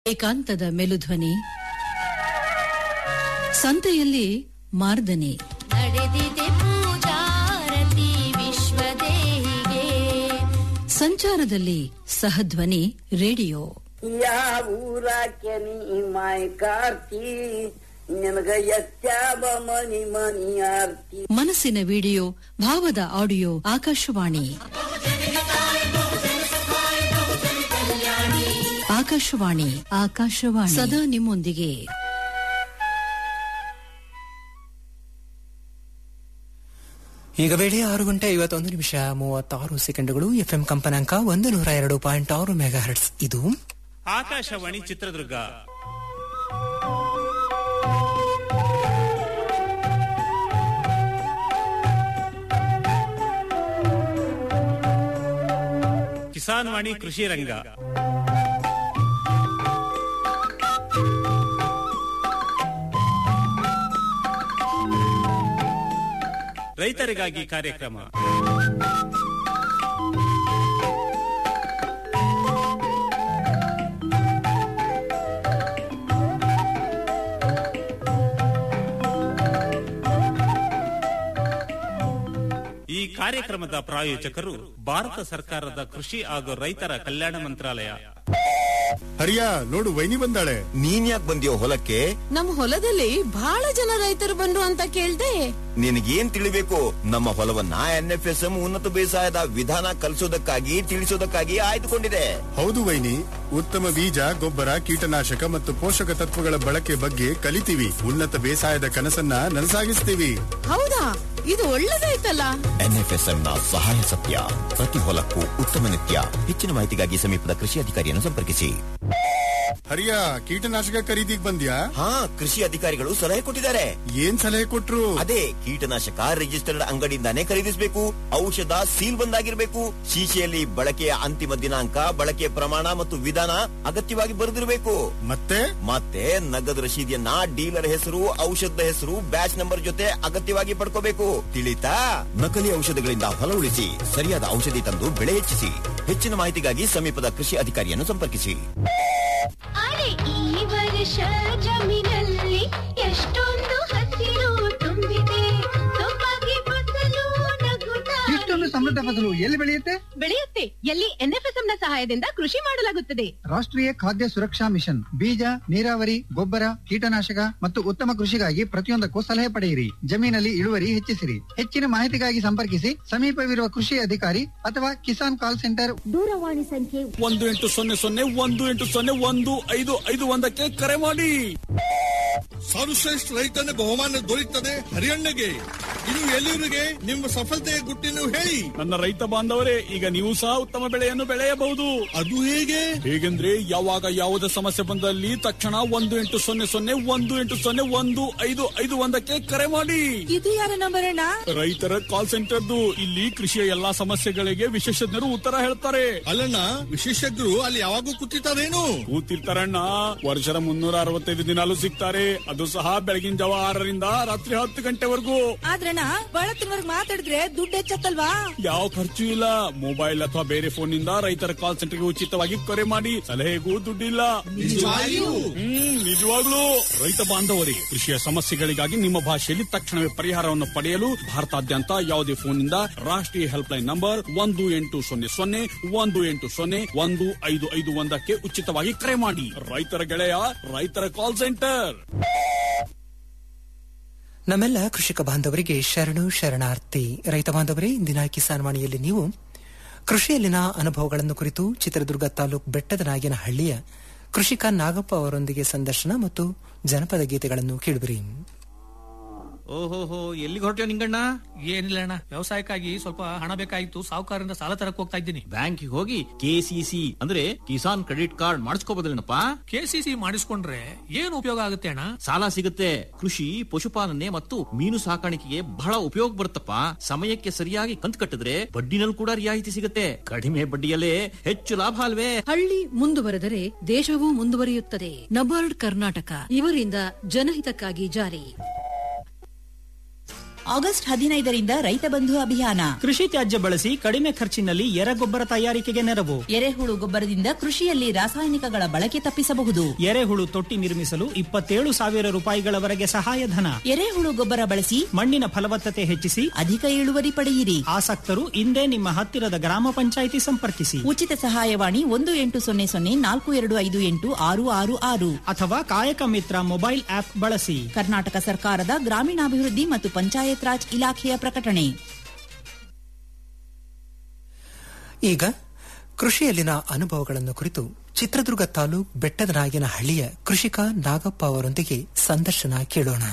ಏಕಾಂತದ ಮೆಲುಧ್ವನಿ ಸಂತೆಯಲ್ಲಿ ಮಾರ್ದನೆ ನಡೆದಿದೆ ಪೂಜಾರತಿ ವಿಶ್ವದೇಹಿಗೆ ಸಂಚಾರದಲ್ಲಿ ಸಹಧ್ವನಿ ರೇಡಿಯೋ ಯಾವ ಊರಾಕೆ ನೀ ಮಾಯ ಕಾರ್ತಿ ನಿನಗ ಎತ್ಯಾವ ಮನಿ ಮನಿ ಆರ್ತಿ ಮನಸ್ಸಿನ ವಿಡಿಯೋ ಭಾವದ ಆಡಿಯೋ ಆಕಾಶವಾಣಿ ಆಕಾಶವಾಣಿ ಆಕಾಶವಾಣಿ ಸದಾ ನಿಮ್ಮೊಂದಿಗೆ ಈಗ ವೇಳೆ ಆರು ಗಂಟೆ ಐವತ್ತೊಂದು ನಿಮಿಷ ಮೂವತ್ತಾರು ಸೆಕೆಂಡುಗಳು ಎಫ್ಎಂ ಕಂಪನಾಂಕ ಒಂದು ನೂರ ಎರಡು ಪಾಯಿಂಟ್ ಆರು ಮೆಗಾ ಹರ್ಟ್ಸ್ ಇದು ಆಕಾಶವಾಣಿ ಚಿತ್ರದುರ್ಗ ಕಿಸಾನ್ ವಾಣಿ ಕೃಷಿ ರಂಗ ರೈತರಿಗಾಗಿ ಕಾರ್ಯಕ್ರಮ ಈ ಕಾರ್ಯಕ್ರಮದ ಪ್ರಾಯೋಜಕರು ಭಾರತ ಸರ್ಕಾರದ ಕೃಷಿ ಹಾಗೂ ರೈತರ ಕಲ್ಯಾಣ ಮಂತ್ರಾಲಯ ಹರಿಯಾ ನೋಡು ವೈನಿ ಬಂದಾಳೆ ನೀನ್ ಯಾಕೆ ಬಂದಿಯೋ ಹೊಲಕ್ಕೆ ನಮ್ ಹೊಲದಲ್ಲಿ ಬಹಳ ಜನ ರೈತರು ಬಂದ್ರು ಅಂತ ಕೇಳ್ದೆ ನಿನಗೇನ್ ತಿಳಿಬೇಕು ನಮ್ಮ ಹೊಲವನ್ನ ಎನ್ಎಫ್ಎಸ್ಎಂ ಉನ್ನತ ಬೇಸಾಯದ ವಿಧಾನ ಕಲಿಸೋದಕ್ಕಾಗಿ ತಿಳಿಸೋದಕ್ಕಾಗಿ ಆಯ್ದುಕೊಂಡಿದೆ ಹೌದು ವೈನಿ ಉತ್ತಮ ಬೀಜ ಗೊಬ್ಬರ ಕೀಟನಾಶಕ ಮತ್ತು ಪೋಷಕ ತತ್ವಗಳ ಬಳಕೆ ಬಗ್ಗೆ ಕಲಿತೀವಿ ಉನ್ನತ ಬೇಸಾಯದ ಕನಸನ್ನ ನನಸಾಗಿಸ್ತೀವಿ ಹೌದಾ ಇದು ಒಳ್ಳೇದಾಯ್ತಲ್ಲ ಎನ್ಎಫ್ಎಸ್ಎಂ ನ ಸಹಾಯ ಸತ್ಯ ಪ್ರತಿ ಹೊಲಕ್ಕೂ ಉತ್ತಮ ನಿತ್ಯ ಹೆಚ್ಚಿನ ಮಾಹಿತಿಗಾಗಿ ಸಮೀಪದ ಕೃಷಿ ಅಧಿಕಾರಿಯನ್ನು ಸಂಪರ್ಕಿಸಿ ಹರಿಯಾ ಕೀಟನಾಶಕ ಖರೀದಿಗ್ ಬಂದ್ಯಾ ಹಾ ಕೃಷಿ ಅಧಿಕಾರಿಗಳು ಸಲಹೆ ಕೊಟ್ಟಿದ್ದಾರೆ ಏನ್ ಸಲಹೆ ಕೊಟ್ರು ಅದೇ ಕೀಟನಾಶಕ ರಿಜಿಸ್ಟರ್ಡ್ ಅಂಗಡಿಯಿಂದಾನೇ ಖರೀದಿಸಬೇಕು ಔಷಧ ಸೀಲ್ ಬಂದಾಗಿರ್ಬೇಕು ಶೀಶೆಯಲ್ಲಿ ಬಳಕೆಯ ಅಂತಿಮ ದಿನಾಂಕ ಬಳಕೆಯ ಪ್ರಮಾಣ ಮತ್ತು ವಿಧಾನ ಅಗತ್ಯವಾಗಿ ಬರೆದಿರಬೇಕು ಮತ್ತೆ ಮತ್ತೆ ನಗದು ರಶೀದಿಯನ್ನ ಡೀಲರ್ ಹೆಸರು ಔಷಧದ ಹೆಸರು ಬ್ಯಾಚ್ ನಂಬರ್ ಜೊತೆ ಅಗತ್ಯವಾಗಿ ಪಡ್ಕೋಬೇಕು ತಿಳಿತಾ ನಕಲಿ ಔಷಧಗಳಿಂದ ಹೊಲ ಉಳಿಸಿ ಸರಿಯಾದ ಔಷಧಿ ತಂದು ಬೆಳೆ ಹೆಚ್ಚಿಸಿ ಹೆಚ್ಚಿನ ಮಾಹಿತಿಗಾಗಿ ಸಮೀಪದ ಕೃಷಿ ಅಧಿಕಾರಿಯನ್ನು ಸಂಪರ್ಕಿಸಿ ಅರೆ ಈ ವರ್ಷ ಜಮೀನಲ್ಲಿ ಎಷ್ಟೊಂದು ಹಸಿರು ತುಂಬಿದೆ ಸೊಬಗೆ ಫಸಲು ನಗುತ್ತಾ ಇಷ್ಟೊಂದು ಸಮೃದ್ಧ ಫಸಲು ಎಲ್ಲಿ ಬೆಳೆಯುತ್ತೆ ಬೆಳೆಯುತ್ತೆ ಎಲ್ಲಿ ಎನ್ಎಫ್ಎಸ್ಎಂ ನ ಸಹಾಯದಿಂದ ಕೃಷಿ ಮಾಡಲಾಗುತ್ತದೆ ರಾಷ್ಟ್ರೀಯ ಖಾದ್ಯ ಸುರಕ್ಷಾ ಮಿಷನ್ ಬೀಜ ನೀರಾವರಿ ಗೊಬ್ಬರ ಕೀಟನಾಶಕ ಮತ್ತು ಉತ್ತಮ ಕೃಷಿಗಾಗಿ ಪ್ರತಿಯೊಂದಕ್ಕೂ ಸಲಹೆ ಪಡೆಯಿರಿ ಜಮೀನಲ್ಲಿ ಇಳುವರಿ ಹೆಚ್ಚಿಸಿರಿ ಹೆಚ್ಚಿನ ಮಾಹಿತಿಗಾಗಿ ಸಂಪರ್ಕಿಸಿ ಸಮೀಪವಿರುವ ಕೃಷಿ ಅಧಿಕಾರಿ ಅಥವಾ ಕಿಸಾನ್ ಕಾಲ್ ಸೆಂಟರ್ ದೂರವಾಣಿ ಸಂಖ್ಯೆ ಒಂದು ಎಂಟು ಸೊನ್ನೆ ಸೊನ್ನೆ ಒಂದು ಎಂಟು ಸೊನ್ನೆ ಒಂದು ಐದು ಐದು ಒಂದಕ್ಕೆ ಕರೆ ಮಾಡಿ ಸರ್ವಶ್ರೇಷ್ಠ ರೈತನ ಬಹುಮಾನ ದೊರೆಯುತ್ತದೆ ಹರಿಯಣ್ಣಗೆ ಇದು ಎಲ್ಲಿವರಿಗೆ ನಿಮ್ಮ ಸಫಲತೆಯ ಗುಟ್ಟಿನ ಹೇಳಿ ನನ್ನ ರೈತ ಬಾಂಧವರೇ ಈಗ ನೀವು ಸಹ ಉತ್ತಮ ಬೆಳೆಯನ್ನು ಬೆಳೆಯಬಹುದು ಅದು ಹೇಗೆ ಹೇಗೆಂದ್ರೆ ಯಾವಾಗ ಯಾವುದೇ ಸಮಸ್ಯೆ ಬಂದಲ್ಲಿ ತಕ್ಷಣ ಒಂದು ಎಂಟು ಸೊನ್ನೆ ಸೊನ್ನೆ ಒಂದು ಎಂಟು ಸೊನ್ನೆ ಒಂದು ಐದು ಐದು ಒಂದಕ್ಕೆ ಕರೆ ಮಾಡಿ ಇದು ಯಾರ ನಂಬರ್ ಅಣ್ಣ ರೈತರ ಕಾಲ್ ಸೆಂಟರ್ದು ಇಲ್ಲಿ ಕೃಷಿಯ ಎಲ್ಲಾ ಸಮಸ್ಯೆಗಳಿಗೆ ವಿಶೇಷಜ್ಞರು ಉತ್ತರ ಹೇಳ್ತಾರೆ ಅಲ್ಲಣ್ಣ ವಿಶೇಷಜ್ಞರು ಅಲ್ಲಿ ಯಾವಾಗೂ ಕೂತಿರ್ತಾರೇನು ಕೂತಿರ್ತಾರಣ್ಣ ವರ್ಷದ ಮುನ್ನೂರ ಅರವತ್ತೈದು ದಿನಾಲು ಸಿಗ್ತಾರೆ ಅದು ಸಹ ಬೆಳಗಿನ ಜಾವ ಆರರಿಂದ ರಾತ್ರಿ ಹತ್ತು ಗಂಟೆವರೆಗೂ ಆದ್ರಣ್ಣ ಬಳತ್ತಿನವರ್ಗ್ ಮಾತಾಡಿದ್ರೆ ದುಡ್ಡು ಹೆಚ್ಚತ್ತಲ್ವಾ ಯಾವ ಖರ್ಚು ಇಲ್ಲ ಮೊಬೈಲ್ ಅಥವಾ ಬೇರೆ ಫೋನ್ ನಿಂದ ರೈತರ ಕಾಲ್ ಸೆಂಟರ್ಗೆ ಉಚಿತವಾಗಿ ಕರೆ ಮಾಡಿ ಸಲಹೆಗೂ ದುಡ್ಡಿಲ್ಲ ಹ್ಮ್ ನಿಜವಾಗ್ಲೂ ರೈತ ಬಾಂಧವರೇ ಕೃಷಿಯ ಸಮಸ್ಯೆಗಳಿಗಾಗಿ ನಿಮ್ಮ ಭಾಷೆಯಲ್ಲಿ ತಕ್ಷಣವೇ ಪರಿಹಾರವನ್ನು ಪಡೆಯಲು ಭಾರತಾದ್ಯಂತ ಯಾವುದೇ ಫೋನ್ ನಿಂದ ರಾಷ್ಟ್ರೀಯ ಹೆಲ್ಪ್ ಲೈನ್ ನಂಬರ್ ಒಂದು ಎಂಟು ಸೊನ್ನೆ ಸೊನ್ನೆ ಒಂದು ಎಂಟು ಸೊನ್ನೆ ಒಂದು ಐದು ಐದು ಒಂದಕ್ಕೆ ಉಚಿತವಾಗಿ ಕರೆ ಮಾಡಿ ರೈತರ ಗೆಳೆಯ ರೈತರ ಕಾಲ್ ಸೆಂಟರ್ ನಮ್ಮೆಲ್ಲ ಕೃಷಿಕ ಬಾಂಧವರಿಗೆ ಶರಣು ಶರಣಾರ್ಥಿ ರೈತ ಬಾಂಧವರೇ ಇಂದಿನ ಕಿಸಾನ್ ವಾಣಿಯಲ್ಲಿ ನೀವು ಕೃಷಿಯಲ್ಲಿನ ಅನುಭವಗಳನ್ನು ಕುರಿತು ಚಿತ್ರದುರ್ಗ ತಾಲೂಕು ಬೆಟ್ಟದ ನಾಗೇನಹಳ್ಳಿಯ ಕೃಷಿಕ ನಾಗಪ್ಪ ಅವರೊಂದಿಗೆ ಸಂದರ್ಶನ ಮತ್ತು ಜನಪದ ಗೀತೆಗಳನ್ನು ಕೇಳಿಬಿರಿ ಓಹೋಹೋ ಎಲ್ಲಿಗೆ ಹೊರಟ್ಯೋ ನಿಂಗಣ್ಣ ಏನಿಲ್ಲ ಅಣ್ಣ ವ್ಯವಸಾಯಕ್ಕಾಗಿ ಸ್ವಲ್ಪ ಹಣ ಬೇಕಾಗಿತ್ತು ಸಾಹುಕಾರರಿಂದ ಸಾಲ ತರಕ್ ಹೋಗ್ತಾ ಇದ್ದೀನಿ ಬ್ಯಾಂಕಿಗೆ ಹೋಗಿ ಕೆಸಿಸಿ ಅಂದ್ರೆ ಕಿಸಾನ್ ಕ್ರೆಡಿಟ್ ಕಾರ್ಡ್ ಮಾಡಿಸ್ಕೋಬೋದಲ್ಲೇನಪ್ಪ ಕೆಸಿಸಿ ಮಾಡಿಸ್ಕೊಂಡ್ರೆ ಏನು ಉಪಯೋಗ ಆಗುತ್ತೆ ಅಣ್ಣ ಸಾಲ ಸಿಗುತ್ತೆ ಕೃಷಿ ಪಶುಪಾಲನೆ ಮತ್ತು ಮೀನು ಸಾಕಾಣಿಕೆಗೆ ಬಹಳ ಉಪಯೋಗ ಬರುತ್ತಪ್ಪ ಸಮಯಕ್ಕೆ ಸರಿಯಾಗಿ ಕಂತು ಕಟ್ಟಿದ್ರೆ ಬಡ್ಡಿನಲ್ಲಿ ಕೂಡ ರಿಯಾಯಿತಿ ಸಿಗುತ್ತೆ ಕಡಿಮೆ ಬಡ್ಡಿಯಲ್ಲೇ ಹೆಚ್ಚು ಲಾಭ ಅಲ್ವೇ ಹಳ್ಳಿ ಮುಂದುವರೆದರೆ ದೇಶವೂ ಮುಂದುವರಿಯುತ್ತದೆ ನಬಾರ್ಡ್ ಕರ್ನಾಟಕ ಇವರಿಂದ ಜನಹಿತಕ್ಕಾಗಿ ಜಾರಿ ಆಗಸ್ಟ್ ಹದಿನೈದರಿಂದ ರೈತ ಬಂಧು ಅಭಿಯಾನ ಕೃಷಿ ತ್ಯಾಜ್ಯ ಬಳಸಿ ಕಡಿಮೆ ಖರ್ಚಿನಲ್ಲಿ ಎರೆಗೊಬ್ಬರ ತಯಾರಿಕೆಗೆ ನೆರವು ಎರೆಹುಳು ಗೊಬ್ಬರದಿಂದ ಕೃಷಿಯಲ್ಲಿ ರಾಸಾಯನಿಕಗಳ ಬಳಕೆ ತಪ್ಪಿಸಬಹುದು ಎರೆಹುಳು ತೊಟ್ಟಿ ನಿರ್ಮಿಸಲು ಇಪ್ಪತ್ತೇಳು ಸಾವಿರ ರೂಪಾಯಿಗಳವರೆಗೆ ಸಹಾಯಧನ ಎರೆಹುಳು ಗೊಬ್ಬರ ಬಳಸಿ ಮಣ್ಣಿನ ಫಲವತ್ತತೆ ಹೆಚ್ಚಿಸಿ ಅಧಿಕ ಇಳುವರಿ ಪಡೆಯಿರಿ ಆಸಕ್ತರು ಇಂದೇ ನಿಮ್ಮ ಹತ್ತಿರದ ಗ್ರಾಮ ಪಂಚಾಯಿತಿ ಸಂಪರ್ಕಿಸಿ ಉಚಿತ ಸಹಾಯವಾಣಿ ಒಂದು ಎಂಟು ಸೊನ್ನೆ ಸೊನ್ನೆ ನಾಲ್ಕು ಎರಡು ಐದು ಎಂಟು ಆರು ಆರು ಆರು ಅಥವಾ ಕಾಯಕ ಮಿತ್ರ ಮೊಬೈಲ್ ಆಪ್ ಬಳಸಿ ಕರ್ನಾಟಕ ಸರ್ಕಾರದ ಗ್ರಾಮೀಣಾಭಿವೃದ್ಧಿ ಮತ್ತು ಪಂಚಾಯತ್ ರಾಜ್ ಇಲಾಖೆಯ ಪ್ರಕಟಣೆ ಈಗ ಕೃಷಿಯಲ್ಲಿನ ಅನುಭವಗಳನ್ನು ಕುರಿತು ಚಿತ್ರದುರ್ಗ ತಾಲೂಕ್ ಬೆಟ್ಟದನಾಗಿನ ಹಳ್ಳಿಯ ಕೃಷಿಕ ನಾಗಪ್ಪ ಅವರೊಂದಿಗೆ ಸಂದರ್ಶನ ಕೇಳೋಣ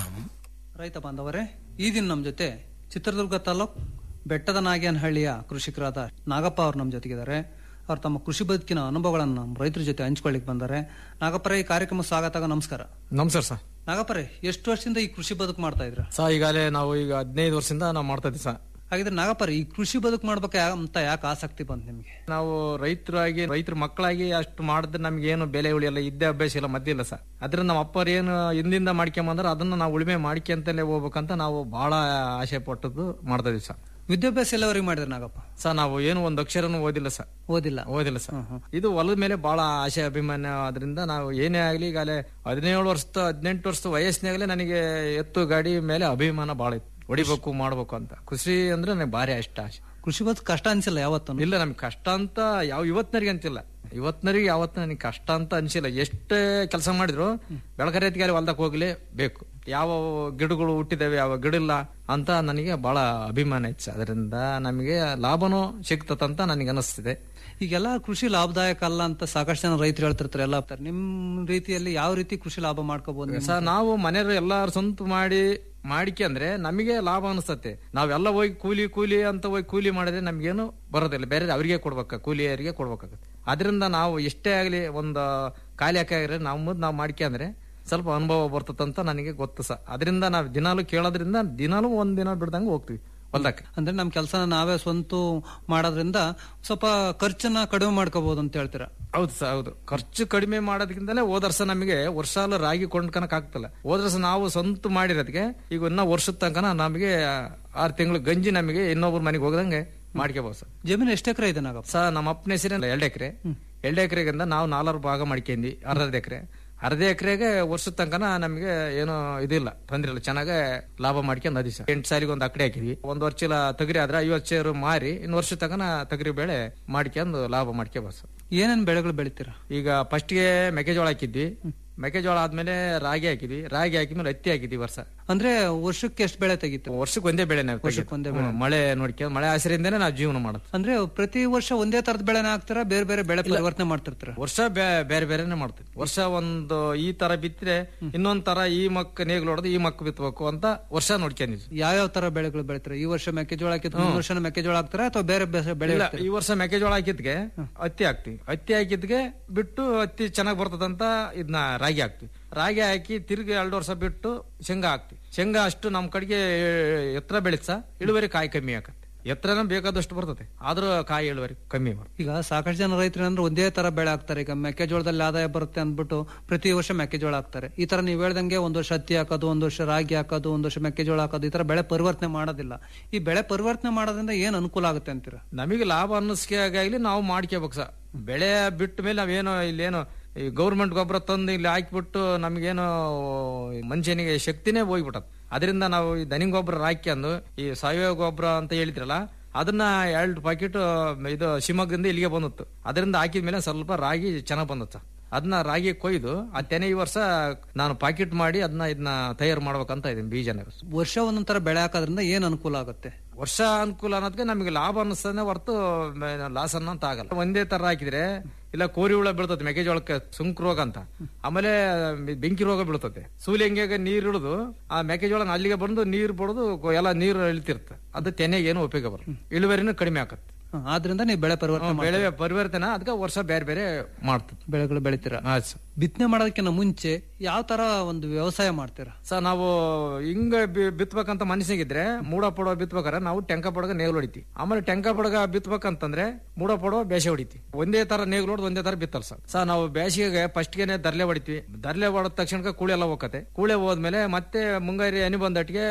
ರೈತ ಬಾಂಧವರೇ ಈ ದಿನ ನಮ್ಮ ಜೊತೆ ಚಿತ್ರದುರ್ಗ ತಾಲೂಕ್ ಬೆಟ್ಟದ ನಾಗೇನಹಳ್ಳಿಯ ಕೃಷಿಕರಾದ ನಾಗಪ್ಪ ಅವರು ನಮ್ಮ ಜೊತೆಗಿದ್ದಾರೆ ಅವ್ರು ತಮ್ಮ ಕೃಷಿ ಬದುಕಿನ ಅನುಭವಗಳನ್ನು ನಮ್ಮ ರೈತರ ಜೊತೆ ಹಂಚ್ಕೊಳ್ಳಿಕ್ ಬಂದ್ದಾರೆ ನಾಗಪ್ಪರೇ ಈ ಕಾರ್ಯಕ್ರಮ ಸ್ವಾಗತ ನಮಸ್ಕಾರ ನಮಸ್ಕಾರ ಸರ್ ನಾಗಪ್ಪರೇ ಎಷ್ಟು ವರ್ಷದಿಂದ ಈ ಕೃಷಿ ಬದುಕು ಮಾಡ್ತಾ ಇದ್ರ ಸರ್ ಈಗಾಗಲೇ ನಾವು ಈಗ ಹದಿನೈದು ವರ್ಷದಿಂದ ನಾವು ಮಾಡ್ತಾ ಇದ್ದೀವಿ ಸರ್ ಹಾಗಿದ್ರೆ ನಾಗಪ್ಪರೇ ಈ ಕೃಷಿ ಬದುಕು ಮಾಡ್ಬೇಕು ಅಂತ ಯಾಕೆ ಆಸಕ್ತಿ ಬಂತು ನಿಮ್ಗೆ ನಾವು ರೈತರಾಗಿ ರೈತರ ಮಕ್ಕಳಾಗಿ ಅಷ್ಟು ಮಾಡಿದ್ರೆ ನಮ್ಗೆ ಏನು ಬೆಲೆ ಉಳಿಯಲ್ಲ ಇದ್ದೇ ಅಭ್ಯಾಸ ಇಲ್ಲ ಮದ್ದಿಲ್ಲ ಸರ್ ಅದ್ರಿಂದ ನಮ್ಮ ಅಪ್ಪರು ಏನು ಹಿಂದಿಂದ ಮಾಡ್ಕೊಂಬಂದ್ರೆ ಅದನ್ನ ನಾವು ಉಳಿಮೆ ಮಾಡ್ಕೊಂತಲೇ ಹೋಗ್ಬೇಕಂತ ನಾವು ಬಹಳ ಆಸೆ ಪಟ್ಟದ್ದು ಮಾಡ್ತಾ ಇದೀವಿ ಸರ್ ವಿದ್ಯಾಭ್ಯಾಸ ಎಲ್ಲವರೆಗೆ ಮಾಡಿದ್ರೆ ನಾಗಪ್ಪ ಸರ್ ನಾವು ಏನು ಒಂದ್ ಅಕ್ಷರನು ಓದಿಲ್ಲ ಸರ್ ಓದಿಲ್ಲ ಓದಿಲ್ಲ ಸರ್ ಇದು ಹೊಲದ ಮೇಲೆ ಬಹಳ ಆಸೆ ಅಭಿಮಾನ ಆದ್ರಿಂದ ನಾವು ಏನೇ ಆಗ್ಲಿ ಈಗಾಗಲೇ ಹದಿನೇಳು ವರ್ಷದ ಹದಿನೆಂಟು ವರ್ಷದ ವಯಸ್ಸಿನಾಗಲೇ ನನಗೆ ಎತ್ತು ಗಾಡಿ ಮೇಲೆ ಅಭಿಮಾನ ಬಹಳ ಇತ್ತು ಹೊಡಿಬೇಕು ಮಾಡ್ಬೇಕು ಅಂತ ಖುಷಿ ಅಂದ್ರೆ ನನಗೆ ಭಾರಿ ಅಷ್ಟ ಆಸೆ ಕೃಷಿ ಬದುಕು ಕಷ್ಟ ಅನ್ಸಿಲ್ಲ ಯಾವತ್ತು ಇಲ್ಲ ನಮ್ಗೆ ಕಷ್ಟ ಅಂತ ಯಾವ ಇವತ್ತಿನರಿಗೆ ಅಂತಿಲ್ಲ ಇವತ್ತಿನರಿಗೆ ಯಾವತ್ತು ನನಗೆ ಕಷ್ಟ ಅಂತ ಅನ್ಸಿಲ್ಲ ಎಷ್ಟೇ ಕೆಲಸ ಮಾಡಿದ್ರು ಬೆಳಕರೆ ಎತ್ತಿಗೆ ಹೊಲ್ದಕ್ಕೆ ಹೋಗ್ಲೇ ಬೇಕು ಯಾವ ಗಿಡಗಳು ಹುಟ್ಟಿದಾವೆ ಯಾವ ಗಿಡ ಇಲ್ಲ ಅಂತ ನನಗೆ ಬಹಳ ಅಭಿಮಾನ ಇತ್ತು ಅದರಿಂದ ನಮಗೆ ಲಾಭನೂ ಸಿಗ್ತದಂತ ನನಗೆ ಅನಿಸ್ತಿದೆ ಈಗೆಲ್ಲ ಕೃಷಿ ಲಾಭದಾಯಕ ಅಲ್ಲ ಅಂತ ಸಾಕಷ್ಟು ಜನ ರೈತರು ಹೇಳ್ತಿರ್ತಾರೆ ಎಲ್ಲ ನಿಮ್ ರೀತಿಯಲ್ಲಿ ಯಾವ ರೀತಿ ಕೃಷಿ ಲಾಭ ಮಾಡ್ಕೋಬಹುದು ಸರ್ ನಾವು ಮನೆಯವರು ಎಲ್ಲಾರು ಸ್ವಂತ ಮಾಡಿ ಮಾಡಿಕೆ ಅಂದ್ರೆ ನಮಗೆ ಲಾಭ ಅನಿಸ್ತತೆ ನಾವೆಲ್ಲ ಹೋಗಿ ಕೂಲಿ ಕೂಲಿ ಅಂತ ಹೋಗಿ ಕೂಲಿ ಮಾಡಿದ್ರೆ ನಮ್ಗೇನು ಬರೋದಿಲ್ಲ ಬೇರೆ ಅವರಿಗೆ ಕೊಡ್ಬೇಕ ಕೂಲಿಯರಿಗೆ ಕೊಡ್ಬೇಕಾಗತ್ತೆ ಅದರಿಂದ ನಾವು ಎಷ್ಟೇ ಆಗಲಿ ಒಂದು ಖಾಲಿ ಹಾಕಿದ್ರೆ ನಾವು ನಾವು ಮಾಡಿಕೆ ಅಂದ್ರೆ ಸ್ವಲ್ಪ ಅನುಭವ ಬರ್ತದಂತ ನನಗೆ ಗೊತ್ತು ಸರ್ ಅದರಿಂದ ನಾವು ದಿನಾಲು ಕೇಳೋದ್ರಿಂದ ದಿನಾಲು ಒಂದ್ ದಿನ ಬಿಡ್ದಂಗೆ ಹೋಗ್ತೀವಿ ಹೊಲ್ದಕ್ಕೆ ಅಂದ್ರೆ ನಮ್ ಕೆಲಸ ನಾವೇ ಸ್ವಂತ ಮಾಡೋದ್ರಿಂದ ಸ್ವಲ್ಪ ಖರ್ಚನ್ನ ಕಡಿಮೆ ಮಾಡ್ಕೋಬಹುದು ಅಂತ ಹೇಳ್ತೀರಾ ಹೌದು ಸರ್ ಹೌದು ಖರ್ಚು ಕಡಿಮೆ ಮಾಡೋದಕ್ಕಿಂತಲೇ ಹೋದ ವರ್ಷ ನಮಗೆ ವರ್ಷಾಲ ರಾಗಿ ಕೊಂಡ್ಕನಕ್ ಆಗ್ತಿಲ್ಲ ಹೋದ ವರ್ಷ ನಾವು ಸ್ವಂತ ಮಾಡಿರೋದಕ್ಕೆ ಈಗ ಇನ್ನ ವರ್ಷದ ತನಕ ನಮಗೆ ಆರು ತಿಂಗಳು ಗಂಜಿ ನಮಗೆ ಇನ್ನೊಬ್ರ ಮನೆಗೆ ಹೋಗದಂಗೆ ಮಾಡ್ಕೋಬಹುದು ಸರ್ ಜಮೀನು ಎಷ್ಟು ಎಕರೆ ಇದೆ ನಾಗ ಸರ್ ನಮ್ಮ ಅಪ್ಪನ ಹೆಸರಿನ ಎರಡು ಎಕರೆ ಎರಡು ಎಕರೆಗಿಂದ ನಾವು ನಾಲ್ವರು ಭಾಗ ಮಾಡ್ಕೊಂಡ್ವಿ ಅರ್ಧ ಎಕರೆ ಅರ್ಧ ಎಕರೆಗೆ ವರ್ಷದ ತನಕ ನಮಗೆ ಏನು ಇದಿಲ್ಲ ತೊಂದ್ರೆ ಇಲ್ಲ ಚೆನ್ನಾಗ ಲಾಭ ಮಾಡ್ಕೊಂಡು ಅದಿ ಸರ್ ಎಂಟು ಸಾಲಿಗೆ ಒಂದು ಅಕಡೆ ಹಾಕಿದ್ವಿ ಒಂದ್ ವರ್ಷ ಇಲ್ಲ ತಗರಿ ಆದ್ರೆ ಐವತ್ತು ಸೇರು ಮಾರಿ ಇನ್ನು ವರ್ಷದ ತನಕ ತಗರಿ ಬೆಳೆ ಮಾಡ್ಕೊಂಡು ಲಾಭ ಮಾಡ್ಕೋಬಹುದು ಸರ್ ಏನೇನ್ ಬೆಳೆಗಳು ಬೆಳಿತೀರಾ ಈಗ ಫಸ್ಟ್ಗೆ ಮೆಕ್ಕೆಜೋಳ ಹಾಕಿದ್ವಿ ಮೆಕ್ಕೆಜೋಳ ಆದ್ಮೇಲೆ ರಾಗಿ ಹಾಕಿದ್ವಿ ರಾಗಿ ಹಾಕಿದ್ಮೇಲೆ ಹತ್ತಿ ಹಾಕಿದ್ವಿ ವರ್ಷ ಅಂದ್ರೆ ವರ್ಷಕ್ಕೆ ಎಷ್ಟು ಬೆಳೆ ತೆಗಿತು ವರ್ಷಕ್ಕೆ ಒಂದೇ ಬೆಳೆ ನಾವು ವರ್ಷಕ್ಕೆ ಒಂದೇ ಬೆಳೆ. ಹ್ಮ್, ಮಳೆ ನೋಡ್ಕೊಂಡು ಮಳೆ ಆಸರಿಂದನೇ ನಾವು ಜೀವನ ಮಾಡೋದು ಅಂದ್ರೆ ಪ್ರತಿ ವರ್ಷ ಒಂದೇ ತರದ ಬೆಳೆನ ಹಾಕ್ತಾರ ಬೇರೆ ಬೇರೆ ಬೆಳೆ ಪರಿವರ್ತನೆ ಮಾಡ್ತಿರ್ತಾರ ವರ್ಷ ಬೇ- ಬೇರೆ ಬೇರೆನೆ ಮಾಡ್ತೀವಿ ವರ್ಷ ಒಂದು ಈ ತರ ಬಿತ್ತಿದ್ರೆ ಇನ್ನೊಂದ್ ತರ ಈ ಮಕ್ಕ ನೇಗ್ಲು ಹೊಡೆದು ಈ ಮಕ್ಕ ಬಿತ್ತಬೇಕು ಅಂತ ವರ್ಷ ನೋಡ್ಕೊಂಡಿದ್ವಿ ಯಾವ್ಯಾವ ತರ ಬೆಳೆಗಳು ಬೆಳಿತಾರೆ ಈ ವರ್ಷ ಮೆಕ್ಕೆಜೋಳ ಹಾಕಿದ್ರೆ ಮುಂದಿನ ವರ್ಷ ಮೆಕ್ಕೆಜೋಳ ಹಾಕ್ತಾರ ಅಥವಾ ಬೇರೆ ಬೇರೆ ಬೆಳೆ ಇಲ್ಲ ಹಾಕ್ತಾರಾ? ಈ ವರ್ಷ ಮೆಕ್ಕೆಜೋಳ ಹಾಕಿದ್ಗೆ ಹತ್ತಿ ಹಾಕ್ತಿವಿ ಹತ್ತಿ ಹಾಕಿದ್ಗೆ ಬಿಟ್ಟು ಹತ್ತಿ ಚೆನ್ನಾಗ್ ಬರ್ತದಂತ ಇದನ್ನ ರಾಗಿ ಹಾಕ್ತಿವಿ ರಾಗಿ ಹಾಕಿ ತಿರ್ಗಿ ಎರಡು ವರ್ಷ ಬಿಟ್ಟು ಶೇಂಗಾ ಹಾಕ್ತಿವಿ ಶೇಂಗಾ ಅಷ್ಟು ನಮ್ ಕಡೆಗೆ ಎತ್ತರ ಬೆಳೆಸ ಇಳುವರಿ ಕಾಯಿ ಕಮ್ಮಿ ಆಗತ್ತೆ ಎತ್ತರನ ಬೇಕಾದಷ್ಟು ಬರ್ತದೆ ಆದ್ರೂ ಕಾಯಿ ಇಳುವರಿ ಕಮ್ಮಿ ಬರುತ್ತೆ ಈಗ ಸಾಕಷ್ಟು ಜನ ರೈತರು ಅಂದ್ರೆ ಒಂದೇ ತರ ಬೆಳೆ ಹಾಕ್ತಾರೆ ಈಗ ಮೆಕ್ಕೆಜೋಳದಲ್ಲಿ ಆದಾಯ ಬರುತ್ತೆ ಅಂದ್ಬಿಟ್ಟು ಪ್ರತಿ ವರ್ಷ ಮೆಕ್ಕೆಜೋಳ ಹಾಕ್ತಾರೆ ಈ ತರ ನೀವು ಹೇಳ್ದಂಗೆ ಒಂದ್ ವರ್ಷ ಹತ್ತಿ ಹಾಕೋದು ಒಂದ್ ವರ್ಷ ರಾಗಿ ಹಾಕೋದು ಒಂದ್ ವರ್ಷ ಮೆಕ್ಕೆಜೋಳ ಹಾಕೋದು ಈ ತರ ಬೆಳೆ ಪರಿವರ್ತನೆ ಮಾಡೋದಿಲ್ಲ ಈ ಬೆಳೆ ಪರಿವರ್ತನೆ ಮಾಡೋದ್ರಿಂದ ಏನ್ ಅನುಕೂಲ ಆಗುತ್ತೆ ಅಂತೀರಾ ನಮಗೆ ಲಾಭ ಅನ್ನಿಸ್ಕೆ ಆಗ್ಲಿ ನಾವು ಮಾಡ್ಕೋಬೇಕು ಸರ್ ಬೆಳೆ ಬಿಟ್ಟ ಮೇಲೆ ನಾವೇನೋ ಇಲ್ಲೇನೋ ಈ ಗೌರ್ಮೆಂಟ್ ಗೊಬ್ಬರ ತಂದು ಇಲ್ಲಿ ಹಾಕಿಬಿಟ್ಟು ನಮಗೇನೋ ಮನುಷ್ಯನಿಗೆ ಶಕ್ತಿನೇ ಹೋಗ್ಬಿಟ್ಟದ ಅದರಿಂದ ನಾವು ಈ ದನಿ ಗೊಬ್ಬರ ಹಾಕ್ಯಂದು ಈ ಸಾವಯವ ಗೊಬ್ಬರ ಅಂತ ಹೇಳಿದ್ರಲ್ಲ ಅದನ್ನ ಎರಡು ಪ್ಯಾಕೆಟ್ ಇದು ಶಿವಮೊಗ್ಗದಿಂದ ಇಲ್ಲಿಗೆ ಬಂದಿತ್ತು ಅದರಿಂದ ಹಾಕಿದ್ಮೇಲೆ ಸ್ವಲ್ಪ ರಾಗಿ ಚೆನ್ನಾಗ್ ಬಂದತ್ತ ಅದನ್ನ ರಾಗಿ ಕೊಯ್ದು ಆ ತೆನೆ ಈ ವರ್ಷ ನಾನು ಪ್ಯಾಕೆಟ್ ಮಾಡಿ ಅದನ್ನ ಇದನ್ನ ತಯಾರು ಮಾಡ್ಬೇಕಂತ ಇದೀನಿ ಬೀಜನ ವರ್ಷ ಒಂದೊಂದ್ ತರ ಬೆಳೆ ಹಾಕೋದ್ರಿಂದ ಏನ್ ಅನುಕೂಲ ಆಗುತ್ತೆ ವರ್ಷ ಅನುಕೂಲ ಅನ್ನೋದಕ್ಕೆ ನಮಗೆ ಲಾಭ ಅನ್ನಿಸ್ತದೆ ಹೊರತು ಲಾಸ್ ಅನ್ನೋಂತ ಆಗಲ್ಲ ಒಂದೇ ತರ ಹಾಕಿದ್ರೆ ಇಲ್ಲ ಕೋರಿ ಹುಳ ಬೀಳ್ತದೆ ಮೆಕ್ಕೆಜೋಳಕ್ಕೆ ಸುಂಕ್ ರೋಗ ಅಂತ ಆಮೇಲೆ ಬೆಂಕಿ ರೋಗ ಬೀಳ್ತದೆ ಸೂಲಿಂಗಿಗೆ ನೀರ್ ಇಳಿದು ಆ ಮೆಕ್ಕೆಜೋಳ ಅಲ್ಲಿಗೆ ಬಂದು ನೀರ್ ಬಡದು ಎಲ್ಲ ನೀರು ಇಳಿತಿರುತ್ತೆ ಅದು ತೆನೆಗೆ ಏನು ಉಪಯೋಗ ಬರುತ್ತೆ ಇಳುವರಿನೂ ಕಡಿಮೆ ಆಗತ್ತೆ ಹ, ಆದ್ರಿಂದ ನೀವು ಬೆಳೆ ಪರಿವರ್ತನೆ ಹ್ಮ್, ಬೆಳೆ ಪರಿವರ್ತನೆ ಅದಕ್ಕೆ ವರ್ಷ ಬೇರೆ ಬೇರೆ ಮಾಡ್ತದೆ ಬೆಳೆಗಳು ಬೆಳಿತೀರಾ ಬಿತ್ತನೆ ಮಾಡೋದಕ್ಕಿಂತ ಮುಂಚೆ ಯಾವ ತರ ಒಂದು ವ್ಯವಸಾಯ ಮಾಡ್ತೀರಾ ಸರ್ ನಾವು ಹಿಂಗ ಬಿ- ಬಿತ್ಬೇಕಂತ ಮನಸ್ಸಿಗಿದ್ರೆ ಮೂಡ ಪಡೋ ಬಿತ್ಬೇಕಾದ್ರೆ ನಾವು ಟೆಂಕ ಪಡಗ ನೇಗ್ಲು ಹೊಡಿತೀವಿ ಆಮೇಲೆ ಟೆಂಕ ಪಡಗ ಬಿತ್ಬೇಕಂತಂದ್ರೆ ಮೂಡ ಪಡೋ ಬೇಸೆ ಹೊಡಿತೀವಿ ಒಂದೇ ತರ ನೇಗ್ಲು ಹೊಡೆದು ಒಂದೇ ತರ ಬಿತ್ತಲ್ಲ ಸರ್ ಸರ್ ನಾವು ಬೇಸಿಗೆಗೆ ಫಸ್ಟ್ಗೆನೆ ದರ್ಲೆ ಹೊಡಿತೀವಿ ದರ್ಲೆ ಹೊಡೆದ ತಕ್ಷಣ ಕೂಳೆ ಎಲ್ಲ ಹೋಗತ್ತೆ ಕೂಳೆ ಹೋದ್ಮೇಲೆ ಮತ್ತೆ ಮುಂಗಾರಿ ಹನಿ ಬಂದಟ್ಟಿಗೆ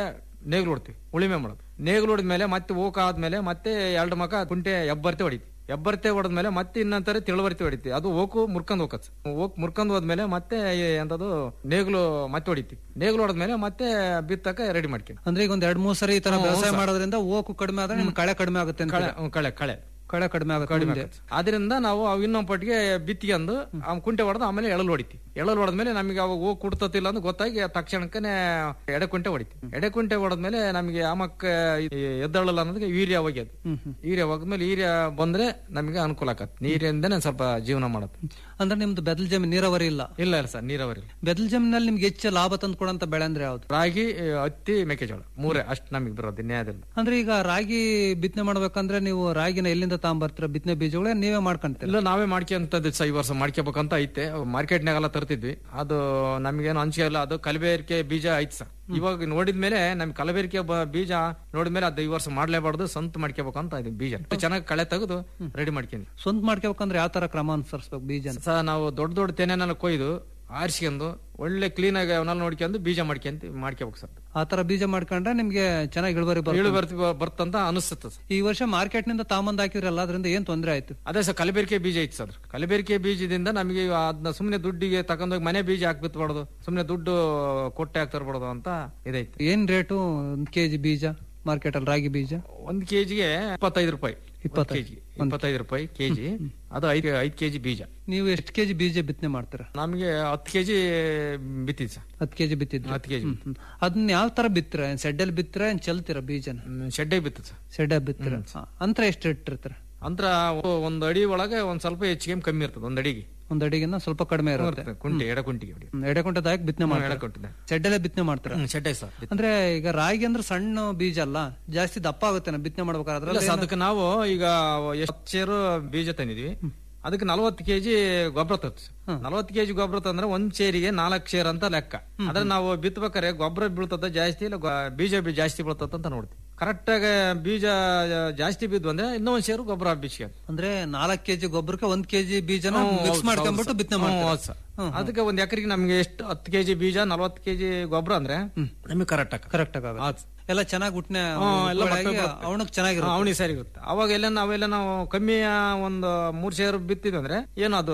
ನೇಗ್ಲು ಹೊಡ್ತೀವಿ ಉಳಿಮೆ ಮಾಡೋದು ನೇಗ್ಲು ಹೊಡೆದ್ಮೇಲೆ ಮತ್ತೆ ಓಕ ಆದ್ಮೇಲೆ ಮತ್ತೆ ಎರಡು ಮಕ ಕುಂಟೆ ಎಬ್ಬರ್ತೆ ಹೊಡಿತೀವಿ ಎಬ್ಬರ್ತೆ ಹೊಡೆದ್ಮೇಲೆ ಮತ್ತೆ ಇನ್ನೊಂದ್ಸರಿ ತಿಳುವರ್ತಿ ಹೊಡಿತೀವಿ ಅದು ಓಕು ಮುರ್ಕೊಂಡ್ ಹೋಗತ್ ಓಕ್ ಮುರ್ಕೊಂಡ್ ಹೋದ್ಮೇಲೆ ಮತ್ತೆ ಎಂತದು ನೇಗ್ಲು ಮತ್ತೆ ಹೊಡಿತೀವಿ ನೇಗ್ಲು ಹೊಡೆದ್ಮೇಲೆ ಮತ್ತೆ ಬಿತ್ತಕ ರೆಡಿ ಮಾಡ್ಕೊಂಡು ಅಂದ್ರೆ ಈಗ ಒಂದ್ ಎರಡ್ ಮೂರ್ ಸರಿ ಈ ತರ ಹ್ಮ್, ವ್ಯವಸಾಯ ಹೌದು ಸರ್. ಮಾಡೋದ್ರಿಂದ ಓಕು ಕಡಿಮೆ ಆದ್ರೆ ನಿಮ್ ಕಳೆ ಕಡಿಮೆ ಆಗುತ್ತೆ ಅಂತ ಕಳೆ ಹ್ಮ್, ಕಳೆ ಕಳೆ ಕಳೆ ಕಡಿಮೆ ಆಗುತ್ತೆ ಕಡಿಮೆ ಮುಂದೆ. ಆಗುತ್ತೆ. ಅದರಿಂದ ನಾವು ಅವ್ ಇನ್ನೊಂದ್ ಪಟ್ಟಿಗೆ ಬಿತ್ತಿಗೆಂದು ಆ ಕುಂಟೆ ಹೊಡೆದು ಆಮೇಲೆ ಎಳಲ್ ಹೊಡಿತೀವಿ ಎಳಲ್ ಹೊಡೆದ್ಮೇಲೆ ನಮಗೆ ಅವಾಗ ಹೋಗಿ ಕುಡ್ತತಿಲ್ಲ ಅಂತ ಗೊತ್ತಾಗಿ ತಕ್ಷಣಕ್ಕನೆ ಎಡೆ ಕುಂಟೆ ಹೊಡಿತೀವಿ ಎಡೆ ಕುಂಟೆ ಹೊಡೆದ್ಮೇಲೆ ನಮಗೆ ಆಮಕ್ಕ ಎದ್ದಳಲ್ಲ ಅನ್ನೋದಕ್ಕೆ ವೀರ್ಯ ಹೋಗ್ಯದು ವೀರ್ಯ ಹೋದ್ಮೇಲೆ ವೀರ್ಯ ಬಂದ್ರೆ ನಮಗೆ ಅನುಕೂಲ ಆಗತ್ತೆ ನೀರಿಂದನೇ ಸ್ವಲ್ಪ ಜೀವನ ಮಾಡುತ್ತೆ ಅಂದ್ರೆ ನಿಮ್ದು ಬೆದಲ್ ಜಮೀನ್ ನೀರಾವರಿ ಇಲ್ಲ ಇಲ್ಲ ಇಲ್ಲ ಸರ್ ನೀರಾವರಿ ಇಲ್ಲ ಬೆದಲ್ ಜಮೀನಲ್ಲಿ ನಿಮ್ಗೆ ಹೆಚ್ಚು ಲಾಭ ತಂದು ಕೊಡಂತ ಬೆಳೆ ಅಂದ್ರೆ ಯಾವ್ದು ರಾಗಿ ಹತ್ತಿ ಮೆಕ್ಕೆಜೋಳ ಮೂರೇ ಅಷ್ಟು ನಮಗೆ ಬರೋದು ಇನ್ಯಾವುದಿಲ್ಲ ಅಂದ್ರೆ ಈಗ ರಾಗಿ ಬಿತ್ತನೆ ಮಾಡ್ಬೇಕಂದ್ರೆ ನೀವು ರಾಗಿನ ಎಲ್ಲಿಂದ ತಗೊಂಬರ್ತೀರ ಬಿತ್ತನೆ ಬೀಜಗಳ ನೀವೇ ಮಾಡ್ಕೊಂತೀರ ಇಲ್ಲ ನಾವೇ ಮಾಡ್ಕೊಂತದ್ದು ಸಹ ಈ ವರ್ಷ ಮಾಡ್ಕೋಬೇಕಂತ ಐತೆ ಮಾರ್ಕೆಟ್ನಾಗೆಲ್ಲ ತರ್ತಿದ್ವಿ ಅದು ನಮ್ಗೇನು ಅಂಚಿಕೆ ಇಲ್ಲ ಅದು ಕಲಬೇರಿಕೆ ಬೀಜ ಐತೆ ಸರ್ ಇವಾಗ ನೋಡಿದ್ಮೇಲೆ ನಮ್ ಕಲಬೇರಿಕೆ ಬ- ಬೀಜ ನೋಡಿದ್ಮೇಲೆ ಅದು ಈ ವರ್ಷ ಮಾಡ್ಲೇಬಾರ್ದು ಸ್ವಂತ ಮಾಡ್ಕೋಬೇಕಂತ ಇದು ಬೀಜ ಚೆನ್ನಾಗಿ ಕಳೆ ತೆಗೆದು ರೆಡಿ ಮಾಡ್ಕೊಂಡ್ವಿ ಸ್ವಂತ ಮಾಡ್ಕೋಬೇಕಂದ್ರೆ ಯಾವ ತರ ಕ್ರಮ ಅನುಸರಿಸ್ಬೇಕು ಬೀಜನ ಸಹ ನಾವು ದೊಡ್ಡ ದೊಡ್ಡ ತೆನೆನೆಲ್ಲ ಕೊಯ್ದು ಆರಿಸ್ಕೊಂಡು ಒಳ್ಳೆ ಕ್ಲೀನ್ ಆಗಿ ಅವನ್ನೆಲ್ಲ ನೋಡ್ಕೊಂಡು ಬೀಜ ಮಾಡ್ಕೊಂತ ಮಾಡ್ಕೋಬೇಕು ಸರ್ ಆ ತರ ಬೀಜ ಮಾಡ್ಕೊಂಡ್ರೆ ನಿಮ್ಗೆ ಚೆನ್ನಾಗಿ ಇಳುವರಿ ಬರುತ್ತೆ. ಇಳು ಬರ್ತಿ ಬರ್ತಂತ ಅನಿಸುತ್ತೆ ಸರ್ ಈ ವರ್ಷ ಮಾರ್ಕೆಟ್ ನಿಂದ ತಾಂಬಂದ್ ಹಾಕಿದ್ರಲ್ಲ ಅದರಿಂದ ಏನ್ ತೊಂದರೆ ಆಯ್ತು ಅದೇ ಸರ್ ಕಲಬೇರಿಕೆ ಬೀಜ ಐತಿ ಸರ್ ಕಲಬೇರಿಕೆ ಬೀಜದಿಂದ ನಮಗೆ ಅದನ್ನ ಸುಮ್ಮನೆ ದುಡ್ಡಿಗೆ ತಗೊಂಡೋಗಿ ಮನೆ ಬೀಜ ಹಾಕ್ಬಿತ್ಬಾರ್ದು ಸುಮ್ಮನೆ ದುಡ್ಡು ಕೊಟ್ಟೆ ಹಾಕಿ ತರ್ಬಾರ್ದು ಅಂತ ಇದೈತಿ ಏನ್ ರೇಟು ಒಂದ್ ಕೆಜಿ ಬೀಜ ಮಾರ್ಕೆಟ್ ಅಲ್ಲಿ ರಾಗಿ ಬೀಜ ಒಂದ್ ಕೆಜಿಗೆ ಇಪ್ಪತ್ತೈದು ರೂಪಾಯಿ ಇಪ್ಪತ್ತೈದು. ಕೆಜಿ ಇಪ್ಪತ್ತೈದು ರೂಪಾಯಿ ಕೆಜಿ ಅದು ಐದು ಐದು ಕೆಜಿ ಬೀಜ ನೀವು ಎಷ್ಟು ಕೆಜಿ ಬೀಜ ಬಿತ್ತನೆ ಮಾಡ್ತೀರಾ ನಮಗೆ ಹತ್ತು ಕೆಜಿ ಬಿತ್ತಿದ್ ಸರ್ ಹತ್ತು ಕೆಜಿ ಬಿತ್ತಿದ್ರು ಹತ್ತು ಕೆಜಿ ಅದನ್ನ ಯಾವ ತರ ಬಿತ್ತೀರ ಸೆಡ್ಡಲ್ಲಿ ಬಿತ್ತೀರ ಏನ್ ಚೆಲ್ತೀರ ಬೀಜನ ಶೆಡ್ಡೆ ಬಿತ್ತದ ಸರ್ ಸೆಡ್ಡ ಬಿತ್ತೀರ ಅಂತರ ಎಷ್ಟು ಇಟ್ಟಿರ್ತೀರ ಅಂತರ ಒಂದ್ ಅಡಿ ಒಳಗೆ ಒಂದ್ ಸ್ವಲ್ಪ ಹೆಚ್ಚಿಗೆ ಕಮ್ಮಿ ಇರ್ತದೆ ಒಂದ್ ಅಡಿಗೆ ಒಂದ್ ಅಡಿಗಿನ ಸ್ವಲ್ಪ ಕಡಿಮೆ ಇರುತ್ತೆ ಕುಂಟೆ ಎಡ ಕುಂಟಿಗೆ ಹೊಡಿ ಹ್ಮ್, ಎಡೆಕುಂಟದ ಹಾಕಿ ಬಿತ್ತನೆ ಹ್ಮ್, ಮಾಡ್ತೀರ ಎಡೆಕುಂಟೆದ. ಸೆಡ್ಡಲ್ಲೇ ಬಿತ್ತನೆ ಮಾಡ್ತೀರ ಹ್ಮ್, ಶೆಡ್ಡೆ ಸರ್ ಅಂದ್ರೆ ಈಗ ರಾಗಿ ಅಂದ್ರೆ ಸಣ್ಣ ಬೀಜ ಅಲ್ಲ ಜಾಸ್ತಿ ದಪ್ಪ ಆಗುತ್ತೆ ಬಿತ್ತನೆ ಇಲ್ಲ ಮಾಡ್ಬೇಕಾದ್ರೆ ಸರ್, ಅದಕ್ಕೆ ನಾವು ಈಗ ಎಷ್ಟು ಸೇರು ಬೀಜ ತಂದಿದ್ವಿ ಅದಕ್ಕೆ ನಲವತ್ತು ಕೆಜಿ ಗೊಬ್ಬರ ತತ್ತು ನಲವತ್ತು ಕೆಜಿ ಗೊಬ್ಬರ ತಂದ್ರೆ ಒಂದ್ ಸೇರಿಗೆ ನಾಲ್ಕು ಸೇರ್ ಅಂತ ಲೆಕ್ಕ ಅದ್ರ ನಾವು ಬಿತ್ತಬೇಕಾರೆ ಗೊಬ್ಬರ ಬೀಳ್ತದ ಜಾಸ್ತಿ ಇಲ್ಲ ಗೊ- ಬೀಜ ಬಿ- ಜಾಸ್ತಿ ಬೀಳ್ತದ ಅಂತ ನೋಡ್ತೀವಿ ಕರೆಕ್ಟ್ ಆಗಿ ಬೀಜ ಜಾಸ್ತಿ ಬಿದ್ದು ಅಂದ್ರೆ ಇನ್ನೂ ಒಂದ್ ಸೇರು ಗೊಬ್ಬರ ಬಿಚ್ಕೊಂಡು ಅಂದ್ರೆ ನಾಲ್ಕ್ ಕೆಜಿ ಗೊಬ್ಬರಕ್ಕೆ ಒಂದ್ ಕೆಜಿ ಬೀಜನ ಮಿಕ್ಸ್ ಮಾಡ್ಕೊಂಡ್ಬಿಟ್ಟು ಬಿತ್ತನೆ ಮಾಡ್ತೀರ ಅದಕ್ಕೆ ಒಂದ್ ಎಕರೆಗೆ ನಮ್ಗೆ ಎಷ್ಟು ಹತ್ತು ಕೆಜಿ ಬೀಜ ನಲವತ್ತು ಕೆಜಿ ಗೊಬ್ಬರ ಅಂದ್ರೆ ನಮಗೆ ಕರೆಕ್ಟ್ ಆಗ ಕರೆಕ್ಟ್ ಆಗ ಎಲ್ಲ ಚೆನ್ನಾಗಿ ಉಟ್ನೆ ಎಲ್ಲ ಅವಣಕ್ ಚೆನ್ನಾಗಿರುತ್ತೆ ಅವನಿಗೆ ಸರಿ ಇರುತ್ತೆ ಅವಾಗ ಎಲ್ಲ ನಾವೆಲ್ಲ ನಾವು ಕಮ್ಮಿ ಒಂದು ಮೂರ್ ಸೇರು ಬಿತ್ತಿದ್ವಿ ಅಂದ್ರೆ ಏನು ಅದು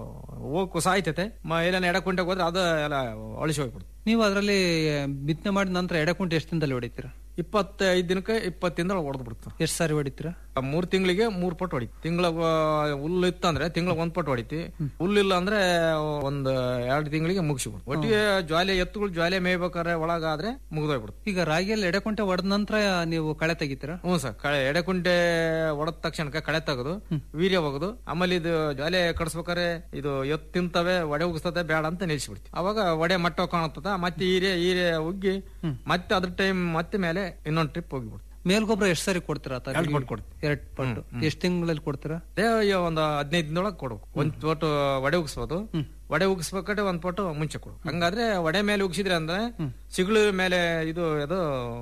ಹೋಗು ಸಾಯ್ತೈತೆ ಮ- ಎಲ್ಲ ಎಡ ಕುಂಟೆಗೆ ಹೋದ್ರೆ ಅದು ಎಲ್ಲ ಅಳಿಸಿ ಹೋಗ್ಬಿಡುತ್ತೆ ನೀವು ಅದರಲ್ಲಿ ಬಿತ್ತನೆ ಮಾಡಿದ ನಂತರ ಎಡೆಕುಂಟೆ ಎಷ್ಟು ದಿನದಲ್ಲಿ ಹೊಡಿತೀರಾ ಇಪ್ಪತ್ತೈದು ದಿನಕ್ಕೆ ಇಪ್ಪತ್ತಿಂದ ಹೊಡೆದು ಬಿಡ್ತು ಎಷ್ಟು ಸಾರಿ ಹೊಡಿತೀರಾ ಮೂರ್ ತಿಂಗಳಿಗೆ ಮೂರ್ ಪಟ್ಟು ಹೊಡಿ ತಿಂಗಳ ಹುಲ್ಲು ಇತ್ತಂದ್ರೆ ತಿಂಗಳ ಒಂದ್ ಪಟ್ಟು ಹೊಡಿತಿ ಹುಲ್ಲಿಲ್ಲ ಅಂದ್ರೆ ಒಂದ್ ಎರಡು ತಿಂಗಳಿಗೆ ಮುಗಿಸ್ಬಿಡು ಒಟ್ಟಿಗೆ ಜ್ವಾಲೆ ಎತ್ತುಗಳು ಜ್ವಾಲೆ ಮೇಯ್ಬೇಕಾದ್ರೆ ಒಳಗಾದ್ರೆ ಮುಗಿದೋಗ್ಬಿಡುತ್ತೆ ಈಗ ರಾಗಿಯಲ್ಲಿ ಎಡೆಕುಂಟೆ ಹೊಡೆದ ನಂತರ ನೀವು ಕಳೆ ತೆಗಿತೀರಾ ಹ್ಞೂ ಸರ್ ಕಳೆ ಎಡೆಕುಂಟೆ ಹೊಡೆದ ತಕ್ಷಣಕ್ಕೆ ಕಳೆ ತೆಗೆದು ವೀರ್ಯ ಹೋಗುದು ಆಮೇಲೆ ಇದು ಜ್ವಾಲೆ ಕಡಿಸ್ಬೇಕಾರೆ ಇದು ಎತ್ತು ತಿಂತವೆ ಒಡೆ ಉಗಿಸ್ತದೆ ಬೇಡ ಅಂತ ನಿಲ್ಸಿಬಿಡ್ತೀವಿ ಅವಾಗ ಒಡೆ ಮಟ್ಟ ಕಾಣುತ್ತದ ಮತ್ತೆ ಈರೆ ಈರೆ ಉಗ್ಗಿ ಮತ್ತೆ ಅದ್ರ ಟೈಮ್ ಮತ್ತೆ ಮೇಲೆ ಇನ್ನೊಂದು ಟ್ರಿಪ್ ಹೋಗಿಬಿಡ್ತೀವಿ ಮೇಲ್ಗೊಬ್ಬರ ಎಷ್ಟು ಸಾರಿ ಕೊಡ್ತೀರಾ ಆತ? ಎರಡ್ ಪಟ್ಟು ಕೊಡ್ತೀವಿ. ಎರಡ್ ಪಟ್ಟು ಎಷ್ಟು ತಿಂಗಳಲ್ಲಿ ಕೊಡ್ತೀರಾ ಅದೇ ಈ ಒಂದು ಹದಿನೈದು ದಿನದೊಳಗೆ ಕೊಡ್ಬೇಕು ಒಂದ್ ಪಟ್ಟು ಒಡೆ ಉಗಿಸ್ಬೋದು ಒಡೆ ಉಗಿಸ್ಬೇಕಾದ್ರೆ ಒಂದ್ ಪಟ್ಟು ಮುಂಚೆ ಕೊಡು ಹಂಗಾದ್ರೆ ಒಡೆ ಮೇಲೆ ಉಗಿಸಿದ್ರೆ ಅಂದ್ರೆ ಸಿಗಳು ಮೇಲೆ ಇದು ಅದು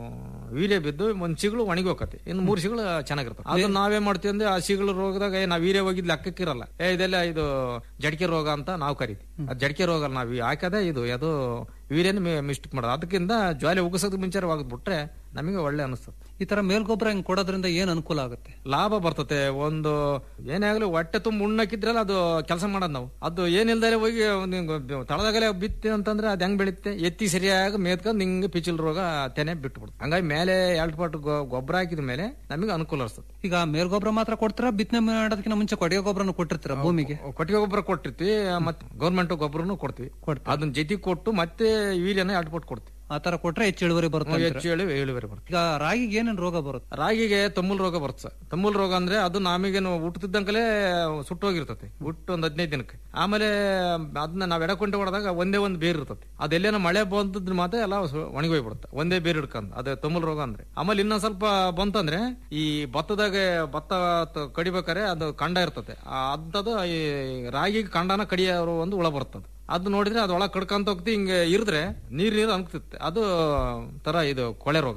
ವೀರ್ಯ ಬಿದ್ದು ಒಂದ್ ಸಿಗಳು ಒಣಗಿ ಹೋಗತ್ತೆ ಇನ್ನು ಮೂರ್ ಸಿಗಳು ಚೆನ್ನಾಗಿರ್ತವೆ ಅದು ನಾವೇ ಮಾಡ್ತೀವಿ ಅಂದ್ರೆ ಆ ಸಿಗಳು ರೋಗದಾಗ ಏ ನಾವ್ ವೀರ್ಯ ಹೋಗಿದ್ ಲೆಕ್ಕಕ್ಕಿರಲ್ಲ ಏ ಇದೆಲ್ಲ ಇದು ಜಡಿಕೆ ರೋಗ ಅಂತ ನಾವು ಕರಿತೀವಿ ಅದ್ ಜಡಿಕೆ ರೋಗ ಅಲ್ಲ ನಾವ್ ಹಾಕದೆ ಇದು ಅದು ವೀರ್ಯನ ಮಿಸ್ಟೇಕ್ ಮಾಡೋದು ಅದಕ್ಕಿಂತ ಜ್ವಾಲೆ ಉಗಿಸೋದ್ ಮುಂಚೆ ಬಿಟ್ರೆ ನಮಗೆ ಒಳ್ಳೆ ಅನಿಸ್ತದೆ ಈ ತರ ಮೇಲ್ಗೊಬ್ಬರ ಹಿಂಗ್ ಕೊಡೋದ್ರಿಂದ ಏನ್ ಅನುಕೂಲ ಆಗುತ್ತೆ ಲಾಭ ಬರ್ತತೆ ಒಂದು ಏನೇ ಆಗ್ಲಿ ಹೊಟ್ಟೆ ತುಂಬ ಉಣ್ಣಕ್ಕಿದ್ರಲ್ಲ ಅದು ಕೆಲಸ ಮಾಡೋದು ನಾವು ಅದು ಏನಿಲ್ದರೆ ಹೋಗಿ ಒಂದು ತಳದಾಗಲೇ ಬಿತ್ತಿ ಅಂತಂದ್ರೆ ಅದ್ ಹೆಂಗ್ ಬೆಳಿತೆ ಎತ್ತಿ ಸರಿಯಾಗಿ ಮೇದ್ಕೊಂಡು ಹಿಂಗೆ ಪಿಚಿಲ್ ರೋಗ ತೆನೆ ಬಿಟ್ಬಿಡುತ್ತೆ ಹಂಗಾಗಿ ಮೇಲೆ ಎರಡು ಪಟ್ಟು ಗೊ- ಗೊಬ್ಬರ ಹಾಕಿದ ಮೇಲೆ ನಮಗೆ ಅನುಕೂಲ ಅನಿಸ್ತದೆ ಈಗ ಮೇಲ್ಗೊಬ್ಬರ ಮಾತ್ರ ಕೊಡ್ತೀರಾ ಬಿತ್ತನೆ ಮಾಡೋದಕ್ಕಿಂತ ಮುಂಚೆ ಕೊಟ್ಟಿಗೆ ಗೊಬ್ಬರನು ಕೊಟ್ಟಿರ್ತೀರಾ ಭೂಮಿಗೆ ಕೊಟ್ಟಿಗೆ ಗೊಬ್ಬರ ಕೊಟ್ಟಿರ್ತೀವಿ ಮತ್ತೆ ಗೌರ್ಮೆಂಟ್ ಗೊಬ್ಬರನು ಕೊಡ್ತೀವಿ ಅದನ್ನ ಜೊತೆ ಕೊಟ್ಟು ಮತ್ತೆ ವೀರ್ಯನ ಎರಡು ಪಟ್ಟು ಕೊಡ್ತೀವಿ ಆ ತರ ಕೊಟ್ರೆ ಹೆಚ್ಚು ಇಳುವರಿ ಬರುತ್ತೆ ಅಂತೀರಾ? ಹೆಚ್ಚು ಹೇಳಿ ಇಳುವರಿ ಬರುತ್ತೆ ಈಗ ರಾಗಿಗೆ ಏನೇನ್ ರೋಗ ಬರುತ್ತೆ ರಾಗಿಗೆ ತಮ್ಮುಲ್ ರೋಗ ಬರುತ್ತೆ ಸರ್ ತಮ್ಮುಲ್ ರೋಗ ಅಂದ್ರೆ ಅದು ನಮಗೇನು ಹುಟ್ಟುತ್ತಿದ್ದಂಕಲೇ ಸುಟ್ಟೋಗಿರ್ತತೆ ಹುಟ್ಟು ಒಂದ್ ಹದಿನೈದು ದಿನಕ್ಕೆ ಆಮೇಲೆ ಅದನ್ನ ನಾವ್ ಎಡಕೊಂಡೆ ಹೊಡೆದಾಗ ಒಂದೇ ಒಂದು ಬೇರ್ ಇರ್ತದೆ ಅದೆಲ್ಲೇನೋ ಮಳೆ ಬಂದದ್ ಮಾತ್ರ ಎಲ್ಲ ಸು- ಒಣಗಿ ಹೋಗ್ಬಿಡುತ್ತೆ ಒಂದೇ ಬೇರ್ ಹಿಡ್ಕೊಂಡ್ ಅದೇ ತಮ್ಮುಲ್ ರೋಗ ಅಂದ್ರೆ ಆಮೇಲೆ ಇನ್ನೊಂದ್ ಸ್ವಲ್ಪ ಬಂತಂದ್ರೆ ಈ ಭತ್ತದಾಗ ಭತ್ತ ತ- ಕಡಿಬೇಕಾರೆ ಅದು ಕಂಡ ಇರ್ತದೆ ಅಂತದ್ದು ಈ ರಾಗಿ ಕಂಡನ ಕಡಿಯೋ ಒಂದು ಹುಳ ಬರ್ತದೆ ಅದು ನೋಡಿದ್ರೆ ಅದು ಒಳಗೆ ಕಡ್ಕೊಂತ ಹೋಗ್ತಿ ಹಿಂಗೆ ಇರಿದ್ರೆ ನೀರ್ ನೀರು ಅನ್ಕ್ತಿತ್ತೆ ಅದು ತರ ಇದು ಕೊಳೆ ರೋಗ ಅದು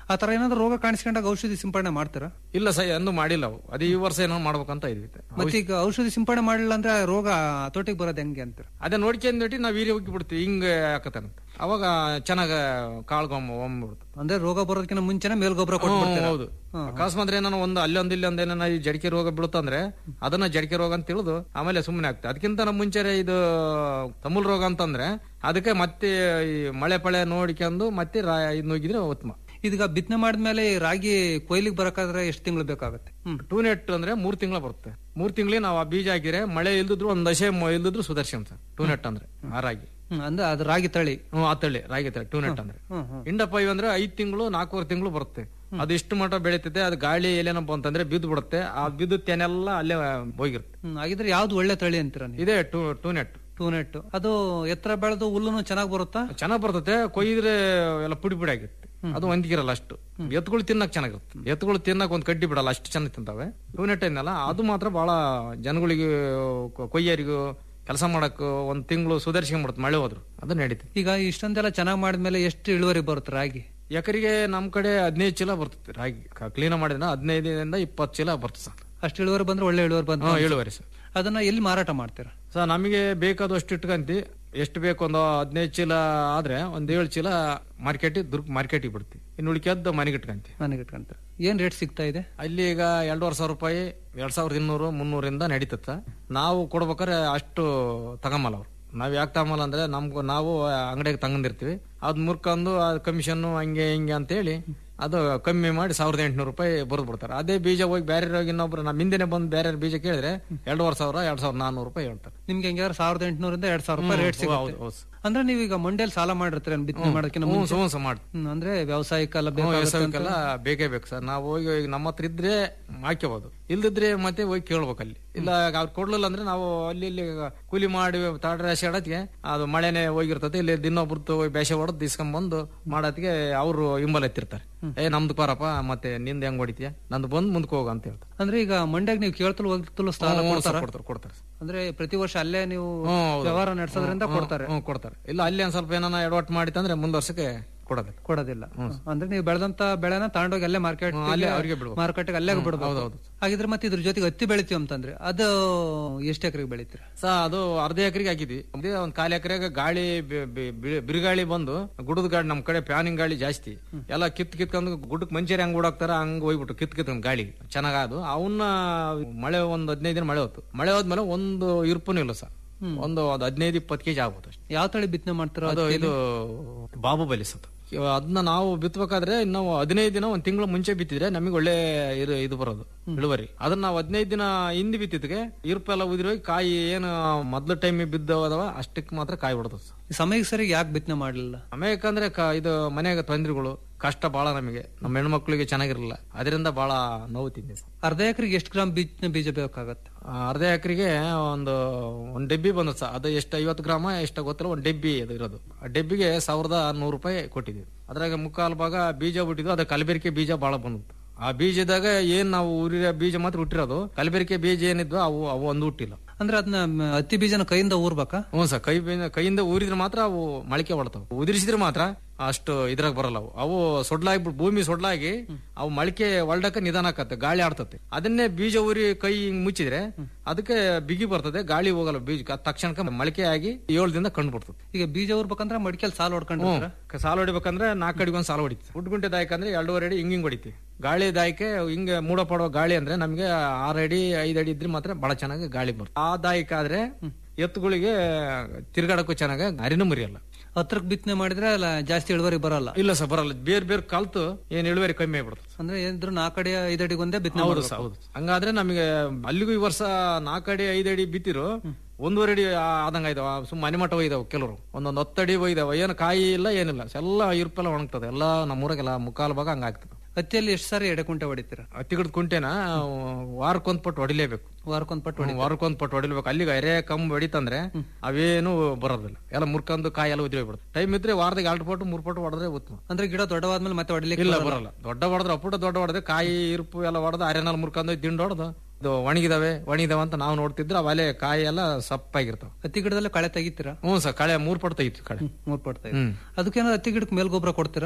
ಆ ತರ ಏನಾದ್ರು ರೋಗ ಕಾಣಿಸ್ಕೊಂಡಾಗ ಔಷಧಿ ಸಿಂಪಡಣೆ ಮಾಡ್ತೀರಾ ಇಲ್ಲ ಸರ್ ಎಂದೂ ಮಾಡಿಲ್ಲ ಅವು ಅದು ಈ ವರ್ಷ ಏನೋ ಮಾಡ್ಬೇಕಂತ ಇದ್ವಿ ಮತ್ತೆ ಈಗ ಔಷಧಿ ಸಿಂಪಡಣೆ ಮಾಡಿಲ್ಲ ಅಂದ್ರೆ ಆ ರೋಗ ತೋಟಿಗೆ ಬರೋದು ಹೆಂಗೆ ಅಂತೀರ ಅದೇ ನೋಡ್ಕೊಂಡ್ಬಿಟ್ಟು ನಾವು ಹೀರಿ ಹೋಗಿ ಬಿಡ್ತೀವಿ ಹಿಂಗೆ ಹಾಕತಾನಂತ ಅವಾಗ ಚೆನ್ನಾಗ ಕಾಳ್ಗೊಮ್ಮ ಒಮ್ಬಿಡ್ತು ಅಂದ್ರೆ ರೋಗ ಬರೋದಕ್ಕಿಂತ ಮುಂಚೆನೆ ಮೇಲ್ಗೊಬ್ಬರ ಕೊಟ್ಬಿಡ್ತೀರಾ ಹೌದು ಅಕಸ್ಮಾತ್ ಏನಾನ ಒಂದು ಅಲ್ಲೊಂದು ಇಲ್ಲೊಂದು ಏನಾನ ಈ ಜಡಿಕೆ ರೋಗ ಬೀಳುತ್ತಂದ್ರೆ ಅದನ್ನ ಜಡಿಕೆ ರೋಗ ಅಂತ ತಿಳಿದು ಆಮೇಲೆ ಸುಮ್ಮನೆ ಆಗ್ತದೆ ಅದಕ್ಕಿಂತ ನಮ್ಮ ಮುಂಚೆ ಇದು ತಮುಲ್ ರೋಗ ಅಂತಂದ್ರೆ ಅದಕ್ಕೆ ಮತ್ತೆ ಈ ಮಳೆ ಪಳೆ ನೋಡ್ಕೊಂಡು ಮತ್ತೆ ರಾ- ಇದ್ ನುಗ್ಗಿದ್ರೆ ಉತ್ತಮ ಇದೀಗ ಬಿತ್ತನೆ ಮಾಡಿದ್ಮೇಲೆ ಈ ರಾಗಿ ಕೊಯ್ಲಿಗೆ ಬರಕಾದ್ರೆ ಎಷ್ಟು ತಿಂಗಳು ಬೇಕಾಗುತ್ತೆ ಟೂ ನೆಟ್ ಅಂದ್ರೆ ಮೂರ್ ತಿಂಗಳ ಬರುತ್ತೆ ಮೂರ್ ತಿಂಗಳಿಗೆ ನಾವು ಆ ಬೀಜ ಹಾಕಿದ್ರೆ ಮಳೆ ಇಲ್ದಿದ್ರು ಒಂದ್ ದಶೆ ಮ- ಇಲ್ದಿದ್ರು ಸುದರ್ಶನ್ ಸರ್ ಟೂ ನೆಟ್ ಅಂದ್ರೆ ಆ ರಾಗಿ ಹ್ಮ್, ಅಂದ್ರೆ ಅದು ರಾಗಿ ತಳಿ ಹ್ಮ್ ಆ ತಳಿ ರಾಗಿ ತಳಿ ಟೂ ನೆಟ್ ಅಂದ್ರೆ ಹ್ಮ್, ಹ್ಮ್. ಇಂಡ ಫೈವ್ ಅಂದ್ರೆ ಐದ್ ತಿಂಗಳು ನಾಲ್ಕೂವರೆ ತಿಂಗಳು ಬರುತ್ತೆ ಅದು ಇಷ್ಟು ಮಟ್ಟ ಬೆಳೀತದೆ ಅದು ಗಾಳಿ ಎಲ್ಲೇನಪ್ಪ ಅಂತಂದ್ರೆ ಬಿದ್ದು ಬಿಡುತ್ತೆ ಆ ಬಿದ್ದು ತೆನೆಲ್ಲ ಅಲ್ಲೇ ಹೋಗಿರುತ್ತೆ ಹ್ಮ್, ಹಾಗಿದ್ರೆ ಯಾವ್ದು ಒಳ್ಳೆ ತಳಿ ಅಂತೀರ ನೀವು ಇದೇ two two net two net ಅದು ಎತ್ತರ ಬೆಳೆದು ಹುಲ್ಲುನು ಚೆನ್ನಾಗಿ ಬರುತ್ತಾ ಚೆನ್ನಾಗ್ ಬರ್ತತೆ ಕೊಯ್ದ್ರೆ ಎಲ್ಲ ಪುಡಿ ಪುಡಿ ಆಗಿರುತ್ತೆ ಅದು ಒಂದಿಗಿರಲ್ಲ ಅಷ್ಟು ಎತ್ತುಗಳು ತಿನ್ನಕ್ ಚೆನ್ನಾಗಿರುತ್ತೆ ಎತ್ತುಗಳು ತಿನ್ನಕ್ ಒಂದ್ ಕಡ್ಡಿ ಬಿಡಲ್ಲ ಅಷ್ಟು ಚೆನ್ನಾಗಿ ತಿಂತಾವೆ ಟೂ ನೆಟ್ ಏನಲ್ಲ ಅದು ಮಾತ್ರ ಬಹಳ ಜನಗಳಿಗೆ ಕೊ- ಕೊಯ್ಯರಿಗೂ ಕೆಲಸ ಮಾಡಕ್ ಒಂದ್ ತಿಂಗಳು ಸುಧಾರಿಸ್ಕೊಂಡ್ಬಿಡುತ್ತೆ ಮಳೆ ಹೋದ್ರು ಅದು ನಡೀತದೆ ಈಗ ಇಷ್ಟೊಂದೆಲ್ಲ ಚೆನ್ನಾಗಿ ಮಾಡಿದ್ಮೇಲೆ ಎಷ್ಟು ಇಳುವರಿ ಬರುತ್ತೆ ರಾಗಿ ಎಕರೆಗೆ ನಮ್ ಕಡೆ ಹದಿನೈದು ಚೀಲ ಬರ್ತದೆ ರಾಗಿ ಕ್ಲೀನ್ ಮಾಡಿದ್ರೆ ಹದಿನೈದರಿಂದ ಇಪ್ಪತ್ತು ಚೀಲ ಬರ್ತದೆ ಸರ್ ಅಷ್ಟು ಇಳುವರಿ ಬಂದ್ರೆ ಒಳ್ಳೆ ಇಳುವರಿ ಬಂದ್ರೆ ಹಾ, ಇಳುವರಿ ಸರ್ ಅದನ್ನ ಎಲ್ಲಿ ಮಾರಾಟ ಮಾಡ್ತೀರಾ ಸರ್ ನಮಗೆ ಬೇಕಾದಷ್ಟು ಇಟ್ಕಂತಿ ಎಷ್ಟು ಬೇಕು ಒಂದು ಹದಿನೈದು ಚೀಲ ಆದ್ರೆ ಒಂದ್ ಏಳು ಚೀಲ ಮಾರ್ಕೆಟಿಗೆ ದುರ್ಗ ಮಾರ್ಕೆಟಿಗೆ ಬಿಡ್ತೀವಿ ಇನ್ನು ಉಳಿಕೆದ್ದು ಮನೆಗೆ ಇಟ್ಕಂತಿ ಮನೆಗೆ ಇಟ್ಕೊಂತೀರ ಏನ್ ರೇಟ್ ಸಿಗ್ತಾ ಇದೆ ಅಲ್ಲಿ ಈಗ ಎರಡೂವರೆ ಸಾವಿರ ರೂಪಾಯಿ ಎರಡ್ ಸಾವಿರದ ಇನ್ನೂರು ಮುನ್ನೂರಿಂದ ನಡೀತತ್ತ ನಾವು ಕೊಡ್ಬೇಕಾದ್ರೆ ಅಷ್ಟು ತಗೊಂಬಲ್ಲ ಅವ್ರು ನಾವ್ ಯಾಕೆ ತಗೊಂಬಲ್ಲ ಅಂದ್ರೆ ನಮ್ಗೂ ನಾವು ಅಂಗಡಿಗೆ ತಗೊಂಡಿರ್ತೀವಿ ಅದ್ ಮುರ್ಕೊಂಡು ಕಮಿಷನ್ ಹಂಗೆ ಹಿಂಗೆ ಅಂತೇಳಿ ಅದು ಕಮ್ಮಿ ಮಾಡಿ ಸಾವಿರದ ಎಂಟುನೂರು ರೂಪಾಯಿ ಬರೆದು ಬಿಡ್ತಾರೆ ಅದೇ ಬೀಜ ಹೋಗಿ ಬೇರೆ ಇನ್ನೊಬ್ರು ನಮ್ಮ ಹಿಂದೆನೆ ಬಂದು ಬೇರೆ ಬೀಜ ಕೇಳಿದ್ರೆ ಎರಡೂವರೆ ಸಾವಿರ ಎರಡ್ ಸಾವಿರದ ನಾನ್ನೂರು ರೂಪಾಯಿ ಹೇಳ್ತಾರೆ ನಿಮ್ಗೆ ಹೆಂಗಾದ್ರೆ ಸಾವಿರದ ಎಂಟುನೂರಿಂದ ಎರಡ್ ಸಾವಿರ ರೂಪಾಯಿ ಹ್ಮ್, ರೇಟ್ ಸಿಗುತ್ತೆ ಹೌದು, ಹೌದು. ಅಂದ್ರೆ ನೀವೀಗ ಮಂಡ್ಯಲ್ಲಿ ಸಾಲ ಮಾಡಿರ್ತೀರ ಬಿತ್ತನೆ ಮಾಡೋದಕ್ಕಿಂತ ಹ್ಮ್, ಮುಂಚೆ? ಹ್ಮ್, ಸರ್, ಮಾಡಿ. ಹ್ಮ್, ಅಂದ್ರೆ ವ್ಯವಸಾಯಕ್ಕೆಲ್ಲ ಹ್ಮ್, ಬೇಕಾಗುತ್ತೆ ವ್ಯವಸಾಯಕ್ಕೆಲ್ಲ ಅಂತ- ಬೇಕೇ ಬೇಕು ಸರ್ ನಾವು ಹೋಗಿ ಈಗ ನಮ್ಮ ಹತ್ರ ಇದ್ರೆ ಹಾಕ್ಯಬಹುದು ಇಲ್ದಿದ್ರೆ ಮತ್ತೆ ಹೋಗಿ ಕೇಳ್ಬೇಕು ಅಲ್ಲಿ ಇಲ್ಲ ಅವ್ರು ಕೊಡ್ಲಿಲ್ಲ ಅಂದ್ರೆ ನಾವು ಅಲ್ಲಿ ಇಲ್ಲಿ ಕೂಲಿ ಮಾಡಿ ತಾಡ್ರ ರಾಶಿ ಆಡೋದ್ಗೆ ಅದು ಮಳೆನೆ ಹೋಗಿರ್ತದೆ ಇಲ್ಲಿ ದಿನೊಬ್ರದ್ದು ಹೋಗಿ ಬೇಸೆ ಹೊಡೆದು ದಿಸ್ಕೊಂಡ್ ಬಂದು ಮಾಡೋದಕ್ಕೆ ಅವರು ಹಿಂಬಲ ಎತ್ತಿರ್ತಾರೆ ಏ ನಮ್ದು ಪಾರಪ್ಪ ಮತ್ತೆ ನಿಂದ ಹೆಂಗ್ ಹೊಡಿತೀಯ ನಂದು ಬಂದು ಮುಂದಕ್ಕೆ ಹೋಗ ಅಂತ ಹೇಳ್ತಾರೆ ಅಂದ್ರೆ ಈಗ ಮಂಡ್ಯಾಗ ನೀವು ಕೇಳ್ತಲು ಹೋಗ್ತಲು ಸಾಲ ಹ್ಮ್, ಕೊಡ್ತಾರ ಸರ್, ಕೊಡ್ತಾರೆ, ಕೊಡ್ತಾರೆ. ಅಂದ್ರೆ ಪ್ರತಿ ವರ್ಷ ಅಲ್ಲೇ ನೀವು ಹ್ಮ್, ಹೌದು. ವ್ಯವಹಾರ ನಡೆಸೋದ್ರಿಂದ ಹ್ಮ್, ಕೊಡ್ತಾರೆ ಹ್ಮ್, ಕೊಡ್ತಾರೆ ಇಲ್ಲ ಅಲ್ಲಿ ಒಂದ್ ಸ್ವಲ್ಪ ಏನಾನ ಎಡವಟ್ ಮಾಡಿತ್ತಂದ್ರೆ ಮುಂದ್ ವರ್ಷಕ್ಕೆ ಕೊಡೋದಿಲ್ಲ ಕೊಡೋದಿಲ್ಲ ಅಂದ್ರೆ ನೀವು ಬೆಳೆದಂತ ಬೆಳೆನ ತಗೊಂಡೋಗಿ ಅಲ್ಲೇ ಮಾರ್ಕೆಟ್ ಹ್ಮ್, ಅಲ್ಲೇ ಅವ್ರಿಗೆ ಬಿಡ್ಬೇಕು. ಮಾರ್ಕೆಟ್ ಅಲ್ಲೇ ಹ್ಮ್, ಬಿಡ್ಬೇಕು ಹೌದು, ಹೌದು. ಹಾಗಿದ್ರೆ ಮತ್ತೆ ಇದ್ರ ಜೊತೆಗೆ ಹತ್ತಿ ಬೆಳಿತೀವಿ ಅಂತಂದ್ರೆ ಅದು ಎಷ್ಟು ಎಕರೆಗೆ ಬೆಳಿತೀರ ಸಾ ಅದು ಅರ್ಧ ಎಕರೆಗೆ ಹಾಕಿದ್ವಿ ಅದೇ ಒಂದ್ ಕಾಲ್ ಎಕರೆಗೆ ಗಾಳಿ ಬಿ- ಬಿ- ಬಿ- ಬಿರುಗಾಳಿ ಬಂದು ಗುಡದ ಗಾಳಿ ನಮ್ ಕಡೆ ಪ್ಯಾನಿಂಗ್ ಗಾಳಿ ಜಾಸ್ತಿ ಎಲ್ಲ ಕಿತ್ ಕಿತ್ಕೊಂಡು ಗುಡ್ಡಕ್ ಮಂಚೇರಿ ಹಂಗ್ ಓಡಾಕ್ತಾರ ಹಂಗ್ ಹೋಗ್ಬಿಟ್ಟು ಕಿತ್ ಕಿತ್ಕೊಂಡ್ ಗಾಳಿ ಚೆನ್ನಾಗಾದು ಅವನ್ನ ಮಳೆ ಒಂದ್ ಹದಿನೈದು ದಿನ ಮಳೆ ಹೋತು ಮಳೆ ಹೋದ್ಮೇಲೆ ಒಂದು ಇರ್ಪುನೂ ಇಲ್ಲ ಸರ್ ಒಂದು ಒಂದ್ ಹದಿನೈದು ಇಪ್ಪತ್ತು ಕೆಜಿ ಆಗ್ಬೋದು ಅಷ್ಟೇ ಯಾವ ತಳಿ ಬಿತ್ತನೆ ಮಾಡ್ತೀರಾ ಅದು ಇದು ಬಾಬುಬಲಿ ಸತ್ ಅದನ್ನ ನಾವು ಬಿತ್ತಬೇಕಾದ್ರೆ ನಾವು ಹದಿನೈದು ದಿನ ಒಂದ್ ತಿಂಗಳು ಮುಂಚೆ ಬಿತ್ತಿದ್ರೆ ನಮಗೆ ಒಳ್ಳೆ ಇದು ಇದು ಬರೋದು ಇಳುವರಿ ಅದನ್ನ ನಾವು ಹದಿನೈದು ದಿನ ಹಿಂದೆ ಬಿತ್ತಿದ್ಗೆ ಇರುಪೆಲ್ಲ ಉದಿರಿ ಹೋಗಿ ಕಾಯಿ ಏನು ಮೊದ್ಲು ಟೈಮ್ ಬಿದ್ದವದವ ಅಷ್ಟಕ್ಕೆ ಮಾತ್ರ ಕಾಯಿ ಬಿಡ್ತದೆ ಸರ್. ಸಮಯಕ್ಕೆ ಸರಿ ಯಾಕೆ ಬಿತ್ತನೆ ಮಾಡಲಿಲ್ಲ ಆಮೇಕಂದ್ರೆ ಕ- ಇದು ಮನೆಯಾಗ ತೊಂದರೆಗಳು ಕಷ್ಟ ಬಹಳ ನಮಗೆ ನಮ್ಮ ಹೆಣ್ಮಕ್ಳಿಗೆ ಚೆನ್ನಾಗಿರಲಿಲ್ಲ ಅದರಿಂದ ಬಹಳ ನೋವು ತಿಂದೆ ಸರ್. ಅರ್ಧ ಎಕರೆಗೆ ಎಷ್ಟು ಗ್ರಾಮ್ ಬೀಜ ಬೀಜ ಬೇಕಾಗತ್ತೆ ಆ, ಅರ್ಧ ಎಕರೆಗೆ ಒಂದು ಒಂದ್ ಡೆಬ್ಬಿ ಬಂದ ಸರ್ ಅದು ಎಷ್ಟು ಐವತ್ತು ಗ್ರಾಮ ಎಷ್ಟು ಗೊತ್ತಿಲ್ಲ ಒಂದ್ ಡೆಬ್ಬಿ ಅದು ಇರೋದು ಆ ಡೆಬ್ಬಿಗೆ ಸಾವಿರದ ನೂರು ರೂಪಾಯಿ ಕೊಟ್ಟಿದ್ದೀವಿ ಅದ್ರಾಗ ಮುಕ್ಕಾಲು ಭಾಗ ಬೀಜ ಬಿಟ್ಟಿದ್ವು ಅದು ಕಲಬೆರಕೆ ಬೀಜ ಬಹಳ ಬಂದಿತ್ತು ಆ ಬೀಜದಾಗ ಏನ್ ನಾವು ಊರಿನ ಬೀಜ ಮಾತ್ರ ಹುಟ್ಟಿರೋದು ಕಲಬೆರಕೆ ಬೀಜ ಏನಿದ್ವು ಅವು ಅವು ಒಂದು ಹುಟ್ಟಿಲ್ಲ ಅಂದ್ರೆ ಅದನ್ನ ಮ- ಹತ್ತಿ ಬೀಜನ ಕೈಯಿಂದ ಊರ್ಬೇಕಾ ಹ್ಞೂ ಸರ್ ಕೈ ಬೀಜ- ಕೈಯಿಂದ ಊರಿದ್ರೆ ಮಾತ್ರ ಅವು ಮೊಳಕೆ ಹೊಡ್ತಾವ ಉದಿರಿಸಿದ್ರೆ ಮಾತ್ರ ಅಷ್ಟು ಇದ್ರಾಗ ಬರಲ್ಲ ಅವು ಅವು ಸೊಡ್ಲಾಗಿ ಬಿಡ್- ಭೂಮಿ ಸೊಡ್ಲಾಗಿ ಅವು ಮೊಳಕೆ ಒಳ್ಡಕ ನಿಧಾನ ಆಕತ್ತೆ ಗಾಳಿ ಆಡ್ತತೆ ಅದನ್ನೇ ಬೀಜ ಊರಿ ಕೈ ಹಿಂಗ್ ಮುಚ್ಚಿದ್ರೆ ಅದಕ್ಕೆ ಬಿಗಿ ಬರ್ತದೆ ಗಾಳಿ ಹೋಗಲ್ಲ ಬೀಜ ತಕ್ಷಣ ಮೊಳಕೆ ಆಗಿ ಏಳು ದಿನ ಕಂಡು ಬಿಡ್ತದೆ ಈಗ ಬೀಜ ಊರ್ಬೇಕಂದ್ರೆ ಮಡಿಕೆಲ್ ಸಾಲ ಹೊಡ್ಕೊಂಡು ಹ್ಮ್. ಸಾಲ ಹೊಡಿಬೇಕಂದ್ರೆ ನಾಲ್ಕು ಅಡಿಗೆ ಒಂದು ಸಾಲ ಹೊಡಿತೀವಿ ಉಡ್ ಗುಂಟೆ ದಾಯಕ ಅಂದ್ರೆ ಎರಡೂವರೆ ಅಡಿ ಹಿಂಗ್ ಹಿಂಗ್ ಹೊಡಿತೀವಿ ಗಾಳಿ ದಾಯಕ್ಕೆ ಹಿಂಗೆ ಮೂಡ ಪಡುವ ಗಾಳಿ ಅಂದ್ರೆ ನಮ್ಗೆ ಆರು ಅಡಿ ಐದು ಅಡಿ ಇದ್ರೆ ಮಾತ್ರ ಬಹಳ ಚೆನ್ನಾಗಿ ಗಾಳಿ ಬರುತ್ತೆ ಆ ದಾಯಕ ಆದ್ರೆ ಎತ್ತುಗಳಿಗೆ ತಿರ್ಗಾಡಕ್ಕೂ ಚೆನ್ನಾಗಿ ಅರಿನೂ ಮುರಿಯಲ್ಲ ಹತ್ರಕ್ ಬಿತ್ತನೆ ಮಾಡಿದ್ರೆ ಅಲ್ಲ ಜಾಸ್ತಿ ಇಳುವರಿ ಬರಲ್ಲ ಇಲ್ಲ ಸರ್ ಬರಲ್ಲ ಬೇರೆ ಬೇರೆ ಕಲ್ತು ಏನ್ ಇಳುವರಿ ಕಮ್ಮಿ ಆಗ್ಬಿಡುತ್ತೆ ಅಂದ್ರೆ ಏನಿದ್ರು ನಾಲ್ಕಡಿ ಐದಡಿಗೆ ಒಂದೇ ಬಿತ್ತನೆ ಹೌದು ಮಾಡ್ಬೇಕು. ಸರ್ ಹೌದು ಹಂಗಾದ್ರೆ ನಮಗೆ ಅಲ್ಲಿಗೂ ಈ ವರ್ಷ ನಾಲ್ಕು ಅಡಿ ಐದು ಅಡಿ ಬಿತ್ತಿರು ಒಂದೂವರೆ ಅಡಿ ಆದಂಗ ಇದಾವ ಸುಮ್ ಮನೆ ಮಠ ಒಯ್ದಾವ ಕೆಲವರು ಒಂದೊಂದು ಹತ್ತಡಿ ಒಯ್ದಾವ ಏನು ಕಾಯಿ ಇಲ್ಲ ಏನಿಲ್ಲ ಎಲ್ಲ ಇರುಪೆಲ್ಲ ಒಣಗ್ತದೆ ಎಲ್ಲ ನಮ್ಮೂರಾಗೆಲ್ಲ ಮುಕ್ಕಾಲು ಭಾಗ ಹಂಗಾಗ್ತದೆ ಹತ್ತಿಯಲ್ಲಿ ಎಷ್ಟು ಸಾರಿ ಎಡೆ ಕುಂಟೆ ಹೊಡಿತೀರ ಹತ್ತಿಗಿಡ ಕುಂಟೆನ ವಾರಕ್ಕೊಂದ್ ಪಟ್ಟು ಹೊಡಿಲೇಬೇಕು ವಾರಕ್ಕೊಂದ್ ಪಟ್ಟು ಹ್ಮ್, ವಾರಕ್ಕೊಂದ್ ಪಟ್ಟು ಹೊಡಿಲೇಬೇಕು ಅಲ್ಲಿಗೆ ಎರೆ ಕಂಬ್ ಹೊಡಿತಂದ್ರೆ ಅವೇನು ಬರೋದಿಲ್ಲ ಎಲ್ಲ ಮುರ್ಕೊಂಡು ಕಾಯಿ ಎಲ್ಲ ಉದ್ರಿ ಹೋಗ್ಬಿಡುತ್ತೆ ಟೈಮ್ ಇದ್ರೆ ವಾರದಾಗ ಎರಡು ಪಟ್ಟು ಮೂರ್ ಪಟ್ಟು ಹೊಡೆದ್ರೆ ಉತ್ತಮ ಅಂದ್ರೆ ಗಿಡ ದೊಡ್ಡವಾದ್ಮೇಲೆ ಮತ್ತೆ ಹೊಡಿಲಿಕ್ಕೆ ಇಲ್ಲ ಬರಲ್ಲ. ಬರಲ್ಲ ದೊಡ್ಡ ಹೊಡೆದ್ರೆ ಅಪ್ಪುಟ ದೊಡ್ಡ ಹೊಡೆದ್ರೆ ಕಾಯಿ ಇರುಪು ಎಲ್ಲ ಹೊಡೆದು ಅರೆನಲ್ಲಿ ಮುರ್ಕೊಂಡು ದಿಂಡು ಹೊಡೆದು ಇದು ಒಣಗಿದಾವೆ ಒಣಗಿದಾವೆ ಅಂತ ನಾವು ನೋಡ್ತಿದ್ರೆ ಅವಲೆ ಕಾಯಿ ಎಲ್ಲ ಸಪ್ಪಾಗಿರ್ತಾವ ಹತ್ತಿ ಗಿಡದಲ್ಲಿ ಕಳೆ ತೆಗಿತೀರಾ ಹ್ಞೂ ಸರ್ ಕಳೆ ಮೂರ್ ಪಟ್ಟು ತೆಗಿತೀವಿ ಕಳೆ ಮೂರ್ ಪಡ್ತಾ ಹ್ಮ್. ಅದಕ್ಕೇನಾದ್ರು ಹತ್ತಿ ಗಿಡಕ್ಕೆ ಮೇಲ್ಗೊಬ್ಬರ ಕೊಡ್ತೀರಾ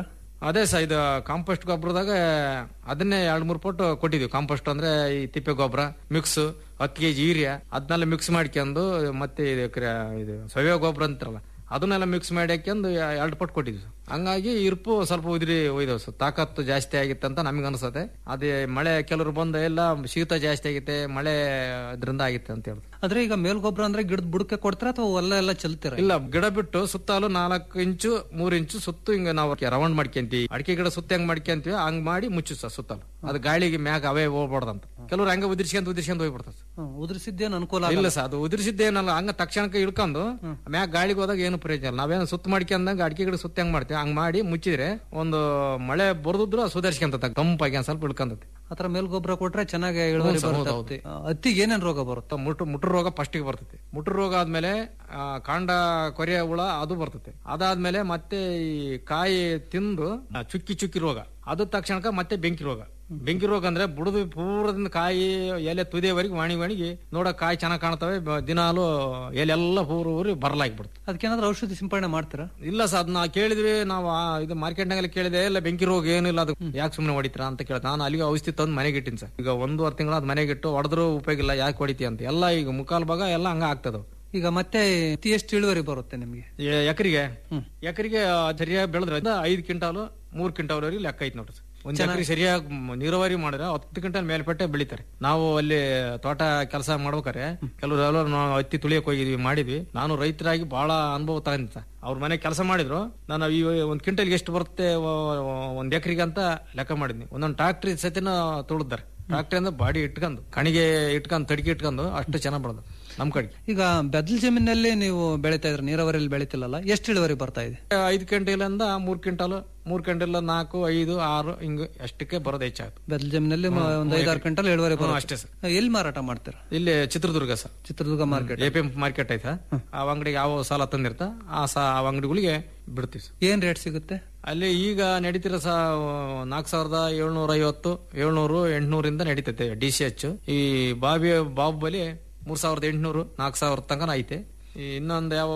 ಅದೇ ಸರ್ ಇದು ಕಾಂಪೋಸ್ಟ್ ಗೊಬ್ಬರದಾಗ ಅದನ್ನೇ ಎರಡ್ ಮೂರು ಪಟ್ಟು ಕೊಟ್ಟಿದ್ವಿ ಕಾಂಪೋಸ್ಟ್ ಅಂದ್ರೆ ಈ ತಿಪ್ಪೆ ಗೊಬ್ಬರ ಮಿಕ್ಸ್ ಹತ್ತು ಕೆಜಿ ಯೂರಿಯಾ ಅದನ್ನೆಲ್ಲ ಮಿಕ್ಸ್ ಮಾಡ್ಕೊಂಡು ಮತ್ತೆ ಇದು ಕ್ರ- ಇದು ಸಾವಯವ ಗೊಬ್ಬರ ಅಂತಾರಲ್ಲ ಅದನ್ನೆಲ್ಲ ಮಿಕ್ಸ್ ಮಾಡಿ ಹಾಕ್ಯಂದು ಎರಡು ಪಟ್ಟು ಕೊಟ್ಟಿದ್ವಿ ಸರ್. ಹಂಗಾಗಿ ಇರ್ಪು ಸ್ವಲ್ಪ ಉದ್ರಿ ಒಯ್ದವ್ ಸರ್ ತಾಕತ್ತು ಜಾಸ್ತಿ ಆಗಿತ್ತು ಅಂತ ನಮಗೆ ಅನ್ಸತ್ತೆ ಅದೇ ಮಳೆ ಕೆಲವರು ಬಂದ ಎಲ್ಲ ಶೀತ ಜಾಸ್ತಿ ಆಗಿತ್ತೆ ಮಳೆ ಇದರಿಂದ ಆಗಿತ್ತೆ ಅಂತ ಹೇಳಿದ್ರು ಆದ್ರೆ ಈಗ ಮೇಲ್ ಗೊಬ್ಬರ ಅಂದ್ರೆ ಗಿಡದ ಬುಡಕ್ಕೆ ಕೊಡ್ತೀರಾ ಅಥವಾ ಹೊಲ ಎಲ್ಲ ಚೆಲ್ತೀರಾ ಇಲ್ಲ ಗಿಡ ಬಿಟ್ಟು ಸುತ್ತಲೂ ನಾಲ್ಕು ಇಂಚು ಮೂರ್ ಇಂಚು ಸುತ್ತು ಹಿಂಗ ನಾವು ರೌಂಡ್ ಮಾಡ್ಕೊಂತೀವಿ ಅಡಿಕೆ ಗಿಡ ಸುತ್ತ ಹೆಂಗ್ ಮಾಡ್ಕೊಂತೀವಿ ಹಂಗ್ ಮಾಡಿ ಮುಚ್ಚು ಸರ್ ಸುತ್ತಲು ಅದು ಗಾಳಿಗೆ ಮ್ಯಾಗ ಅವೇ ಹೋಗ್ಬಾರ್ದಂತ ಕೆಲವ್ರು ಹಂಗ ಉದಿರ್ಸ್ಕೊಂತ ಉದಿರ್ಸ್ಕೊಂತ ಹೋಗ್ಬಿಡ್ತಾರೆ ಹ್ಮ್, ಉದುರಿಸಿದ್ದೇನು ಅನುಕೂಲ ಇಲ್ಲ ಆಗಲ್ಲ. ಸರ್ ಅದು ಉದುರಿಸಿದ್ದೇನಲ್ಲ ಹಂಗ ತಕ್ಷಣಕ್ಕೆ ಇಳ್ಕೊಂಡು ಮ್ಯಾಗ ಗಾಳಿಗೆ ಹೋದಾಗ ಏನು ಪ್ರಯೋಜನ ಇಲ್ಲ ನಾವೇನು ಸುತ್ತ ಮಾಡ್ಕೊಂಡಂಗ ಅಡಿಕೆ ಗಿಡ ಸುತ್ತ ಹೆಂಗ್ ಮಾಡ್ತೀವಿ ಹಂಗ್ ಮಾಡಿ ಮುಚ್ಚಿದ್ರೆ ಒಂದು ಮಳೆ ಬರ್ದಿದ್ರು ಸುಧಾರಿಸ್ಕೊಂತ ತಂಪಾಗಿ ಒಂದ್ ಸ್ವಲ್ಪ ಇಳ್ಕೊಂತತಿ ಆತರ ಮೇಲ್ ಗೊಬ್ಬರ ಕೊಟ್ರೆ ಚೆನ್ನಾಗಿ ಇಳುವರಿ ಹೌದು ಸರ್, ಬರುತ್ತೆ ಹೌದು, ಹತ್ತಿ. ಆ, ಹತ್ತಿಗೆ ಏನೇನ್ ರೋಗ ಬರುತ್ತೆ ಮುಟ್ಟು ಮುಟ್ರು ರೋಗ ಫಸ್ಟಿಗೆ ಬರ್ತೈತಿ ಮುಟ್ರು ರೋಗ ಆದ್ಮೇಲೆ ಆ, ಕಾಂಡ ಕೊರೆಯ ಹುಳ ಅದು ಬರ್ತೈತೆ ಅದಾದ್ಮೇಲೆ ಮತ್ತೆ ಈ ಕಾಯಿ ತಿಂದು ಆ, ಚುಕ್ಕಿ ಚುಕ್ಕಿ ರೋಗ ಅದು ತಕ್ಷಣಕ್ಕ ಮತ್ತೆ ಬೆಂಕಿ ರೋಗ ಬೆಂಕಿ ರೋಗ ಅಂದ್ರೆ ಬುಡದ ಪೂರದಿಂದ ಕಾಯಿ ಎಲೆ ತುದಿಯವರೆಗೆ ವಾಣಿ ವಾಣಿಗೆ ನೋಡಕ್ ಕಾಯಿ ಚೆನ್ನಾಗ್ ಕಾಣ್ತವೆ ಬ- ದಿನಾಲು ಎಲೆಲ್ಲ ಪೂರ ಊರಿ ಬರಲಾಗ್ಬಿಡುತ್ತೆ ಅದಕ್ಕೇನಾದ್ರೂ ಔಷಧಿ ಸಿಂಪಡಣೆ ಮಾಡ್ತೀರಾ ಇಲ್ಲ ಸರ್ ಅದನ್ನ ಕೇಳಿದ್ವಿ ನಾವು ಆ ಇದು ಮಾರ್ಕೆಟ್ನಾಗೆಲ್ಲ ಕೇಳಿದೆ ಇಲ್ಲ ಬೆಂಕಿ ರೋಗ ಏನಿಲ್ಲ ಅದು ಯಾಕೆ ಸುಮ್ಮನೆ ಹೊಡಿತೀರಾ ಅಂತ ಕೇಳಿದ ನಾನು ಅಲ್ಲಿಗೆ ಔಷಧಿ ತಂದು ಮನೆಗೆ ಇಟ್ಟಿನಿ ಸರ್ ಈಗ ಒಂದೂವರೆ ತಿಂಗಳ ಅದು ಮನೆಗೆ ಇಟ್ಟು ಹೊಡೆದ್ರು ಉಪಯೋಗ ಇಲ್ಲ ಯಾಕೆ ಹೊಡಿತಿ ಅಂತ ಎಲ್ಲ ಈಗ ಮುಕ್ಕಾಲ್ ಭಾಗ ಎಲ್ಲ ಹಂಗ ಆಗ್ತದ ಈಗ ಮತ್ತೆ ಹತ್ತಿ ಎಷ್ಟು ಇಳುವರಿ ಬರುತ್ತೆ ನಿಮ್ಗೆ ಎಕರಿಗೆ ಎಕರಿಗೆ ಸರಿಯಾಗಿ ಬೆಳೆದ್ರೆ ಐದು ಕ್ವಿಂಟಾಲು ಮೂರ್ ಕ್ವಿಂಟಾಲ್ ವರೆಗೆ ಲೆಕ್ಕ ಐತಿ ನೋಡ್ರಿ ಸರ್. ಒಂದ್ ಎಕರೆ ಸರಿಯಾಗಿ ಮ್- ನೀರಾವರಿ ಮಾಡಿದ್ರೆ ಹತ್ತು ಕ್ವಿಂಟಲ್ ಮೇಲ್ಪಟ್ಟೆ ಬೆಳಿತಾರೆ ನಾವು ಅಲ್ಲಿ ತೋಟ ಕೆಲಸ ಮಾಡ್ಬೇಕಾರೆ ಕೆಲವರು ಎಲ್ಲ ನಾವು ಹತ್ತಿ ತುಳಿಯಕ್ ಹೋಗಿದ್ವಿ ಮಾಡಿದ್ವಿ ನಾನು ರೈತರಾಗಿ ಬಹಳ ಅನುಭವ ತಗೊಂತ ಅವ್ರ ಮನೆ ಕೆಲಸ ಮಾಡಿದ್ರು ನಾನು ಈ ಒಂದ್ ಕ್ವಿಂಟಲ್ಗೆ ಎಷ್ಟು ಬರುತ್ತೆ ಒ- ಒ- ಒಂದ್ ಎಕರೆಗೆ ಅಂತ ಲೆಕ್ಕ ಮಾಡಿದ್ನಿ ಒಂದೊಂದು ಟ್ರಾಕ್ಟ್ರಿ ಸತಿನ ತುಳಿದಾರೆ ಟ್ರಾಕ್ಟ್ರಿ ಅಂದ್ರೆ ಬಾಡಿ ಇಟ್ಕೊಂಡು ಕಣಿಗೆ ಇಟ್ಕೊಂಡು ತಡಿಕೆ ಇಟ್ಕೊಂಡು ಅಷ್ಟು ಚೆನ್ನಾಗ್ ಬೆಳೆದು ನಮ್ ಕಡೆಗೆ ಈಗ ಬೆದಲ್ ಜಮೀನಲ್ಲಿ ನೀವು ಬೆಳಿತಾ ಇದ್ರೆ ನೀರಾವರಿಯಲ್ಲಿ ಬೆಳಿತಿಲ್ಲಲ್ಲ ಎಷ್ಟು ಇಳುವರಿ ಬರ್ತಾ ಇದೆ ಐದು ಕ್ವಿಂಟಲಿಂದ ಮೂರ್ ಕ್ವಿಂಟಲ್ ಮೂರ್ ಕ್ವಿಂಟಲ್ ನಾಲ್ಕು ಐದು ಆರು ಹಿಂಗ ಅಷ್ಟಕ್ಕೆ ಬರೋದು ಹೆಚ್ಚಾಗುತ್ತೆ ಬೆದಲ್ ಜಮೀನಲ್ಲಿ ಮ- ಹ್ಮ್. ಒಂದ್ ಐದಾರು ಕ್ವಿಂಟಲ್ ಇಳುವರಿ ಹ್ಮ್, ಬರುತ್ತೆ ಅಷ್ಟೇ ಸರ್. ಎಲ್ಲಿ ಮಾರಾಟ ಮಾಡ್ತೀರಾ ಇಲ್ಲಿ Chitradurga sir Chitradurga market A P M market ಐತ ಆ ಅಂಗಡಿಗೆ ಯಾವ ಸಾಲ ತಂದಿರ್ತ ಆ ಸಾ ಆ ಅಂಗಡಿಗಳಿಗೆ ಬಿಡ್ತೀವಿ ಸರ್. ಏನ್ ರೇಟ್ ಸಿಗುತ್ತೆ ಅಲ್ಲಿ ಈಗ ನಡೀತಿರೋ ಸಹ ನಾಲ್ಕು ಸಾವಿರದ ಏಳ್ನೂರ ಐವತ್ತು ಏಳ್ನೂರು ಎಂಟ್ನೂರಿಂದ ನಡೀತೈತೆ ಡಿ ಸಿ ಎಚ್ ಈ ಬಾಬಿ ಬಾಹುಬಲಿ ಮೂರ್ ಸಾವಿರದ ಎಂಟ್ನೂರು ನಾಲ್ಕು ಸಾವಿರ ತನಕ ಐತೆ ಈ ಇನ್ನೊಂದು ಯಾವ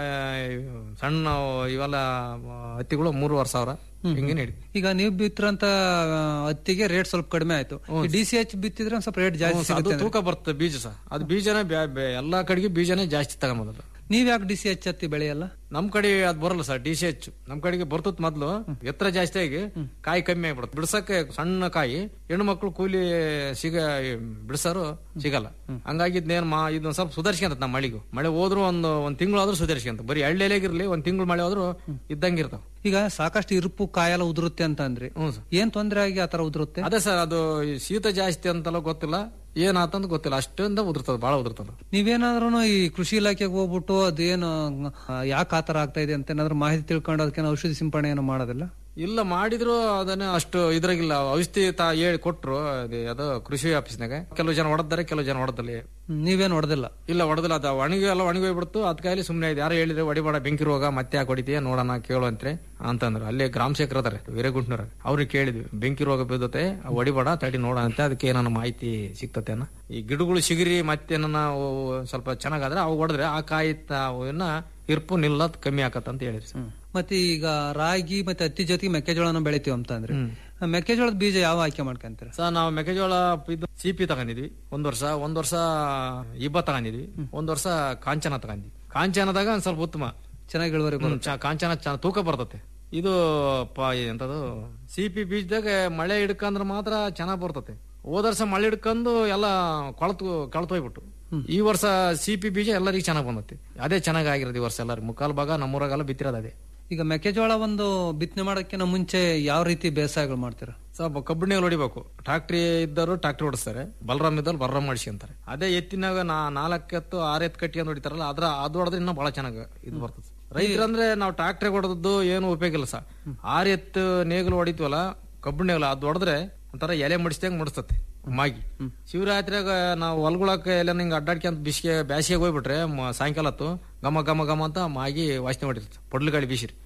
ಸಣ್ಣ ಇವೆಲ್ಲ ಹತ್ತಿಗಳು ಮೂರುವರೆ ಸಾವಿರ ಹಿಂಗೆ ನಡೀತಿ ಈಗ ನೀವು ಬಿತ್ತಿರಂತ ಆ, ಹತ್ತಿಗೆ ರೇಟ್ ಸ್ವಲ್ಪ ಕಡಿಮೆ ಆಯ್ತು ಡಿ ಸಿ ಎಚ್ ಬಿತ್ತಿದ್ರೆ ಒಂದ್ ಸ್ವಲ್ಪ ರೇಟ್ ಜಾಸ್ತಿ ಹ್ಮ್, ಸರ್, ಅದು ಸಿಗುತ್ತೆ ತೂಕ ಬರ್ತದೆ ಬೀಜ ಸಹ ಅದು ಬೀಜನೇ ಬ್ಯಾ- ಬ್ಯಾ- ಎಲ್ಲಾ ಕಡೆಗೆ ಬೀಜನೇ ಜಾಸ್ತಿ ತಗೊಂಬಂದದ್ದು ನೀವ್ ಯಾಕೆ ಡಿ ಸಿ ಎಚ್ ಹತ್ತಿ ಬೆಳೆಯಲ್ಲ ನಮ್ ಕಡೆ ಅದ್ ಬರಲ್ಲ ಸರ್ ಡಿ ಸಿ ಎಚ್ ನಮ್ ಕಡೆಗೆ ಬರ್ತತ್ ಮೊದ್ಲು ಎತ್ತರ ಜಾಸ್ತಿ ಆಗಿ ಕಾಯಿ ಕಮ್ಮಿ ಆಗ್ಬಿಡುತ್ತೆ ಬಿಡ್ಸಕ್ಕೆ ಸಣ್ಣ ಕಾಯಿ ಹೆಣ್ಣು ಮಕ್ಳು ಕೂಲಿ ಸಿಗ ಬಿಡ್ಸಾರು ಸಿಗಲ್ಲ ಹಂಗಾಗಿ ಇದ್ನೇನ್ ಮಾ ಇದೊಂದ್ ಸ್ವಲ್ಪ ಸುಧಾರಿಸ್ಕೊಂತ ನಮ್ಮ ಮಳಿಗೂ ಮಳೆ ಹೋದ್ರು ಒಂದು ಒಂದ್ ತಿಂಗಳು ಆದ್ರೂ ಸುಧಾರಿಸ್ಕೊಂತ ಬರೀ ಎಳ್ಳೆಲೆಗಿರ್ಲಿ ಒಂದ್ ತಿಂಗಳು ಮಳೆ ಹೋದ್ರು ಇದ್ದಂಗಿರ್ತಾವ ಈಗ ಸಾಕಷ್ಟು ಇರುಪು ಕಾಯೆಲ್ಲ ಉದುರುತ್ತೆ ಅಂತ ಅಂದ್ರಿ ಏನ್ ತೊಂದರೆ ಆಗಿ ಆತರ ಉದುರುತ್ತೆ ಅದೇ ಸರ್ ಅದು ಈ ಶೀತ ಜಾಸ್ತಿ ಅಂತಲ್ಲ ಗೊತ್ತಿಲ್ಲ ಏನಾತಂತ ಗೊತ್ತಿಲ್ಲ ಅಷ್ಟೊಂದ ಉದುರ್ತದ ಬಹಳ ಉದುರ್ತದ ನೀವೇನಾದ್ರೂ ಈ ಕೃಷಿ ಇಲಾಖೆಗೆ ಹೋಗ್ಬಿಟ್ಟು ಅದೇನು ಯಾಕೆ ಆತರ ಆಗ್ತಾ ಇದೆ ಅಂತ ಏನಾದ್ರು ಮಾಹಿತಿ ತಿಳ್ಕೊಂಡು ಅದಕ್ಕೆ ಔಷಧಿ ಸಿಂಪಡಣೆ ಏನು ಮಾಡೋದಿಲ್ಲ ಇಲ್ಲ ಮಾಡಿದ್ರು ಅದನ್ನ ಅಷ್ಟು ಇದ್ರಾಗಿಲ್ಲ ಔಷಧಿ ತಾ ಹೇಳಿ ಕೊಟ್ರು ಅದೇ ಅದು ಕೃಷಿ ಆಫೀಸ್ನಾಗ ಕೆಲವು ಜನ ಹೊಡೆದಾರೆ ಕೆಲವು ಜನ ಹೊಡೆದಲ್ಲಿ ಹ್ಮ್, ನೀವೇನ್ ಹೊಡೆದಿಲ್ಲ ಇಲ್ಲ ಹೊಡೆದಿಲ್ಲ ಅದು ಒಣಗಿ ಎಲ್ಲ ಒಣಗಿ ಹೋಗ್ಬಿಡ್ತು ಅದಕ್ಕಾಗಿ ಸುಮ್ಮನೆ ಇದೆ ಯಾರು ಹೇಳಿದ್ರೆ ಹೊಡಿಬೇಡ ಬೆಂಕಿ ರೋಗ ಮತ್ತೆ ಯಾಕೆ ಹೊಡಿತೀಯ ನೋಡೋಣ ಕೇಳು ಅಂತ್ರೆ ಅಂತಂದ್ರು ಅಲ್ಲೇ ಗ್ರಾಮ ಸೇವಕರು ಅದಾರೆ ವೀರಗುಂಟ್ನವ್ರ ಅವ್ರಿಗೆ ಕೇಳಿದ್ವಿ ಬೆಂಕಿ ರೋಗ ಬಿದ್ದತೆ ಹೊಡಿಬೇಡ ತಡಿ ನೋಡ ಅಂತ ಅದಕ್ಕೆ ಏನಾನ ಮಾಹಿತಿ ಸಿಗ್ತತೆ ಅನ್ನೋ ಈ ಗಿಡಗಳು ಸಿಗಿರಿ ಮತ್ತೆ ನಾವು ಸ್ವಲ್ಪ ಚೆನ್ನಾಗಾದ್ರೆ ಅವು ಹೊಡೆದ್ರೆ ಆ ಕಾಯಿ ತ- ಅವನ್ನ ಇರ್ಪು ನಿಲ್ಲದ್ ಕಮ್ಮಿ ಆಕತ್ತ ಅಂತ ಹೇಳಿದ್ರು ಸರ್. ಮತ್ತೆ ಈಗ ರಾಗಿ ಮತ್ತೆ ಹತ್ತಿ ಜೊತೆಗೆ ಮೆಕ್ಕೆಜೋಳನ ಬೆಳಿತೀವಿ ಅಂತ ಅಂದ್ರೆ ಆ ಮೆಕ್ಕೆಜೋಳದ ಬೀಜ ಯಾವ ಆಯ್ಕೆ ಮಾಡ್ಕೊಂತೀರ ಸರ್ ನಾವು ಮೆಕ್ಕೆಜೋಳ ಇದು ಸಿಪಿ ತಗೊಂಡಿದ್ವಿ ಒಂದ್ ವರ್ಷ ಒಂದ್ ವರ್ಷ ಇಬ್ಬ ತಗೊಂಡಿದ್ವಿ ಒಂದ್ ವರ್ಷ ಕಾಂಚನ ತಗೊಂಡ್ವಿ ಕಾಂಚನದಾಗ ಒಂದ್ ಸ್ವಲ್ಪ ಉತ್ತಮ ಚೆನ್ನಾಗಿ ಇಳುವರಿ ಹ್ಮ್, ಚ- ಕಾಂಚನ ಚೆನ್ನಾಗ್ ತೂಕ ಬರ್ತತೆ ಇದು ಪ ಎಂತದು ಸಿಪಿ ಬೀಜದಾಗ ಮಳೆ ಹಿಡ್ಕಂದ್ರ ಮಾತ್ರ ಚೆನ್ನಾಗ್ ಬರ್ತತೆ ಹೋದ ವರ್ಷ ಮಳೆ ಹಿಡ್ಕೊಂಡು ಎಲ್ಲ ಕೊಳತು ಕಳ್ತೋಗ್ಬಿಟ್ಟು ಈ ವರ್ಷ ಸಿಪಿ ಬೀಜ ಎಲ್ಲರಿಗೂ ಚೆನ್ನಾಗ್ ಬಂದತಿ ಅದೇ ಚೆನ್ನಾಗ್ ಆಗಿರೋದು ಈ ವರ್ಷ ಎಲ್ಲರಿಗೂ ಮುಕ್ಕಾಲ್ ಭಾಗ ನಮ್ಮೂರಾಗೆಲ್ಲ ಬಿತ್ತಿರೋದು ಅದೇ ಈಗ ಮೆಕ್ಕೆಜೋಳ ಒಂದು ಬಿತ್ತನೆ ಮಾಡೋಕ್ಕಿಂತ ಮುಂಚೆ ಯಾವ ರೀತಿ ಬೇಸಾಯಗಳು ಮಾಡ್ತೀರಾ ಸ್ವಲ್ಪ ಕಬ್ಬಿಣಿಗೆ ಹೊಡಿಬೇಕು ಟ್ರಾಕ್ಟ್ರಿ ಇದ್ದರು ಟ್ರಾಕ್ಟ್ರಿ ಓಡಿಸ್ತಾರೆ ಬಲರಾಮ್ ಇದ್ದರು ಬಲರಾಮ್ ಮಾಡಿಸ್ಕೊಂತಾರೆ ಅದೇ ಎತ್ತಿನಾಗ ನಾ ನಾಲ್ಕೆತ್ತು ಆರು ಎತ್ತು ಕಟ್ಟಿ ಹೊಡಿತಾರಲ್ಲ ಅದ್ರ ಅದು ಹೊಡೆದ್ರೆ ಇನ್ನೂ ಬಹಳ ಚೆನ್ನಾಗಿ ಇದು ಬರ್ತದೆ ರೈತರಂದ್ರೆ ನಾವು ಟ್ರಾಕ್ಟ್ರಿ ಹೊಡೆದದ್ದು ಏನು ಉಪಯೋಗ ಇಲ್ಲ ಸರ್ ಆರು ಎತ್ತು ನೇಗಿಲು ಹೊಡಿತೀವಲ್ಲ ಕಬ್ಬಿಣ ನೇಗಿಲು ಅದು ಹೊಡೆದ್ರೆ ಒಂಥರ ಎಲೆ ಮಡಿಸ್ದಂಗ್ ಮಡಿಸ್ತತೆ ಮಾಗಿ ಶಿವರಾತ್ರಿಯಾಗ ನಾವು ಹೊಲ್ಗೊಳಕ್ಕೆ ಎಲ್ಲ ಹಿಂಗೆ ಅಡ್ಡಾಡ್ಕೊಂತ ಬಿಸಿಗೆ ಬ್ಯಾಸಿಗೆ ಹೋಗ್ಬಿಟ್ರೆ ಮ- ಸಾಯಂಕಾಲ ಹೊತ್ತು ಘಮ ಘಮ ಘಮ ಅಂತ ಮಾಗಿ ವಾಸನೆ ಹೊಡಿರ್ತದೆ ಪೊಡ್ಲು ಗಾಳಿ ಬೀಸಿರಿ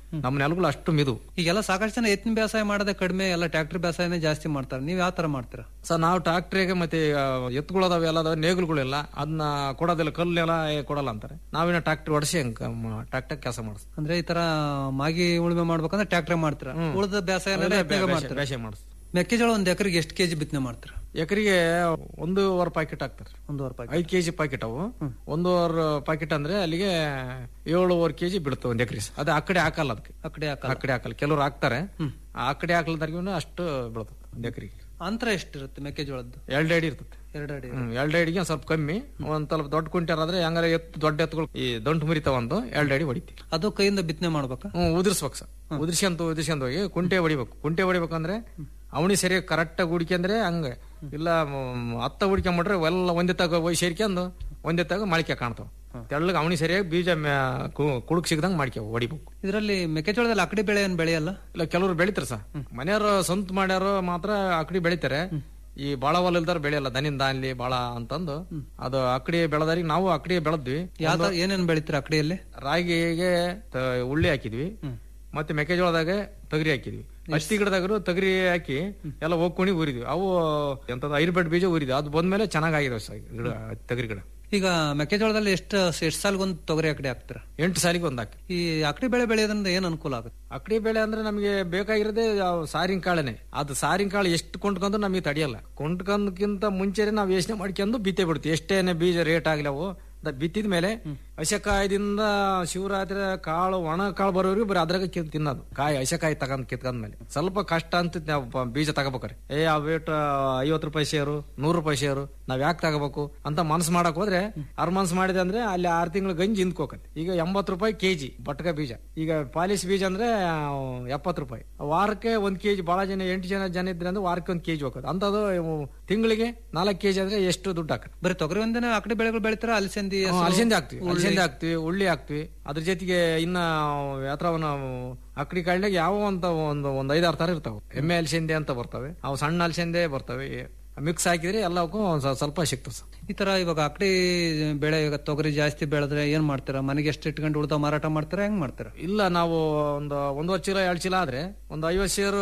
ನಮ್ಮ ನೆಲಗಳು ಅಷ್ಟು ಮಿದು ಈಗೆಲ್ಲ ಸಾಕಷ್ಟು ಜನ ಎತ್ತಿನ ಬೇಸಾಯ ಮಾಡದೆ ಕಡಿಮೆ ಎಲ್ಲ ಟ್ರ್ಯಾಕ್ಟರ್ ಬೇಸಾಯನೇ ಜಾಸ್ತಿ ಮಾಡ್ತಾರೆ ನೀವ್ ಯಾವ ತರ ಮಾಡ್ತೀರಾ ಸರ್ ನಾವು ಟ್ರಾಕ್ಟ್ರಿಗೆ ಮತ್ತೆ ಎತ್ತುಗಳದಾವ ಎಲ್ಲ ಅದಾವ ನೇಗಿಲುಗಳೆಲ್ಲ ಅದನ್ನ ಕೊಡೋದಿಲ್ಲ ಕಲ್ಲೆಲ್ಲ ಏ, ಕೊಡಲ್ಲ ಅಂತಾರೆ ನಾವಿನ್ನ ಟ್ರಾಕ್ಟರ್ ಹೊಡಿಸಿ ಟ್ರಾಕ್ಟರ್ ಕೆಲಸ ಮಾಡಿಸ್ತೀವಿ ಅಂದ್ರೆ ಈ ತರ ಮಾಗಿ ಉಳುಮೆ ಮಾಡ್ಬೇಕಂದ್ರೆ ಟ್ರ್ಯಾಕ್ಟರ್ ಮಾಡ್ತೀರಾ ಉಳಿದ ಬೇಸಾಯ ಮಾಡ್ತೀರಾ ಬೇಸಾಯ ಮಾಡಿಸ್ತೀವಿ ಮೆಕ್ಕೆಜೋಳ ಒಂದ್ ಎಕರೆಗೆ ಎಷ್ಟು ಕೆಜಿ ಬಿತ್ತನೆ ಮಾಡ್ತೀರಾ ಎಕರೆಗೆ ಒಂದೂವರೆ ಪ್ಯಾಕೆಟ್ ಹಾಕ್ತಾರೆ ಒಂದೂವರೆ ಪ್ಯಾಕೆಟ್ ಐದು ಕೆಜಿ ಪ್ಯಾಕೆಟ್ ಅವು ಒಂದೂವರೆ ಪ್ಯಾಕೆಟ್ ಅಂದ್ರೆ ಅಲ್ಲಿಗೆ ಏಳುವರೆ ಕೆಜಿ ಬೀಳುತ್ತೆ ಒಂದ್ ಎಕರೆ ಅದು ಆ ಕಡೆ ಹಾಕಲ್ಲ ಅದಕ್ಕೆ ಆ ಕಡೆ ಹಾಕಲ್ಲ ಆ ಕಡೆ ಹಾಕಲ್ಲ ಕೆಲವ್ರು ಹಾಕ್ತಾರೆ ಆ ಕಡೆ ಹಾಕಲ್ದಾರ್ಗೂ ಅಷ್ಟು ಬೀಳುತ್ತೆ ಒಂದ್ ಎಕರೆಗೆ ಅಂತರ ಎಷ್ಟಿರುತ್ತೆ ಮೆಕ್ಕೆಜೋಳದ್ದು ಎರಡು ಅಡಿ ಇರ್ತದೆ ಎರಡು ಅಡಿ ಹ್ಮ್ ಎರಡು ಅಡಿಗೆ ಒಂದ್ ಸ್ವಲ್ಪ ಕಮ್ಮಿ ಒಂದ್ ಸ್ವಲ್ಪ ದೊಡ್ಡ ಕುಂಟ್ಯಾರ ಆದ್ರೆ ಹಂಗಾರೆ ಎತ್ತು ದೊಡ್ಡ ಎತ್ತುಗಳು ಈ ದಂಟು ಮುರಿತಾವ ಒಂದು ಎರಡು ಅಡಿ ಹೊಡಿತೀವಿ ಅದು ಕೈಯಿಂದ ಬಿತ್ತನೆ ಮಾಡ್ಬೇಕಾ ಹ್ಮ್ ಉದಿರ್ಸ್ಬೇಕು ಸರ್ ಉದಿರ್ಸ್ಕೊಂತ ಉದಿರ್ಸ್ಕೊಂತ ಹೋಗಿ ಕುಂಟೆ ಹೊಡಿಬೇಕು ಕುಂಟೆ ಹೊಡಿಬೇಕಂದ್ರೆ ಅವನಿ ಸರಿಯಾಗಿ ಕರೆಕ್ಟ್ ಆಗಿ ಹುಡ್ಕ್ಯಂದ್ರೆ ಹಂಗ ಇಲ್ಲ ಮ್, ಹತ್ತ ಹುಡ್ಕೊಂಬಿಟ್ರೆ ಎಲ್ಲ ಒಂದೇ ತಗ ಹೋಗಿ ಸೇರ್ಕೊಂಡು ಒಂದೇ ತಗ ಮೊಳಕೆ ಕಾಣ್ತಾವ ತೆಳ್ಳಗೆ ಅವನಿ ಸರಿಯಾಗಿ ಬೀಜ ಕುಡುಕ್ ಸಿಗದಂಗ್ ಮಾಡ್ಕೇವ್ ಹೊಡಿಬೇಕು ಇದರಲ್ಲಿ ಮೆಕ್ಕೆಜೋಳದಲ್ಲಿ ಅಕಡಿ ಬೆಳೆ ಏನ್ ಬೆಳೆಯಲ್ಲ ಇಲ್ಲ ಕೆಲವರು ಬೆಳಿತಾರೆ ಸರ್ ಮನೆಯವರು ಸ್ವಂತ ಮಾಡ್ಯಾರು ಮಾತ್ರ ಅಕಡಿ ಬೆಳಿತಾರೆ ಈ ಬಾಳ ಹೊಲ ಇಲ್ದಾರ ಬೆಳೆಯಲ್ಲ ದನಿಂದ ಅಲ್ಲಿ ಬಾಳ ಅಂತಂದು ಅದು ಅಕಡಿ ಬೆಳೆದಾರಿಗೆ ನಾವು ಅಕಡಿ ಬೆಳೆದ್ವಿ ಯಾವ ತರ ಏನೇನ್ ಬೆಳಿತೀರಾ ಅಕಡಿಯಲ್ಲಿ ರಾಗಿಗೆ ತ- ಉಳ್ಳಿ ಹಾಕಿದ್ವಿ ಮತ್ತೆ ಮೆಕ್ಕೆಜೋಳದಾಗ ತೊಗರಿ ಹಾಕಿದ್ವಿ ಹತ್ತಿ ಗಿಡದಾಗರು ತೊಗರಿ ಹಾಕಿ ಎಲ್ಲ ಹೋಗ್ಕೊಂಡು ಊರಿದ್ವಿ ಅವು ಎಂತದ ಐರ್ಬೆಡ್ ಬೀಜ ಊರಿದ್ವಿ ಅದು ಬಂದ್ಮೇಲೆ ಚೆನ್ನಾಗಿದಾವೆ ಸರ್ ಗಿಡ ತೊಗರಿ ಗಿಡ ಈಗ ಮೆಕ್ಕೆಜೋಳದಲ್ಲಿ ಎಷ್ಟು ಎಷ್ಟು ಸಾಲಿಗೊಂದು ತೊಗರಿ ಅಕಡಿ ಹಾಕ್ತೀರಾ ಎಂಟು ಸಾಲಿಗೆ ಒಂದ್ ಹಾಕಿ ಈ ಅಕಡಿ ಬೆಳೆ ಬೆಳೆಯೋದ್ರಿಂದ ಏನ್ ಅನುಕೂಲ ಆಗುತ್ತೆ ಅಕಡಿ ಬೆಳೆ ಅಂದ್ರೆ ನಮಗೆ ಬೇಕಾಗಿರೋದೇ ಯಾವ ಸಾರಿನ ಕಾಳನೆ ಅದು ಸಾರಿನ ಕಾಳು ಎಷ್ಟು ಕೊಂಡ್ಕೊಂಡು ನಮಗೆ ತಡೆಯಲ್ಲ ಕೊಂಡ್ಕೊಂಡ್ಕಿಂತ ಮುಂಚೆನೆ ನಾವು ಯೋಚನೆ ಮಾಡ್ಕೊಂಡು ಬಿತ್ತೇ ಬಿಡ್ತೀವಿ ಎಷ್ಟೇನೆ ಬೀಜ ರೇಟ್ ಆಗ್ಲಿ ಅವು ಅದ್ ಬಿತ್ತಿದ ಮೇಲೆ ಹಸೆಕಾಯದಿಂದ ಶಿವರಾತ್ರಿ ಕಾಳು ಒಣ ಕಾಳು ಬರೋರಿಗೆ ಬರೀ ಅದ್ರಾಗ ಕಿತ್ ತಿನ್ನೋದು ಕಾಯಿ ಹಸೆಕಾಯಿ ತಗೊಂಡ್ ಕಿತ್ಕೊಂಡ್ಮೇಲೆ ಸ್ವಲ್ಪ ಕಷ್ಟ ಅಂತ ನಾವು ಪ- ಬೀಜ ತಗೋಬೇಕಾರೆ ಏ ಆ ವೇಟ್ ಐವತ್ತು ರೂಪಾಯಿ ಶೇರು ನೂರು ರೂಪಾಯಿ ಶೇರು ನಾವ್ ಯಾಕೆ ತಗೋಬೇಕು ಅಂತ ಮನ್ಸು ಮಾಡಕ್ ಹೋದ್ರೆ ಅವ್ರ ಮನ್ಸು ಮಾಡಿದೆ ಅಂದ್ರೆ ಅಲ್ಲಿ ಆರು ತಿಂಗಳು ಗಂಜಿ ಹಿಂದ್ಕೋಕತ್ತೆ ಈಗ ಎಂಬತ್ತು ರೂಪಾಯಿ ಕೆಜಿ ಬಟ್ಕ ಬೀಜ ಈಗ ಪಾಲಿಶ್ ಬೀಜ ಅಂದ್ರೆ ಎಪ್ಪತ್ತು ರೂಪಾಯಿ ವಾರಕ್ಕೆ ಒಂದ್ ಕೆಜಿ ಬಹಳ ಜನ ಎಂಟು ಜನ ಜನ ಇದ್ರೆ ಅಂದ್ರೆ ವಾರಕ್ಕೆ ಒಂದ್ ಕೆಜಿ ಹೋಗೋದು ಅಂತದು ತಿಂಗಳಿಗೆ ನಾಲ್ಕು ಕೆಜಿ ಆದ್ರೆ ಎಷ್ಟು ದುಡ್ಡು ಹಾಕತ್ತೆ ಬರೀ ತೊಗರಿ ಒಂದಿನ ಅಕಡಿ ಬೆಳೆಗಳು ಬೆಳಿತಾರ ಅಲಸಂದಿ ಹ್ಮ್, ಅಲಸಂದೆ ಹಾಕ್ತಿವಿ ಅಲಸಂದೆ ಹಾಕ್ತಿವಿ ಉಳ್ಳಿ ಹಾಕ್ತಿವಿ ಅದ್ರ ಜೊತೆಗೆ ಇನ್ನ ಯಾತ್ರವನ್ನ ಅಕ್ಕಡಿ ಕಾಳಿನಾಗ ಯಾವ ಅಂತ ಒಂದು ಒಂದ್ ಐದಾರು ತರ ಇರ್ತಾವ ಎಮ್ಮೆ ಅಲಸಂದೆ ಅಂತ ಬರ್ತವೆ ಅವು ಸಣ್ಣ ಅಲಸಂದೆ ಬರ್ತವೆ ಮಿಕ್ಸ್ ಹಾಕಿದ್ರೆ ಎಲ್ಲವಕ್ಕೂ ಒಂದ್ ಸ್ವ- ಸ್ವಲ್ಪ ಸಿಗ್ತದೆ ಸರ್ ಈ ತರ ಇವಾಗ ಅಕಡಿ ಬೆಳೆ ಈಗ ತೊಗರಿ ಜಾಸ್ತಿ ಬೆಳೆದ್ರೆ ಏನ್ ಮಾಡ್ತೀರಾ ಮನೆಗೆ ಎಷ್ಟು ಇಟ್ಕೊಂಡು ಉಳ್ದ ಮಾರಾಟ ಮಾಡ್ತೀರಾ ಹೆಂಗ್ ಮಾಡ್ತೀರಾ ಇಲ್ಲ ನಾವು ಒಂದು ಒಂದೂವರೆ ಚೀಲ ಎರಡು ಚೀಲ ಆದ್ರೆ ಒಂದು ಐವತ್ತು ಸೇರು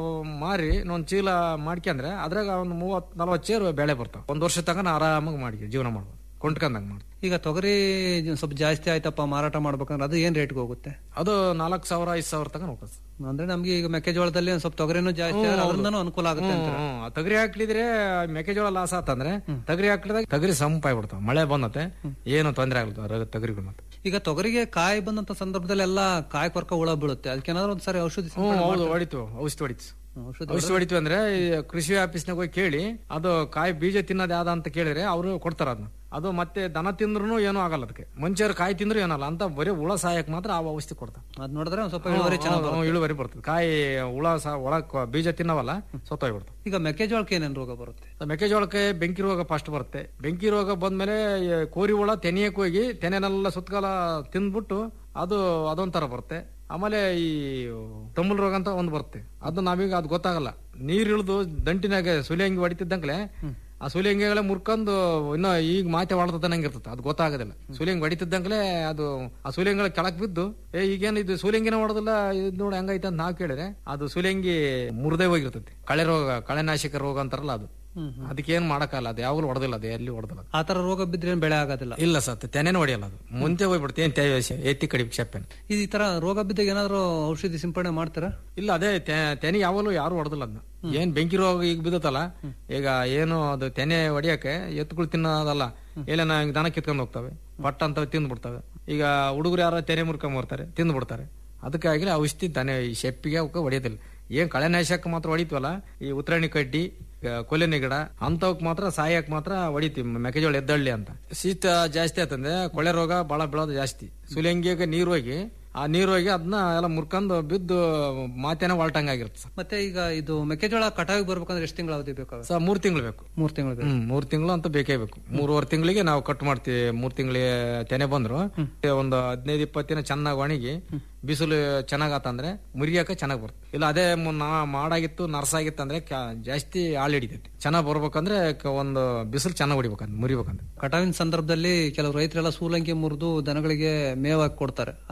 ಮಾರಿ ಇನ್ನೊಂದು ಚೀಲ ಮಾಡ್ಕೊಂಡ್ರೆ ಅದ್ರಾಗ ಒಂದು ಮೂವತ್ ನಲ್ವತ್ತು ಸೇರು ಬೆಳೆ ಬರ್ತಾವ ಒಂದ್ ವರ್ಷ ತನಕ ಆರಾಮಾಗಿ ಮಾಡಿ ಜೀವನ ಮಾಡ್ಬೋದು ಕೊಂಡ್ಕೊಂಡಂಗ್ ಮಾಡಿ ಈಗ ತೊಗರಿ ಸ್ವಲ್ಪ ಜಾಸ್ತಿ ಆಯ್ತಪ್ಪ ಮಾರಾಟ ಮಾಡ್ಬೇಕಂದ್ರೆ ಅದು ಏನ್ ರೇಟ್ಗೆ ಹೋಗುತ್ತೆ ಅದು ನಾಲ್ಕು ಸಾವಿರ ಐದು ಸಾವಿರ ತನಕ ಹೋಗುತ್ತೆ ಸರ್. ಅಂದ್ರೆ ನಮ್ಗೆ ಈಗ ಮೆಕ್ಕೆಜೋಳದಲ್ಲಿ ಒಂದ್ ಸ್ವಲ್ಪ ತೊಗರಿನೂ ಜಾಸ್ತಿ ಆದ್ರೆ ಅದರಿಂದನೂ ಅನುಕೂಲ ಆಗುತ್ತೆ ಅಂತ ಹ್ಮ್, ಹ್ಮ್. ತೊಗರಿ ಹಾಕ್ಲಿದ್ರೆ ಮೆಕ್ಕೆಜೋಳ ಲಾಸ್ ಆತಂದ್ರೆ ತೊಗರಿ ಹಾಕ್ಲಿದಾಗ ತೊಗರಿ ಸಂಪಾಗ್ಬಿಡ್ತಾವ ಮಳೆ ಬಂದತೆ ಏನು ತೊಂದರೆ ಆಗ್ಲತ್ತ ತೊಗರಿಗಳು ಮತ್ತೆ ಈಗ ತೊಗರಿಗೆ ಕಾಯಿ ಬಂದಂತ ಸಂದರ್ಭದಲ್ಲಿ ಎಲ್ಲ ಕಾಯಿ ಕೊರಕ ಹುಳ ಬೀಳುತ್ತೆ ಅದಕ್ಕೇನಾದ್ರು ಒಂದ್ಸರಿ ಔಷಧಿ ಹ್ಮ್ ಸಿಂಪಡಣೆ ಹೌದು ಮಾಡ್ತೀರಾ? ಹೊಡಿತು ಔಷಧಿ ಹೊಡಿತು ಔಷಧಿ ಔಷಧಿ ಹೊಡಿತು ಅಂದ್ರೆ ಈ ಕೃಷಿ ಆಫೀಸ್ನಾಗ ಹೋಗಿ ಕೇಳಿ ಅದು ಕಾಯಿ ಬೀಜ ತಿನ್ನೋದು ಯಾವ್ದ ಅಂತ ಕೇಳಿದ್ರೆ ಅವರು ಕೊಡ್ತಾರ ಅದನ್ನ ಅದು ಮತ್ತೆ ದನ ತಿಂದ್ರು ಏನೂ ಆಗಲ್ಲ ಅದಕ್ಕೆ ಮಂಚರ್ ಕಾಯಿ ತಿಂದ್ರು ಏನಲ್ಲ ಅಂತ ಬರೀ ಹುಳ ಸಾಯಕ್ ಮಾತ್ರ ಆ ಔಷಧಿ ಕೊಡ್ತಾರೆ ಅದ್ ನೋಡಿದ್ರೆ ಒಂದ್ ಸ್ವಲ್ಪ ಇಳುವರಿ ಚೆನ್ನಾಗಿ ಹ್ಮ್, ಹ್ಮ್, ಇಳುವರಿ ಬರ್ತದೆ ಕಾಯಿ ಹುಳ ಸಹ ಒಳಗ್ ಬೀಜ ತಿನ್ನವಲ್ಲ ಸತ್ತೋಗ್ಬಿಡ್ತದೆ ಈಗ ಮೆಕ್ಕೆಜೋಳಕ್ಕೆ ಏನೇನ್ ರೋಗ ಬರುತ್ತೆ ಮೆಕ್ಕೆಜೋಳಕ್ಕೆ ಬೆಂಕಿ ರೋಗ ಫಸ್ಟ್ ಬರುತ್ತೆ ಬೆಂಕಿ ರೋಗ ಬಂದ್ಮೇಲೆ ಈ ಕೋರಿ ಹುಳ ತೆನೆಯಕ್ಕೆ ಹೋಗಿ ತೆನೆನೆಲ್ಲ ಸುತ್ತಕಾಲ ತಿಂದ್ಬಿಟ್ಟು ಅದು ಅದೊಂಥರ ಬರುತ್ತೆ ಆಮೇಲೆ ಈ ತಮ್ಮಲ್ ರೋಗ ಅಂತ ಒಂದು ಬರುತ್ತೆ ಅದು ನಾವೀಗ ಅದು ಗೊತ್ತಾಗಲ್ಲ ನೀರ್ ಇಳಿದು ದಂಟಿನಾಗ ಸುಲಿಯಂಗಿ ಹೊಡಿತಿದ್ದಂಗ್ಲೆ ಆ ಸುಲಿಯಂಗಿಗಳೇ ಮುರ್ಕೊಂಡು ಇನ್ನ ಈಗ ಮಾತೆ ಹೊಳ್ದಂಗೆ ಇರ್ತದೆ ಅದು ಗೊತ್ತಾಗೋದಿಲ್ಲ ಸುಲಿಯಂಗಿ ಹೊಡಿತಿದ್ದಂಗ್ಲೆ ಅದು ಆ ಸುಲಿಯಂಗಳ ಕೆಳಕ್ ಬಿದ್ದು ಏ ಈಗೇನು ಇದು ಸುಲಿಯಂಗಿನ ಹೊಡೆದಿಲ್ಲ ಇದು ನೋಡಿ ಹಂಗೈತೆ ಅಂತ ನಾವ್ ಕೇಳಿದ್ರೆ ಅದು ಸುಲಿಯಂಗಿ ಮುರ್ದೇ ಹೋಗಿರ್ತೈತಿ ಕಳೆ ರೋಗ ಕಳೆನಾಶಕ ರೋಗ ಅಂತಾರಲ್ಲ ಅದು ಅದಕ್ಕೇನ್ ಮಾಡಕ್ಕಲ್ಲ ಅದು ಯಾವಾಗಲೂ ಹೊಡೆದಿಲ್ಲ ಅದು ಎಲ್ಲಿ ಹೊಡೆದಿಲ್ಲ ಆ ತರ ರೋಗ ಬಿದ್ರೆ ಏನ್ ಬೆಳೆ ಆಗೋದಿಲ್ಲ ಇಲ್ಲ ಸರ್ ತೆನೆನೇ ಹೊಡೆಯಲ್ಲ ಅದು ಮುಂಚೆ ಹೋಗ್ಬಿಡುತ್ತೆ ಏನ್ ತೇ- ಎತ್ತಿ ಕಡಿಮೆ ಶಪ್ಪೆನ್ ಈ ತರ ರೋಗ ಬಿದ್ದಾಗ ಏನಾದ್ರು ಔಷಧಿ ಸಿಂಪಡಣೆ ಮಾಡ್ತೀರಾ ಇಲ್ಲ ಅದೇ ತೆ- ತೆನೆ ಯಾವಾಗಲೂ ಯಾರು ಹೊಡೆದಿಲ್ಲ ಅದನ್ನ ಏನ್ ಬೆಂಕಿ ರೋಗ ಈಗ ಬಿದ್ದತ್ತಲ್ಲ ಈಗ ಏನು ಅದು ತೆನೆ ಹೊಡಿಯಕ್ಕೆ ಎತ್ತುಗಳು ತಿನ್ನೋದಲ್ಲ ಏನೇನ ಹಿಂಗ್ ದನ ಕಿತ್ಕೊಂಡು ಹೋಗ್ತವೆ ಬಟ್ ಅಂತ ತಿಂದು ಬಿಡ್ತವೆ ಈಗ ಹುಡುಗರು ಯಾರ ತೆನೆ ಮುರ್ಕೊಂಡ್ ಬರ್ತಾರೆ ತಿಂದು ಬಿಡ್ತಾರೆ ಅದಕ್ಕಾಗಿ ಔಷಧಿ ದನೆ ಈ ಶೆಪ್ಪಿಗೆ ಅವಕ್ಕೆ ಹೊಡೆಯೋದಿಲ್ಲ ಏನ್ ಕಳೆನಾಶಕ ಮಾತ್ರ ಹೊಡಿತೀವಲ್ಲ ಈ ಉತ್ತರಾಣಿ ಕಡ್ಡಿ ಆ, ಕೊಲೆನೆ ಗಿಡ ಅಂತವಕ್ ಮಾತ್ರ ಸಾಯಕ್ ಮಾತ್ರ ಹೊಡಿತೀವಿ ಮೆಕ್ಕೆಜೋಳ ಎದ್ದಳ್ಳಿ ಅಂತ ಶೀತ ಜಾಸ್ತಿ ಆತಂದ್ರೆ ಕೊಳೆ ರೋಗ ಬಹಳ ಬೀಳೋದು ಜಾಸ್ತಿ ಸುಲಿಂಗಿಗೆ ನೀರು ಹೋಗಿ ಆ ನೀರು ಹೋಗಿ ಅದನ್ನ ಎಲ್ಲ ಮುರ್ಕೊಂಡು ಬಿದ್ದು ಮಾತೇನ ಹೊಲ್ಟಂಗ್ ಆಗಿರುತ್ತೆ ಸರ್. ಮತ್ತೆ ಈಗ ಇದು ಮೆಕ್ಕೆಜೋಳ ಕಟಾವಿಗೆ ಬರ್ಬೇಕಂದ್ರೆ ಎಷ್ಟು ತಿಂಗಳು ಅವಧಿ ಬೇಕಾಗುತ್ತೆ ಸರ್ ಮೂರ್ ತಿಂಗಳು ಬೇಕು ಮೂರ್ ತಿಂಗಳು ಬೇಕು ಹ್ಮ್ ಮೂರ್ ತಿಂಗಳು ಅಂತ ಬೇಕೇ ಬೇಕು ಮೂರುವರೆ ತಿಂಗಳಿಗೆ ನಾವು ಕಟ್ ಮಾಡ್ತೀವಿ ಮೂರ್ ತಿಂಗಳಿಗೆ ತೆನೆ ಬಂದ್ರು ಒಂದು ಹದಿನೈದು ಇಪ್ಪತ್ತು ದಿನ ಚೆನ್ನಾಗಿ ಒಣಗಿ ಬಿಸಿಲು ಚೆನ್ನಾಗ್ ಆತಂದ್ರೆ ಮುರಿಯಾಕ ಚೆನ್ನಾಗ್ ಬರುತ್ತೆ ಇಲ್ಲ ಅದೇ ಮು- ನಾ ಮಾಡಾಗಿತ್ತು ನರ್ಸಾಗಿತ್ತು ಅಂದ್ರೆ ಕ್ಯಾ- ಜಾಸ್ತಿ ಆಳ್ ಹಿಡಿತೈತಿ ಚೆನ್ನಾಗ್ ಬರ್ಬೇಕಂದ್ರೆ ಕ- ಒಂದು ಬಿಸಿಲು ಚೆನ್ನಾಗ್ ಹೊಡಿಬೇಕಂದ್ರೆ ಮುರಿಬೇಕಂದ್ರೆ ಕಟಾವಿನ ಸಂದರ್ಭದಲ್ಲಿ ಕೆಲವು ರೈತರೆಲ್ಲ ಸೂಲಂಗಿ ಮುರಿದು ದನಗಳಿಗೆ ಮೇವಾಗಿ ಕೊಡ್ತಾರೆ ಅದರಿಂದ ಏನಾದ್ರು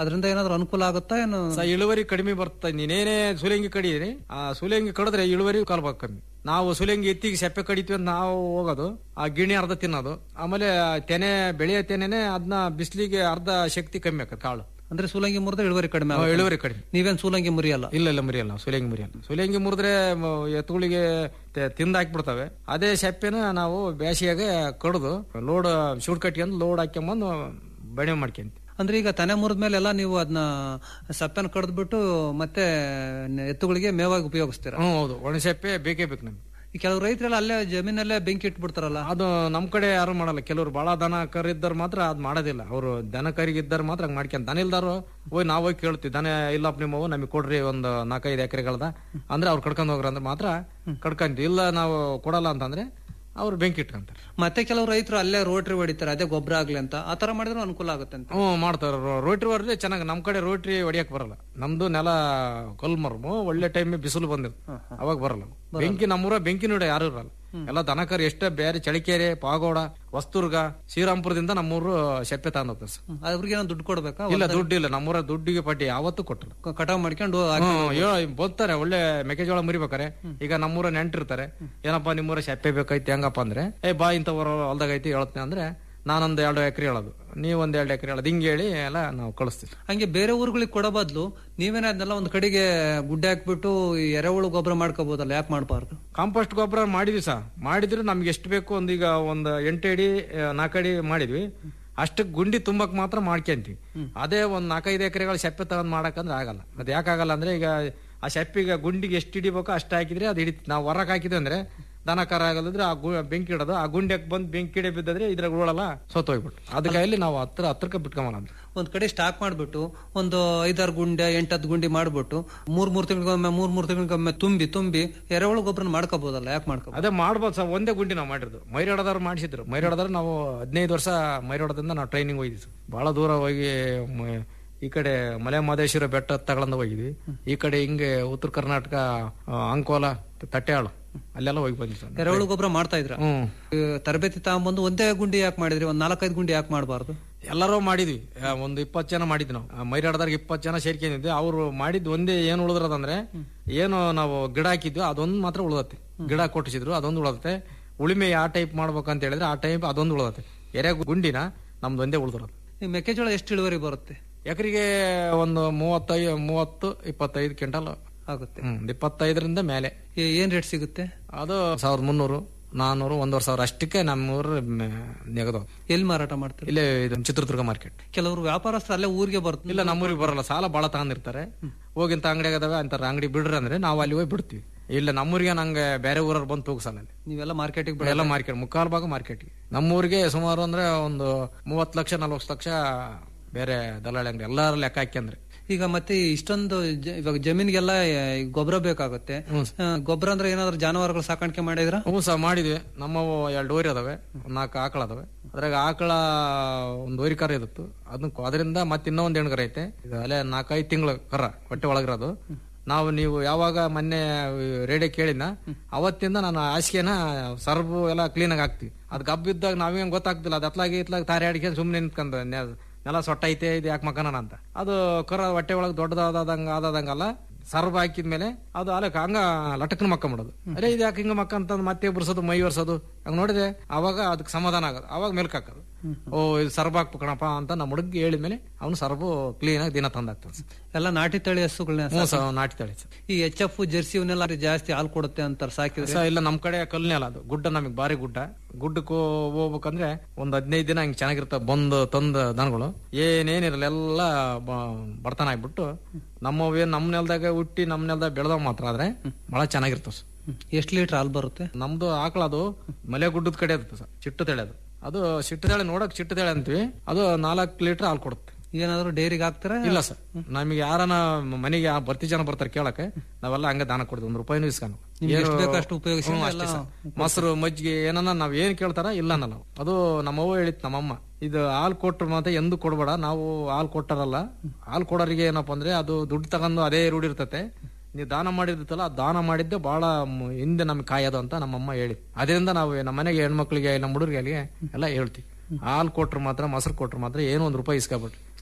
ಏನಾದ್ರು ಅನುಕೂಲ ಆಗುತ್ತಾ ಏನು ಸ ಇಳುವರಿ ಕಡಿಮೆ ಬರ್ತದೆ ನೀನೇನೇ ಸುಲಂಗಿ ಕಡಿದ್ರಿ ಆ ಸುಲಂಗಿ ಕಡಿದ್ರೆ ಇಳುವರಿ ಕಾಲ್ ಭಾಗ ಕಮ್ಮಿ ನಾವು ಸುಲಂಗಿ ಎತ್ತಿಗೆ ಸೆಪ್ಪೆ ಕಡಿತೀವಿ ಅಂತ ನಾವು ಹೋಗೋದು ಆ ಗಿಣಿ ಅರ್ಧ ತಿನ್ನೋದು ಆಮೇಲೆ ಆ ತೆನೆ ಬೆಳೆಯ ತೆನೆನೆ ಅದನ್ನ ಬಿಸಿಲಿಗೆ ಅರ್ಧ ಶಕ್ತಿ ಕಮ್ಮಿ ಆಕತ್ ಕಾಳು ಅಂದ್ರೆ ಸೂಲಂಗಿ ಮುರಿದ್ರೆ ಇಳುವರಿ ಕಡಿಮೆ ಆ, ಆಗುತ್ತೆ. ಇಳುವರಿ ಕಡಿಮೆ ನೀವೇನ್ ಸೂಲಂಗಿ ಮುರಿಯಲ್ಲ ಇಲ್ಲ ಇಲ್ಲ ಮುರಿಯಲ್ಲ ನಾವು ಸುಲಂಗಿ ಮುರಿಯಲ್ಲ ಸುಲಂಗಿ ಮುರಿದ್ರೆ ಮ, ಎತ್ತುಗಳಿಗೆ ತೆ- ತಿಂದು ಹಾಕ್ಬಿಡ್ತವೆ ಅದೇ ಸೆಪ್ಪೆನ ನಾವು ಬೇಸಿಗೆಗೆ ಕಡ್ದು ಲೋಡ್ ಶೂಟ್ ಕಟ್ಕೊಂಡು ಲೋಡ್ ಹಾಕ್ಕೊಂಬಂದು ಬೆಳೆ ಮಾಡ್ಕೊಂತೀವಿ ಅಂದ್ರೆ ಈಗ ತನೆ ಮುರಿದ್ಮೇಲೆ ಎಲ್ಲ ನೀವು ಅದನ್ನ ಸಪ್ಪೆನ ಕಡ್ದ್ಬಿಟ್ಟು ಮತ್ತೆ ಎತ್ತುಗಳಿಗೆ ಮೇವಾಗಿ ಉಪಯೋಗಿಸ್ತೀರಾ ಹ್ಮ್ ಹೌದು ಒಣಸೆಪ್ಪೆ ಬೇಕೇ ಬೇಕು ನಮ್ಗೆ ಈ ಕೆಲವು ರೈತರೆಲ್ಲ ಅಲ್ಲೇ ಜಮೀನಲ್ಲೇ ಬೆಂಕಿ ಇಟ್ಬಿಡ್ತಾರಲ್ಲ ಅದು ನಮ್ ಕಡೆ ಯಾರು ಮಾಡಲ್ಲ ಕೆಲವರು ಬಹಳ ದನ ಕರು ಇದ್ದಾರ ಮಾತ್ರ ಅದ್ ಮಾಡೋದಿಲ್ಲ ಅವರು ದನ ಕರಿಗೆ ಇದ್ದಾರ ಮಾತ್ರ ಹಂಗ್ ಮಾಡ್ಕೊಂತ ದನ ಇಲ್ದಾರು ಹೋಗಿ ನಾವು ಹೋಗಿ ಕೇಳ್ತೀವಿ ದನ ಇಲ್ಲಪ್ಪ ನಿಮ್ಮವು ನಮಗೆ ಕೊಡ್ರಿ ಒಂದು ನಾಲ್ಕೈದು ಎಕರೆಗಳದ ಅಂದ್ರೆ ಅವ್ರು ಕಡ್ಕೊಂಡ್ ಹೋಗ್ರ ಅಂದ್ರೆ ಮಾತ್ರ ಕಡ್ಕೊಂತೀವಿ ಇಲ್ಲ ನಾವು ಕೊಡಲ್ಲ ಅಂತಂದ್ರೆ ಅವ್ರು ಬೆಂಕಿ ಇಟ್ಕೊಂತಾರೆ ಮತ್ತೆ ಕೆಲವು ರೈತರು ಅಲ್ಲೇ ರೋಟ್ರಿ ಹೊಡಿತಾರೆ ಅದೇ ಗೊಬ್ಬರ ಆಗ್ಲಿ ಅಂತ ಆತರ ಮಾಡಿದ್ರು ಅನುಕೂಲ ಆಗುತ್ತೆ ಅಂತ ಹ್ಞೂ ಮಾಡ್ತಾರೆ ರೋಟ್ರಿ ಹೊಡೆದ್ರೆ ಚೆನ್ನಾಗಿ ನಮ್ ಕಡೆ ರೋಟ್ರಿ ಹೊಡಿಯಕ್ ಬರಲ್ಲ ನಮ್ದು ನೆಲ ಕಲ್ಮರ್ಮು ಒಳ್ಳೆ ಟೈಮ್ ಬಿಸಿಲು ಬಂದಿರುತ್ತೆ ಅವಾಗ ಬರಲ್ಲ ಬೆಂಕಿ ನಮ್ಮೂರ ಬೆಂಕಿ ನೋಡಿ ಯಾರು ಇರಲ್ಲ ಎಲ್ಲ ದನಕರು ಎಷ್ಟೇ ಬೇರೆ ಚಳಿಕೆರೆ ಪಾಗೋಡ ವಸ್ತುರ್ಗ ಶ್ರೀರಾಮ್ಪುರದಿಂದ ನಮ್ಮೂರು ಸೆಪ್ಪೆ ತಗೊಂಡ್ ಹೋಗ್ತಾರೆ ಸರ್ ಅವ್ರಿಗೆ ಏನೋ ದುಡ್ಡು ಕೊಡ್ಬೇಕಾ ಇಲ್ಲ ದುಡ್ಡು ಇಲ್ಲ ನಮ್ಮೂರ ದುಡ್ಡಿಗೆ ಪಟ್ಟಿ ಯಾವತ್ತೂ ಕೊಟ್ಟಲ್ಲ ಕಟಾವ್ ಮಾಡ್ಕೊಂಡು ಹ್ಮ್, ಯೋ- ಬೋದ್ತಾರೆ ಒಳ್ಳೆ ಮೆಕ್ಕೆಜೋಳ ಮುರಿಬೇಕಾರೆ ಈಗ ನಮ್ಮೂರ ನೆಂಟಿರ್ತಾರೆ ಏನಪ್ಪಾ ನಿಮ್ಮೂರ ಸೆಪ್ಪೆ ಬೇಕೈತಿ ಹೆಂಗಪ್ಪ ಅಂದ್ರೆ ಏ ಬಾ ಇಂಥವ್ರ ಹೊಲ್ದಾಗ ಐತಿ ಹೇಳ್ತೀನಿ ಅಂದ್ರೆ ನಾನೊಂದ್ ಎರಡು ಎಕರೆ ಹೇಳೋದು ನೀವೊಂದ್ ಎರಡು ಎಕರೆ ಹೇಳೋದು ಹಿಂಗೆ ಹೇಳಿ ಎಲ್ಲ ನಾವು ಕಳಿಸ್ತೀವಿ ಹಂಗೆ ಬೇರೆ ಊರುಗಳಿಗೆ ಕೊಡೋ ಬದಲು ನೀವೇನೇ ಅದನ್ನೆಲ್ಲ ಒಂದ್ ಕಡೆಗೆ ಗುಡ್ಡೆ ಹಾಕ್ಬಿಟ್ಟು ಈ ಎರೆಹುಳು ಗೊಬ್ಬರ ಮಾಡ್ಕೋಬಹುದಲ್ಲ ಯಾಕೆ ಮಾಡಬಾರ್ದು ಕಾಂಪೋಸ್ಟ್ ಗೊಬ್ಬರ ಮಾಡಿದ್ವಿ ಸಹ ಮಾಡಿದ್ರೆ ನಮ್ಗೆ ಎಷ್ಟು ಬೇಕು ಒಂದೀಗ ಒಂದು ಎಂಟು ಅಡಿ ಆ, ನಾಲ್ಕು ಅಡಿ ಮಾಡಿದ್ವಿ ಅಷ್ಟಕ್ಕೆ ಗುಂಡಿ ತುಂಬಕ್ ಮಾತ್ರ ಮಾಡ್ಕೊಂತೀವಿ ಅದೇ ಒಂದ್ ನಾಲ್ಕೈದು ಎಕರೆಗಳು ಸೆಪ್ಪೆ ತಗೊಂಡ್ ಮಾಡಕಂದ್ರೆ ಆಗಲ್ಲ ಅದು ಯಾಕಾಗಲ್ಲ ಅಂದ್ರೆ ಈಗ ಆ ಸೆಪ್ಪಿಗೆ ಗುಂಡಿಗೆ ಎಷ್ಟು ಹಿಡಿಬೇಕೋ ಅಷ್ಟು ಹಾಕಿದ್ರೆ ಅದು ಹಿಡಿತು ನಾವು ಹೊರಗೆ ಹಾಕಿದ್ವಿ ಅಂದ್ರೆ ದನ ಕರ ಆಗಲ್ಲದ್ರೆ ಆ ಗು- ಬೆಂಕಿ ಇಡೋದು ಆ ಗುಂಡಿಗೆ ಬಂದು ಬೆಂಕಿ ಇಡೆ ಬಿದ್ದರೆ ಇದ್ರಾಗ ಉಳಲ್ಲ ಸೋತೋಗ್ಬಿಟ್ಟು ಅದಕ್ಕಾಗಿ ನಾವು ಹತ್ರ ಹತ್ರಕ್ಕೆ ಬಿಟ್ಕೊಂಬಲ್ಲ ಒಂದ್ ಕಡೆ ಸ್ಟಾಕ್ ಮಾಡ್ಬಿಟ್ಟು ಒಂದು ಐದಾರು ಗುಂಡೆ ಎಂಟತ್ತು ಗುಂಡಿ ಮಾಡ್ಬಿಟ್ಟು ಮೂರ್ ಮೂರ್ ತಿಂಗಳಿಗೊಮ್ಮೆ ಮೂರ್ ಮೂರ್ ತಿಂಗಳಿಗೊಮ್ಮೆ ತುಂಬಿ ತುಂಬಿ ಎರೆಹುಳು ಗೊಬ್ಬರ ಮಾಡ್ಕೋಬಹುದಲ್ಲ ಯಾಕೆ ಮಾಡ್ಕೋ ಅದೇ ಮಾಡ್ಬೋದು ಸರ್ ಒಂದೇ ಗುಂಡಿ ನಾವು ಮಾಡಿರೋದು ಮೈರಾಡದವ್ರು ಮಾಡಿಸಿದ್ರು ಮೈರಾಡದವ್ರು ನಾವು ಹದಿನೈದು ವರ್ಷ ಮೈರಾಡದಿಂದ ನಾವು ಟ್ರೈನಿಂಗ್ ಹೋಗಿದ್ವಿ ಬಹಳ ದೂರ ಹೋಗಿ ಮ- ಈ ಕಡೆ ಮಲೆ ಮಹದೇಶ್ವರ ಬೆಟ್ಟ ತಗೊಂಡ್ ಹೋಗಿದ್ವಿ ಈ ಕಡೆ ಹಿಂಗೆ ಉತ್ತರ ಕರ್ನಾಟಕ ಆ, ಅಂಕೋಲ ತಟ್ಟೆಯಾಳು ಅಲ್ಲೆಲ್ಲ ಹೋಗಿ ಬಂದ್ವಿ ಸರ್ ಎರೆಹುಳು ಗೊಬ್ಬರ ಮಾಡ್ತಾ ಇದ್ರ ಹ್ಮ್ ಈ ತರಬೇತಿ ತಗೊಂಬಂದು ಒಂದೇ ಗುಂಡಿ ಯಾಕೆ ಮಾಡಿದ್ರಿ ಒಂದ್ ನಾಲ್ಕೈದು ಗುಂಡಿ ಯಾಕೆ ಮಾಡಬಾರ್ದು ಎಲ್ಲರೂ ಮಾಡಿದ್ವಿ ಆ, ಒಂದು ಇಪ್ಪತ್ತು ಜನ ಮಾಡಿದ್ವಿ ನಾವು ಆ, ಮೈರಾಡದಾಗ ಇಪ್ಪತ್ತು ಜನ ಸೇರ್ಕೊಂಡಿದ್ವಿ ಅವ್ರು ಮಾಡಿದ್ ಒಂದೇ ಏನು ಉಳಿದ್ರದಂದ್ರೆ ಏನು ನಾವು ಗಿಡ ಹಾಕಿದ್ವಿ ಅದೊಂದು ಮಾತ್ರ ಉಳಿದತ್ತೆ ಗಿಡ ಕೊಟ್ಟಿಸಿದ್ರು ಅದೊಂದು ಉಳಿದತ್ತೆ ಉಳಿಮೆ ಯಾವ ಟೈಪ್ ಮಾಡ್ಬೇಕಂತ ಹೇಳಿದ್ರೆ ಆ ಟೈಪ್ ಅದೊಂದು ಉಳಿದತ್ತೆ ಎರೆ ಗುಂಡಿನ ನಮ್ದು ಒಂದೇ ಉಳಿದಿರೋದು ಈ ಮೆಕ್ಕೆಜೋಳ ಎಷ್ಟು ಇಳುವರಿ ಬರುತ್ತೆ ಎಕರೆಗೆ ಒಂದು ಮೂವತ್ತೈದು ಮೂವತ್ತು ಇಪ್ಪತ್ತೈದು ಕ್ವಿಂಟಲ್ ಆಗುತ್ತೆ ಹ್ಮ್ ಇಪ್ಪತ್ತೈದರಿಂದ ಮೇಲೆ ಈ- ಏನ್ ರೇಟ್ ಸಿಗುತ್ತೆ ಅದು ಸಾವಿರದ ಮುನ್ನೂರು ನಾನ್ನೂರು ಒಂದೂವರೆ ಸಾವಿರ ಅಷ್ಟಕ್ಕೆ ನಮ್ಮೂರು ನೆಗದು ಎಲ್ಲಿ ಮಾರಾಟ ಮಾಡ್ತೀರಿ ಇಲ್ಲೇ ಇದು ಚಿತ್ರದುರ್ಗ ಮಾರ್ಕೆಟ್ ಕೆಲವರು ವ್ಯಾಪಾರಸ್ಥರು ಅಲ್ಲೇ ಊರಿಗೆ ಬರ್ತಾರೆ ಇಲ್ಲ ನಮ್ಮೂರಿಗೆ ಬರಲ್ಲ ಸಾಲ ಬಾಳ ತಗೊಂಡಿರ್ತಾರೆ ಹೋಗಿಂತ ಅಂಗಡಿ ಆಗದಾವೆ ಅಂತ ಅಂಗಡಿ ಬಿಡ್ರಿ ಅಂದ್ರೆ ನಾವು ಅಲ್ಲಿ ಹೋಗಿ ಬಿಡ್ತೀವಿ ಇಲ್ಲ ನಮ್ಮೂರಿಗೆ ನಂಗೆ ಬೇರೆ ಊರವ್ರು ಬಂದು ತೂಗ್ಸಲ್ಲ ಅಲ್ಲಿ ನೀವೆಲ್ಲ ಮಾರ್ಕೆಟಿಗೆ ಎಲ್ಲ ಮಾರ್ಕೆಟ್ ಮುಕ್ಕಾಲು ಭಾಗ ಮಾರ್ಕೆಟ್ಗೆ ನಮ್ಮೂರಿಗೆ ಸುಮಾರು ಅಂದ್ರೆ ಒಂದು ಮೂವತ್ತು ಲಕ್ಷ ನಲ್ವತ್ತು ಲಕ್ಷ ಬೇರೆ ದಲ್ಲಾಳಿ ಅಂಗಡಿ ಎಲ್ಲಾರು ಲೆಕ್ಕ ಹಾಕ್ಯಂದ್ರೆ ಈಗ ಮತ್ತೆ ಇಷ್ಟೊಂದು ಜ- ಇವಾಗ ಜಮೀನಿಗೆಲ್ಲ ಈ ಗೊಬ್ಬರ ಬೇಕಾಗುತ್ತೆ ಆ, ಗೊಬ್ಬರ ಅಂದ್ರೆ ಏನಾದ್ರು ಜಾನುವಾರುಗಳು ಸಾಕಾಣಿಕೆ ಮಾಡಿದ್ರ ಹ್ಞೂ ಸಹ ಮಾಡಿದ್ವಿ ನಮ್ಮವು ಎರಡು ಓರಿ ಅದಾವೆ ಒಂದ್ ನಾಲ್ಕು ಆಕಳ ಅದಾವೆ ಅದ್ರಾಗ ಆಕಳ ಒಂದು ಓರಿ ಕರ ಇತ್ತು ಅದನ್ನ ಅದರಿಂದ ಮತ್ತೆ ಇನ್ನೂ ಒಂದು ಹೆಣ್ಗರ ಐತೆ ಇದು ಅಲ್ಲೇ ನಾಲ್ಕೈದು ತಿಂಗಳ ಕರ ಹೊಟ್ಟೆ ಒಳಗಿರೋದು ನಾವು ನೀವು ಯಾವಾಗ ಮೊನ್ನೆ ರೇಡಿಯೋ ಕೇಳಿದ್ನ ಅವತ್ತಿಂದ ನಾನು ಹಾಸಿಗೆನ ಸರ್ಬು ಎಲ್ಲ ಕ್ಲೀನಾಗಿ ಹಾಕ್ತಿವಿ ಅದ್ ಗಬ್ಬ ಇದ್ದಾಗ ನಾವೇನ್ ಗೊತ್ತಾಗ್ತಿಲ್ಲ ಅದ್ ಅತ್ಲಾಗಿ ಇತ್ಲಾಗ ತಾರೆ ಅಡಿಕೆ ಸುಮ್ಮನೆ ನಿಂತ್ಕೊಂಡ ನೆಲ ಸೊಟ್ಟ ಐತೆ ಇದು ಯಾಕೆ ಮಕ್ಕನ ಅಂತ ಅದು ಕರ ಹೊಟ್ಟೆ ಒಳಗೆ ದೊಡ್ಡದಾದಂಗ ಆದಾದಂಗಲ್ಲ ಸರ್ಬ್ ಹಾಕಿದ್ಮೇಲೆ ಅದು ಅಲ್ಲ ಹಂಗ ಲಟಕ್ನ ಮಕ್ಕ ಮಾಡೋದು ಅರೆ ಇದು ಯಾಕೆ ಹಿಂಗ ಮಕ್ಕ ಅಂತ ಮತ್ತೆ ಬರ್ಸೋದು ಮೈ ಒರ್ಸೋದು ಹಂಗ ನೋಡಿದೆ ಅವಾಗ ಅದಕ್ಕೆ ಸಮಾಧಾನ ಆಗೋದು ಅವಾಗ ಮೆಲ್ಕ್ ಹಾಕೋದು ಓ ಇದು ಸರ್ಬ್ ಹಾಕ್ಬೇಕು ಕಣಪ್ಪ ಅಂತ ನಮ್ಮ ಹುಡುಗಿ ಹೇಳಿದ್ಮೇಲೆ ಅವನು ಸರ್ಬು ಕ್ಲೀನ್ ಆಗಿ ದಿನ ತಂದಾಗ್ತಾನೆ ಎಲ್ಲ ನಾಟಿ ತಳಿ ಹಸುಗಳನ್ನ ಹ್ಞೂ ಸರ್ ನಾಟಿ ತಳಿ ಸರ್ ಈ ಎಚ್ ಎಫ್ ಜೆರ್ಸಿ ಇವನ್ನೆಲ್ಲ ಜಾಸ್ತಿ ಹಾಲು ಕೊಡುತ್ತೆ ಅಂತಾರೆ ಸಾಕಿದ್ರೆ ಸರ್, ಇಲ್ಲ ನಮ್ ಕಡೆ ಕಲ್ನೆಲ ಅದು ಗುಡ್ಡ ನಮಗೆ ಬಾರಿ ಗುಡ್ಡ ಗುಡ್ಡಕ್ಕೆ ಹೋಗ್ಬೇಕಂದ್ರೆ ಒಂದ್ ಹದಿನೈದು ದಿನ ಹಿಂಗ್ ಚೆನ್ನಾಗಿರ್ತಾವ ಬಂದು ತಂದ ದನಗಳು ಏನೇನಿರಲ್ಲ ಎಲ್ಲ ಬ- ಬಡತನ ಆಗ್ಬಿಟ್ಟು ನಮ್ಮವೇನ್ ನಮ್ ನೆಲದಾಗ ಹುಟ್ಟಿ ನಮ್ ನೆಲದಾಗ ಬೆಳೆದವ್ ಮಾತ್ರ ಆದ್ರೆ ಬಹಳ ಚೆನ್ನಾಗಿರ್ತಾವ ಸರ್. ಎಷ್ಟು ಲೀಟರ್ ಹಾಲು ಬರುತ್ತೆ ನಮ್ದು ಆಕಳ ಅದು ಮಲೆ ಗುಡ್ಡದ ಕಡೆ ಇರುತ್ತೆ ಸರ್ ಚಿಟ್ಟು ತಳಿ ಅದು ಅದು ಚಿಟ್ಟು ತಳಿ ನೋಡಕ್ ಚಿಟ್ಟು ತಳಿ ಅಂತೀವಿ ಅದು ನಾಲ್ಕು ಲೀಟರ್ ಹಾಲು ಕೊಡುತ್ತೆ ಏನಾದ್ರು ಡೈರಿಗೆ ಹಾಕ್ತಾರ ಇಲ್ಲ ಸರ್ ನಮಗೆ ಯಾರನ ಮನೆಗೆ ಯಾ- ಬರ್ತಿ ಜನ ಬರ್ತಾರೆ ಕೇಳಕ್ಕೆ ನಾವೆಲ್ಲ ಹಂಗೆ ದಾನ ಕೊಡ್ತೀವಿ ಒಂದ್ ರೂಪಾಯಿನೂ ಇಸ್ಕೊಂಡು ನಿಮ್ಗೆ ಎಷ್ಟು ಬೇಕೋ ಅಷ್ಟು ಉಪಯೋಗಿಸಿ ಹ್ಮ್, ಅಷ್ಟೇ ಸರ್. ಮೊಸರು ಮಜ್ಜಿಗೆ ಏನನ್ನ ನಾವ್ ಏನ್ ಕೇಳ್ತಾರ ಇಲ್ಲ ನಾವು ಅದು ನಮ್ಮವ್ವ ಹೇಳಿತ್ ನಮ್ಮಮ್ಮ ಇದು ಹಾಲು ಕೊಟ್ರು ಮಾತ್ರ ಎಂದು ಕೊಡ್ಬೇಡ ನಾವು ಹಾಲು ಕೊಟ್ಟಾರಲ್ಲ ಹಾಲು ಕೊಡೋರಿಗೆ ಏನಪ್ಪಾ ಅಂದ್ರೆ ಅದು ದುಡ್ಡು ತಗೊಂಡು ಅದೇ ರೂಢಿ ಇರ್ತತೆ ನೀವು ದಾನ ಮಾಡಿರ್ತಲ್ಲ ಆ ದಾನ ಮಾಡಿದ್ದೆ ಬಹಳ ಮ್- ಹಿಂದೆ ನಮ್ಗೆ ಕಾಯೋದು ಅಂತ ನಮ್ಮಮ್ಮ ಹೇಳಿ ಅದರಿಂದ ನಾವು ನಮ್ಮ ಮನೆಗೆ ಹೆಣ್ಮಕ್ಳಿಗೆ ನಮ್ಮ ಹುಡುಗರಿಗೆ ಎಲ್ಲ ಹೇಳ್ತೀವಿ ಹಾಲು ಕೊಟ್ರು ಮಾತ್ರ ಮೊಸರು ಕೊಟ್ರು ಮಾತ್ರ ಏನೋ ಒಂದ್ ರೂಪಾಯಿ ಇಸ್ಕೊಬಿಟ್ರಿ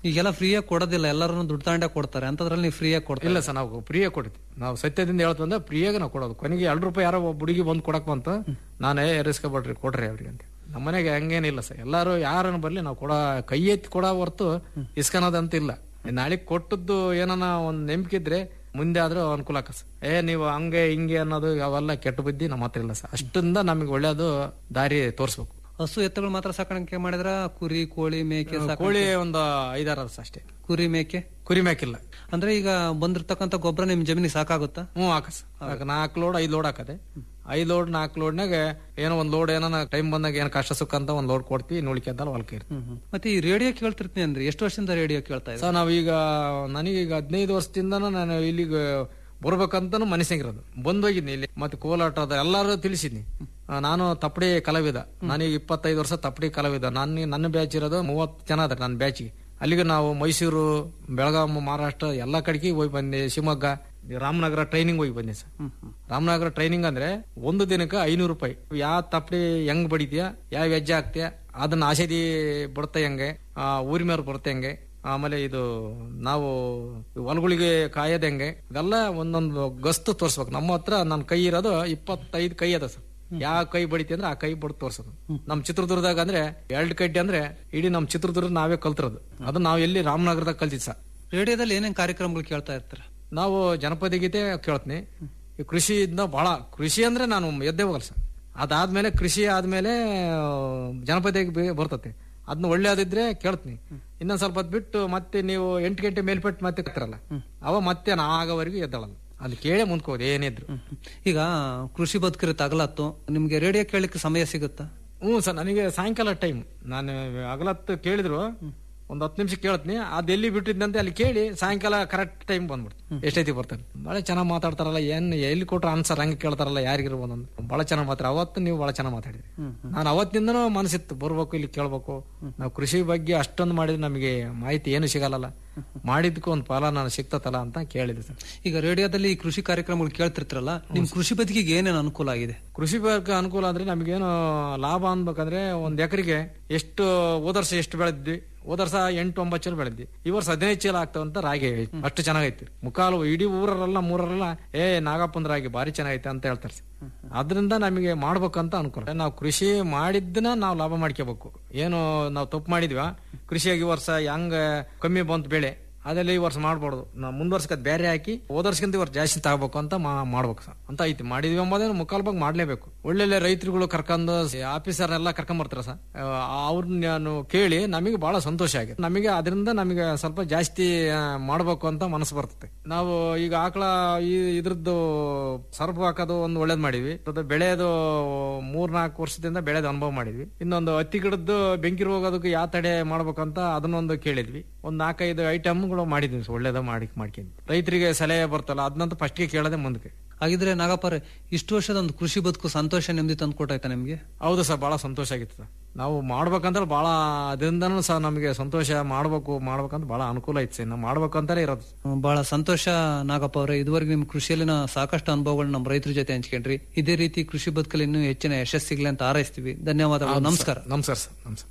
ಈಗೆಲ್ಲ ಫ್ರೀಯಾಗಿ ಕೊಡೋದಿಲ್ಲ ಎಲ್ಲರೂ ದುಡ್ಡು ತಗೊಂಡೇ ಕೊಡ್ತಾರೆ ಅಂತದ್ರಲ್ಲಿ ನೀವು ಫ್ರೀಯಾಗಿ ಕೊಡ್ತಾರೆ ಇಲ್ಲ ಸರ್ ನಾವು ಫ್ರೀಯಾಗಿ ಕೊಡ್ತೀವಿ ನಾವು ಸತ್ಯದಿಂದ ಹೇಳ್ತು ಅಂದ್ರೆ ಫ್ರೀಯಾಗಿ ನಾವು ಕೊಡೋದು ಕೊನೆಗೆ ಎರಡು ರೂಪಾಯಿ ಯಾರೋ ಒಬ್ಬ ಹುಡುಗಿ ಬಂದು ಕೊಡಕ್ ಬಂತು ನಾನೇ ಏರಿಸ್ಕೊಬೇಡ್ರಿ ಕೊಡ್ರಿ ಅವ್ರಿಗೆ ಅಂತ ನಮ್ಮ ಮನೆಗೆ ಹಂಗೇನಿಲ್ಲ ಸರ್ ಎಲ್ಲಾರು ಯಾರನ್ನ ಬರ್ಲಿ ನಾವು ಕೊಡ ಕೈ ಎತ್ತಿ ಕೊಡೋ ಹೊರ್ತು ಇಸ್ಕೊಳೋದಂತ ಇಲ್ಲ ನಾಳೆ ಕೊಟ್ಟದ್ದು ಏನನ ಒಂದ್ ನಂಬಿಕೆ ಇದ್ರೆ ಮುಂದೆ ಆದ್ರೂ ಅನುಕೂಲ ಆಕ ಸರ್ ಏ ನೀವು ಹಂಗೆ ಹಿಂಗೆ ಅನ್ನೋದು ಅವೆಲ್ಲ ಕೆಟ್ಟ ಬುದ್ಧಿ ನಮ್ಮ ಹತ್ರ ಇಲ್ಲ ಸರ್ ಅಷ್ಟಿಂದ ನಮಗೆ ಒಳ್ಳೇದು ದಾರಿ ತೋರಿಸ್ಬೇಕು ಹಸು ಎತ್ತುಗಳು ಮಾತ್ರ ಸಾಕಾಣಿಕೆ ಮಾಡಿದ್ರ ಕುರಿ ಕೋಳಿ ಮೇಕೆ ಸಾಕಾಣಿಕೆ- ಕೋಳಿ ಒಂದು ಐದಾರು ವರ್ಷ ಅಷ್ಟೇ ಕುರಿ ಮೇಕೆ ಕುರಿ ಮೇಕಿಲ್ಲ ಅಂದ್ರೆ ಈಗ ಬಂದಿರ್ತಕ್ಕಂಥ ಗೊಬ್ಬರ ನಿಮ್ ಜಮೀನಿಗೆ ಸಾಕಾಗುತ್ತಾ ಹ್ಞೂ ಹಾಕ ನಾಲ್ಕು ಲೋಡ್ ಐದು ಲೋಡ್ ಹಾಕದೆ ಐದು ಲೋಡ್ ನಾಲ್ಕು ಲೋಡ್ನಾಗ ಏನೋ ಒಂದ್ ಲೋಡ್ ಏನೋ ಟೈಮ್ ಬಂದಾಗ ಏನ್ ಕಷ್ಟ ಸುಖ ಅಂತ ಒಂದ್ ಲೋಡ್ ಕೊಡ್ತೀವಿ ನುಳಿಕೆ ಅಂತ ಹೊಲ್ಕೆ ಇರ್ತೀವಿ ಮತ್ತೆ ಈ ರೇಡಿಯೋ ಕೇಳ್ತಿರ್ತೀನಿ ಅಂದ್ರೆ ಎಷ್ಟು ವರ್ಷದಿಂದ ರೇಡಿಯೋ ಕೇಳ್ತಾ ಇದ್ದಾರೆ ಸರ್ ನಾವೀಗ ನನಗೀಗ ಹದಿನೈದು ವರ್ಷದಿಂದನೂ ನಾನು ಇಲ್ಲಿಗೆ ಬರ್ಬೇಕಂತನೂ ಮನಸ್ಸಿಗಿರೋದು ಬಂದೋಗಿದ್ನಿ ಇಲ್ಲಿ ಮತ್ತೆ ಕೋಲಾಟ ಅದ ಎಲ್ಲಾರು ತಿಳಿಸಿದ್ನಿ ಆ, ನಾನು ತಪ್ಪಡಿ ಕಲಾವಿದ ನನಗೆ ಇಪ್ಪತ್ತೈದು ವರ್ಷ ತಪ್ಪಡಿ ಕಲಾವಿದ ನನ್ನ ನನ್ನ ಬ್ಯಾಚ್ ಇರೋದು ಮೂವತ್ತು ಜನ ಅದ ನನ್ನ ಬ್ಯಾಚಿಗೆ ಅಲ್ಲಿಗೆ ನಾವು ಮೈಸೂರು ಬೆಳಗಾಂ ಮಹಾರಾಷ್ಟ್ರ ಎಲ್ಲಾ ಕಡೆಗೆ ಹೋಗಿ ಬಂದೆ ಶಿವಮೊಗ್ಗ ರಾಮನಗರ ಟ್ರೈನಿಂಗ್ ಹೋಗಿ ಬಂದೆ ಸರ್ ರಾಮನಗರ ಟ್ರೈನಿಂಗ್ ಅಂದ್ರೆ ಒಂದು ದಿನಕ್ಕೆ ಐನೂರು ರೂಪಾಯಿ ಯಾವ ತಪ್ಪಡಿ ಹೆಂಗ್ ಬಡಿತೀಯ ಯಾವ ಹೆಜ್ಜೆ ಹಾಕ್ತೀಯ ಅದನ್ನ ಆಸೆದಿ ಬಿಡುತ್ತೆ ಹೆಂಗೆ ಆ, ಊರಿ ಮೇಲೆ ಬರುತ್ತೆ ಹೆಂಗೆ ಆಮೇಲೆ ಇದು ನಾವು ಹೊಲಗಳಿಗೆ ಕಾಯೋದು ಹೆಂಗೆ ಇದೆಲ್ಲ ಒಂದೊಂದು ಗಸ್ತು ತೋರ್ಸ್ಬೇಕು ನಮ್ಮ ಹತ್ರ ನನ್ನ ಕೈ ಇರೋದು ಇಪ್ಪತ್ತೈದು ಕೈ ಅದ ಸರ್ ಯಾವ ಕೈ ಬಡಿತಿ ಅಂದ್ರೆ ಆ ಕೈ ಬಡ್ದು ತೋರ್ಸೋದು ನಮ್ ಚಿತ್ರದುರ್ಗದಾಗ ಅಂದ್ರೆ ಎರಡು ಕಡ್ಡಿ ಅಂದ್ರೆ ಇಡೀ ನಮ್ ಚಿತ್ರದುರ್ಗ ನಾವೇ ಕಲ್ತಿರೋದು ಅದು ನಾವು ಎಲ್ಲಿ ರಾಮನಗರದಾಗ ಕಲ್ತಿದ್ ಸರ್ ರೇಡಿಯೋದಲ್ಲಿ ಏನೇನ್ ಕಾರ್ಯಕ್ರಮಗಳು ಕೇಳ್ತಾ ಇರ್ತಾರೆ ನಾವು ಜನಪದ ಗೀತೆ ಕೇಳ್ತೀನಿ ಈ ಕೃಷಿಯಿಂದ ಬಹಳ ಕೃಷಿ ಅಂದ್ರೆ ನಾನು ಎದ್ದೇ ಹೋಗಲ್ಲ ಸರ್ ಅದಾದ್ಮೇಲೆ ಕೃಷಿ ಆದ್ಮೇಲೆ ಆ, ಜನಪದ ಗೀತೆ ಬರ್ತತೆ ಅದನ್ನ ಒಳ್ಳೇದಿದ್ರೆ ಕೇಳ್ತೀನಿ ಇನ್ನೊಂದ್ ಸ್ವಲ್ಪ ಹೊತ್ತು ಬಿಟ್ಟು ಮತ್ತೆ ನೀವು ಎಂಟು ಗಂಟೆ ಮೇಲ್ಪಟ್ಟು ಮತ್ತೆ ಕತ್ತಿರಲ್ಲ ಅವ ಮತ್ತೆ ನಾ ಆಗವರೆಗೂ ಎದ್ದಳಲ್ಲ ಅಲ್ಲಿ ಕೇಳೇ ಮುಂದ್ಕೋದು ಏನಿದ್ರು ಈಗ ಕೃಷಿ ಬದುಕಿರುತ್ತೆ ಅಗಲತ್ತು ನಿಮ್ಗೆ ರೇಡಿಯೋ ಕೇಳಲಿಕ್ಕೆ ಸಮಯ ಸಿಗುತ್ತಾ ಹ್ಞೂ ಸರ್ ನನಗೆ ಸಾಯಂಕಾಲ ಟೈಮ್ ನಾನು ಅಗಲತ್ತು ಕೇಳಿದ್ರು ಒಂದ್ ಹತ್ತು ನಿಮಿಷ ಕೇಳ್ತೀನಿ ಅದು ಎಲ್ಲಿ ಬಿಟ್ಟಿದ್ದಂತೆ ಅಲ್ಲಿ ಕೇಳಿ ಸಾಯಂಕಾಲ ಕರೆಕ್ಟ್ ಟೈಮ್ ಬಂದ್ಬಿಡ್ತು ಎಷ್ಟೈತಿ ಬರ್ತಾನೆ ಬಹಳ ಚೆನ್ನಾಗಿ ಮಾತಾಡ್ತಾರಲ್ಲ ಏನ್ ಎಲ್ಲಿ ಕೊಟ್ರ ಆನ್ಸರ್ ಹಂಗೆ ಕೇಳ್ತಾರಲ್ಲ ಯಾರಿಗಿರ್ಬೋದು ಅಂತ ಬಹಳ ಚೆನ್ನಾಗಿ ಮಾತಾಡ ಅವತ್ತು ನೀವು ಬಹಳ ಚೆನ್ನಾಗಿ ಮಾತಾಡಿದ್ರಿ ನಾನು ಅವತ್ತಿಂದನೂ ಮನಸ್ಸಿತ್ತು ಬರ್ಬೇಕು ಇಲ್ಲಿ ಕೇಳ್ಬೇಕು ನಾವು ಕೃಷಿ ಬಗ್ಗೆ ಅಷ್ಟೊಂದು ಮಾಡಿದ್ರೆ ನಮಗೆ ಮಾಹಿತಿ ಏನು ಸಿಗಲ್ಲ ಮಾಡಿದ್ದಕ್ಕೂ ಒಂದು ಫಲ ನಾನು ಸಿಗ್ತತಲ್ಲ ಅಂತ ಕೇಳಿದೆ ಸರ್ ಈಗ ರೇಡಿಯೋದಲ್ಲಿ ಈ ಕೃಷಿ ಕಾರ್ಯಕ್ರಮಗಳು ಕೇಳ್ತಿರ್ತಾರಲ್ಲ ನಿಮ್ ಕೃಷಿ ಬದುಕಿಗೆ ಏನೇನು ಅನುಕೂಲ ಆಗಿದೆ ಕೃಷಿ ಬಗ್ಗೆ ಅನುಕೂಲ ಅಂದ್ರೆ ನಮಗೇನು ಲಾಭ ಅನ್ಬೇಕಂದ್ರೆ ಒಂದ್ ಎಕರೆಗೆ ಎಷ್ಟು ಹೋದ ವರ್ಷ ಎಷ್ಟು ಬೆಳೆದ್ವಿ ಹೋದ ವರ್ಷ ಎಂಟು ಒಂಬತ್ತು ಚೀಲ ಬೆಳೆದ್ವಿ ಈ ವರ್ಷ ಹದಿನೈದು ಚೀಲ ಆಗ್ತಾವಂತ ರಾಗಿ ಅಷ್ಟು ಚೆನ್ನಾಗೈತಿ ಮುಖಾಲು ಇಡೀ ಊರಲ್ಲ ಮೂರಲ್ಲ ಏ ನಾಗಪ್ಪನ ರಾಗಿ ಭಾರಿ ಚೆನ್ನಾಗೈತೆ ಅಂತ ಹೇಳ್ತಾರೆ ಸರ್. ಅದರಿಂದ ನಮಗೆ ಮಾಡ್ಬೇಕಂತ ಅನುಕೂಲ ನಾವು ಕೃಷಿ ಮಾಡಿದ್ದನ್ನ ನಾವು ಲಾಭ ಮಾಡ್ಕೋಬೇಕು ಏನು ನಾವು ತಪ್ಪು ಮಾಡಿದ್ವಿ ಕೃಷಿಯಾಗಿ ಈ ವರ್ಷ ಹೆಂಗ ಕಮ್ಮಿ ಬಂತು ಬೆಳೆ ಅದೆಲ್ಲ ಈ ವರ್ಷ ಮಾಡ್ಬಾರ್ದು ನಾವು ಮುಂದುವರ್ಸಕ್ಕೆ ಬೇರೆ ಹಾಕಿ ಹೋದ ವರ್ಷಕ್ಕಿಂತ ಈ ವರ್ಷ ಜಾಸ್ತಿ ತಗೋಬೇಕು ಅಂತ ಮಾ- ಮಾಡ್ಬೇಕು ಸರ್ ಅಂತ ಐತಿ ಮಾಡಿದ್ವಿ ಎಂಬುದೇನು ಮುಕ್ಕಾಲ್ ಭಾಗ ಮಾಡ್ಲೇಬೇಕು ಒಳ್ಳೊಳ್ಳೆ ರೈತರುಗಳು ಕರ್ಕೊಂಡು ಆಫೀಸರ್ ಎಲ್ಲ ಕರ್ಕೊಂಡ್ ಬರ್ತಾರ ಸರ್ ಅವ್ರನ್ನ ನಾನು ಕೇಳಿ ನಮಗೆ ಬಹಳ ಸಂತೋಷ ಆಗಿದೆ ನಮಗೆ ಅದರಿಂದ ನಮಗೆ ಸ್ವಲ್ಪ ಜಾಸ್ತಿ ಆ, ಮಾಡ್ಬೇಕು ಅಂತ ಮನಸ್ಸು ಬರ್ತದೆ ನಾವು ಈಗ ಆಕಳ ಈ ಇದ್ರದ್ದು ಸರ್ಫ್ ಹಾಕೋದು ಒಂದು ಒಳ್ಳೇದ್ ಮಾಡಿದ್ವಿ ಅದು ಬೆಳೆಯೋದು ಮೂರ್ ನಾಲ್ಕು ವರ್ಷದಿಂದ ಬೆಳೆದ ಅನುಭವ ಮಾಡಿದ್ವಿ ಇನ್ನೊಂದು ಹತ್ತಿ ಗಿಡದ್ದು ಬೆಂಕಿ ಹೋಗೋದಕ್ಕೆ ಯಾವ ತಡೆ ಮಾಡ್ಬೇಕಂತ ಅದನ್ನೊಂದು ಕೇಳಿದ್ವಿ ಒಂದ್ ನಾಲ್ಕೈದು ಐಟಮ್ಗಳು ಮಾಡಿದ್ವಿ ಸರ್, ಒಳ್ಳೇದ ಮಾಡಿ ಮಾಡ್ಕೊಂಡು ರೈತರಿಗೆ ಸಲಹೆ ಬರ್ತಲ್ಲ ಅದನ್ನಂತ ಫಸ್ಟ್ಗೆ ಕೇಳದೆ ಮುಂದಕ್ಕೆ ಹಾಗಿದ್ರೆ ನಾಗಪ್ಪರೆ ಇಷ್ಟು ವರ್ಷದ ಒಂದು ಕೃಷಿ ಬದುಕು ಸಂತೋಷ ನೆಮ್ಮದಿ ತಂದು ಕೊಟ್ಟಾಯ್ತಾ ನಿಮ್ಗೆ ಹೌದು ಸರ್ ಬಹಳ ಸಂತೋಷ ಆಗಿತ್ತು ಸರ್ ನಾವು ಮಾಡ್ಬೇಕಂದ್ರೆ ಬಹಳ ಅದರಿಂದನೂ ಸಹ ನಮಗೆ ಸಂತೋಷ ಮಾಡ್ಬೇಕು ಮಾಡ್ಬೇಕಂತ ಬಹಳ ಅನುಕೂಲ ಐತೆ ಸರ್ ನಾವು ಮಾಡ್ಬೇಕಂತಾನೆ ಇರೋದು ಹ್ಮ್, ಬಹಳ ಸಂತೋಷ ನಾಗಪ್ಪ ಅವರೇ ಇದುವರೆಗೆ ನಿಮ್ ಕೃಷಿಯಲ್ಲಿನ ಸಾಕಷ್ಟು ಅನುಭವಗಳನ್ನ ನಮ್ಮ ರೈತರ ಜೊತೆ ಹಂಚ್ಕೊಂಡ್ರಿ ಇದೇ ರೀತಿ ಕೃಷಿ ಬದುಕಲ್ಲಿ ಇನ್ನೂ ಹೆಚ್ಚಿನ ಯಶಸ್ಸು ಸಿಗ್ಲಿ ಅಂತ ಹಾರೈಸ್ತೀವಿ ಧನ್ಯವಾದಗಳು ಹೌದು ಸರ್. ನಮಸ್ಕಾರ ನಮಸ್ಕಾರ ಸರ್ ನಮಸ್ಕಾರ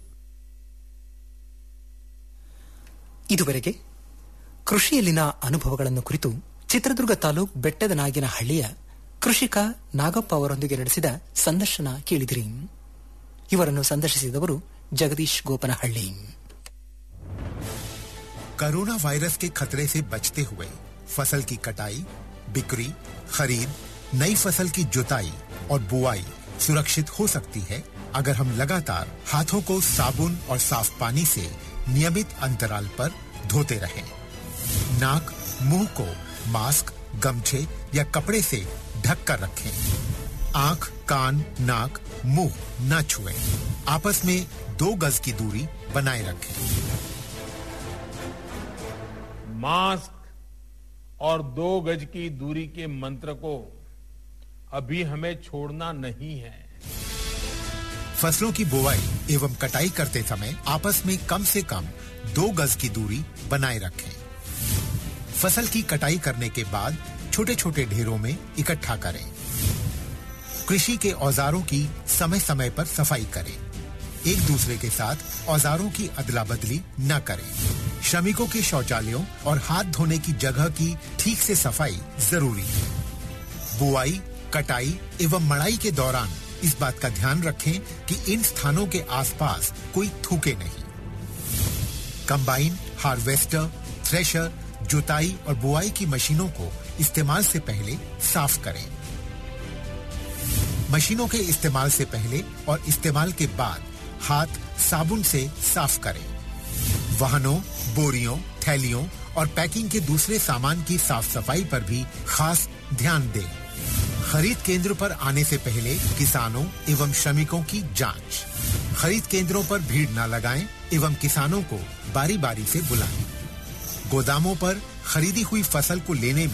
ಇದುವರೆಗೆ ಕೃಷಿಯಲ್ಲಿನ ಅನುಭವಗಳನ್ನು ಕುರಿತು ಚಿತ್ರದುರ್ಗ ತಾಲೂಕ್ ಬೆಟ್ಟದ ನಾಗಿನ ಹಳ್ಳಿಯ ಕೃಷಿಕ ನಾಗಪ್ಪ ಅವರೊಂದಿಗೆ ನಡೆಸಿದ ಸಂದರ್ಶನ ಕೇಳಿದಿರಿ ಇವರನ್ನು ಸಂದರ್ಶಿಸಿದವರು ಜಗದೀಶ್ ಗೋಪನಹಳ್ಳಿ कोरोना वायरस के खतरे से बचते हुए फसल की कटाई बिक्री खरीद नई फसल की जुताई और बुआई सुरक्षित हो सकती है अगर हम लगातार हाथों को साबुन और साफ पानी से नियमित अंतराल पर धोते रहें। नाक मुंह को मास्क गमछे या कपड़े से ढक कर रखें आंख कान नाक मुंह न छुएं। आपस में दो गज की दूरी बनाए रखें मास्क और दो गज की दूरी के मंत्र को अभी हमें छोड़ना नहीं है फसलों की बुवाई एवं कटाई करते समय आपस में कम से कम दो गज की दूरी बनाए रखें फसल की कटाई करने के बाद छोटे छोटे ढेरों में इकट्ठा करें कृषि के औजारों की समय समय पर सफाई करें एक दूसरे के साथ औजारों की अदला बदली न करें श्रमिकों के शौचालयों और हाथ धोने की जगह की ठीक से सफाई जरूरी है बुआई कटाई एवं मड़ाई के दौरान इस बात का ध्यान रखें कि इन स्थानों के आसपास कोई थूके नहीं कंबाइन हार्वेस्टर थ्रेशर जुताई और बुआई की मशीनों को इस्तेमाल से पहले साफ करें मशीनों के इस्तेमाल से पहले और इस्तेमाल के बाद हाथ साबुन से साफ करें वाहनों बोरियों थैलियों और पैकिंग के दूसरे सामान की साफ सफाई पर भी खास ध्यान दें खरीद केंद्र पर आने से पहले किसानों एवं श्रमिकों की जांच खरीद केंद्रों पर भीड़ न लगाएं एवं किसानों को बारी बारी से बुलाएं गोदामों पर खरीदी हुई फसल को लेने में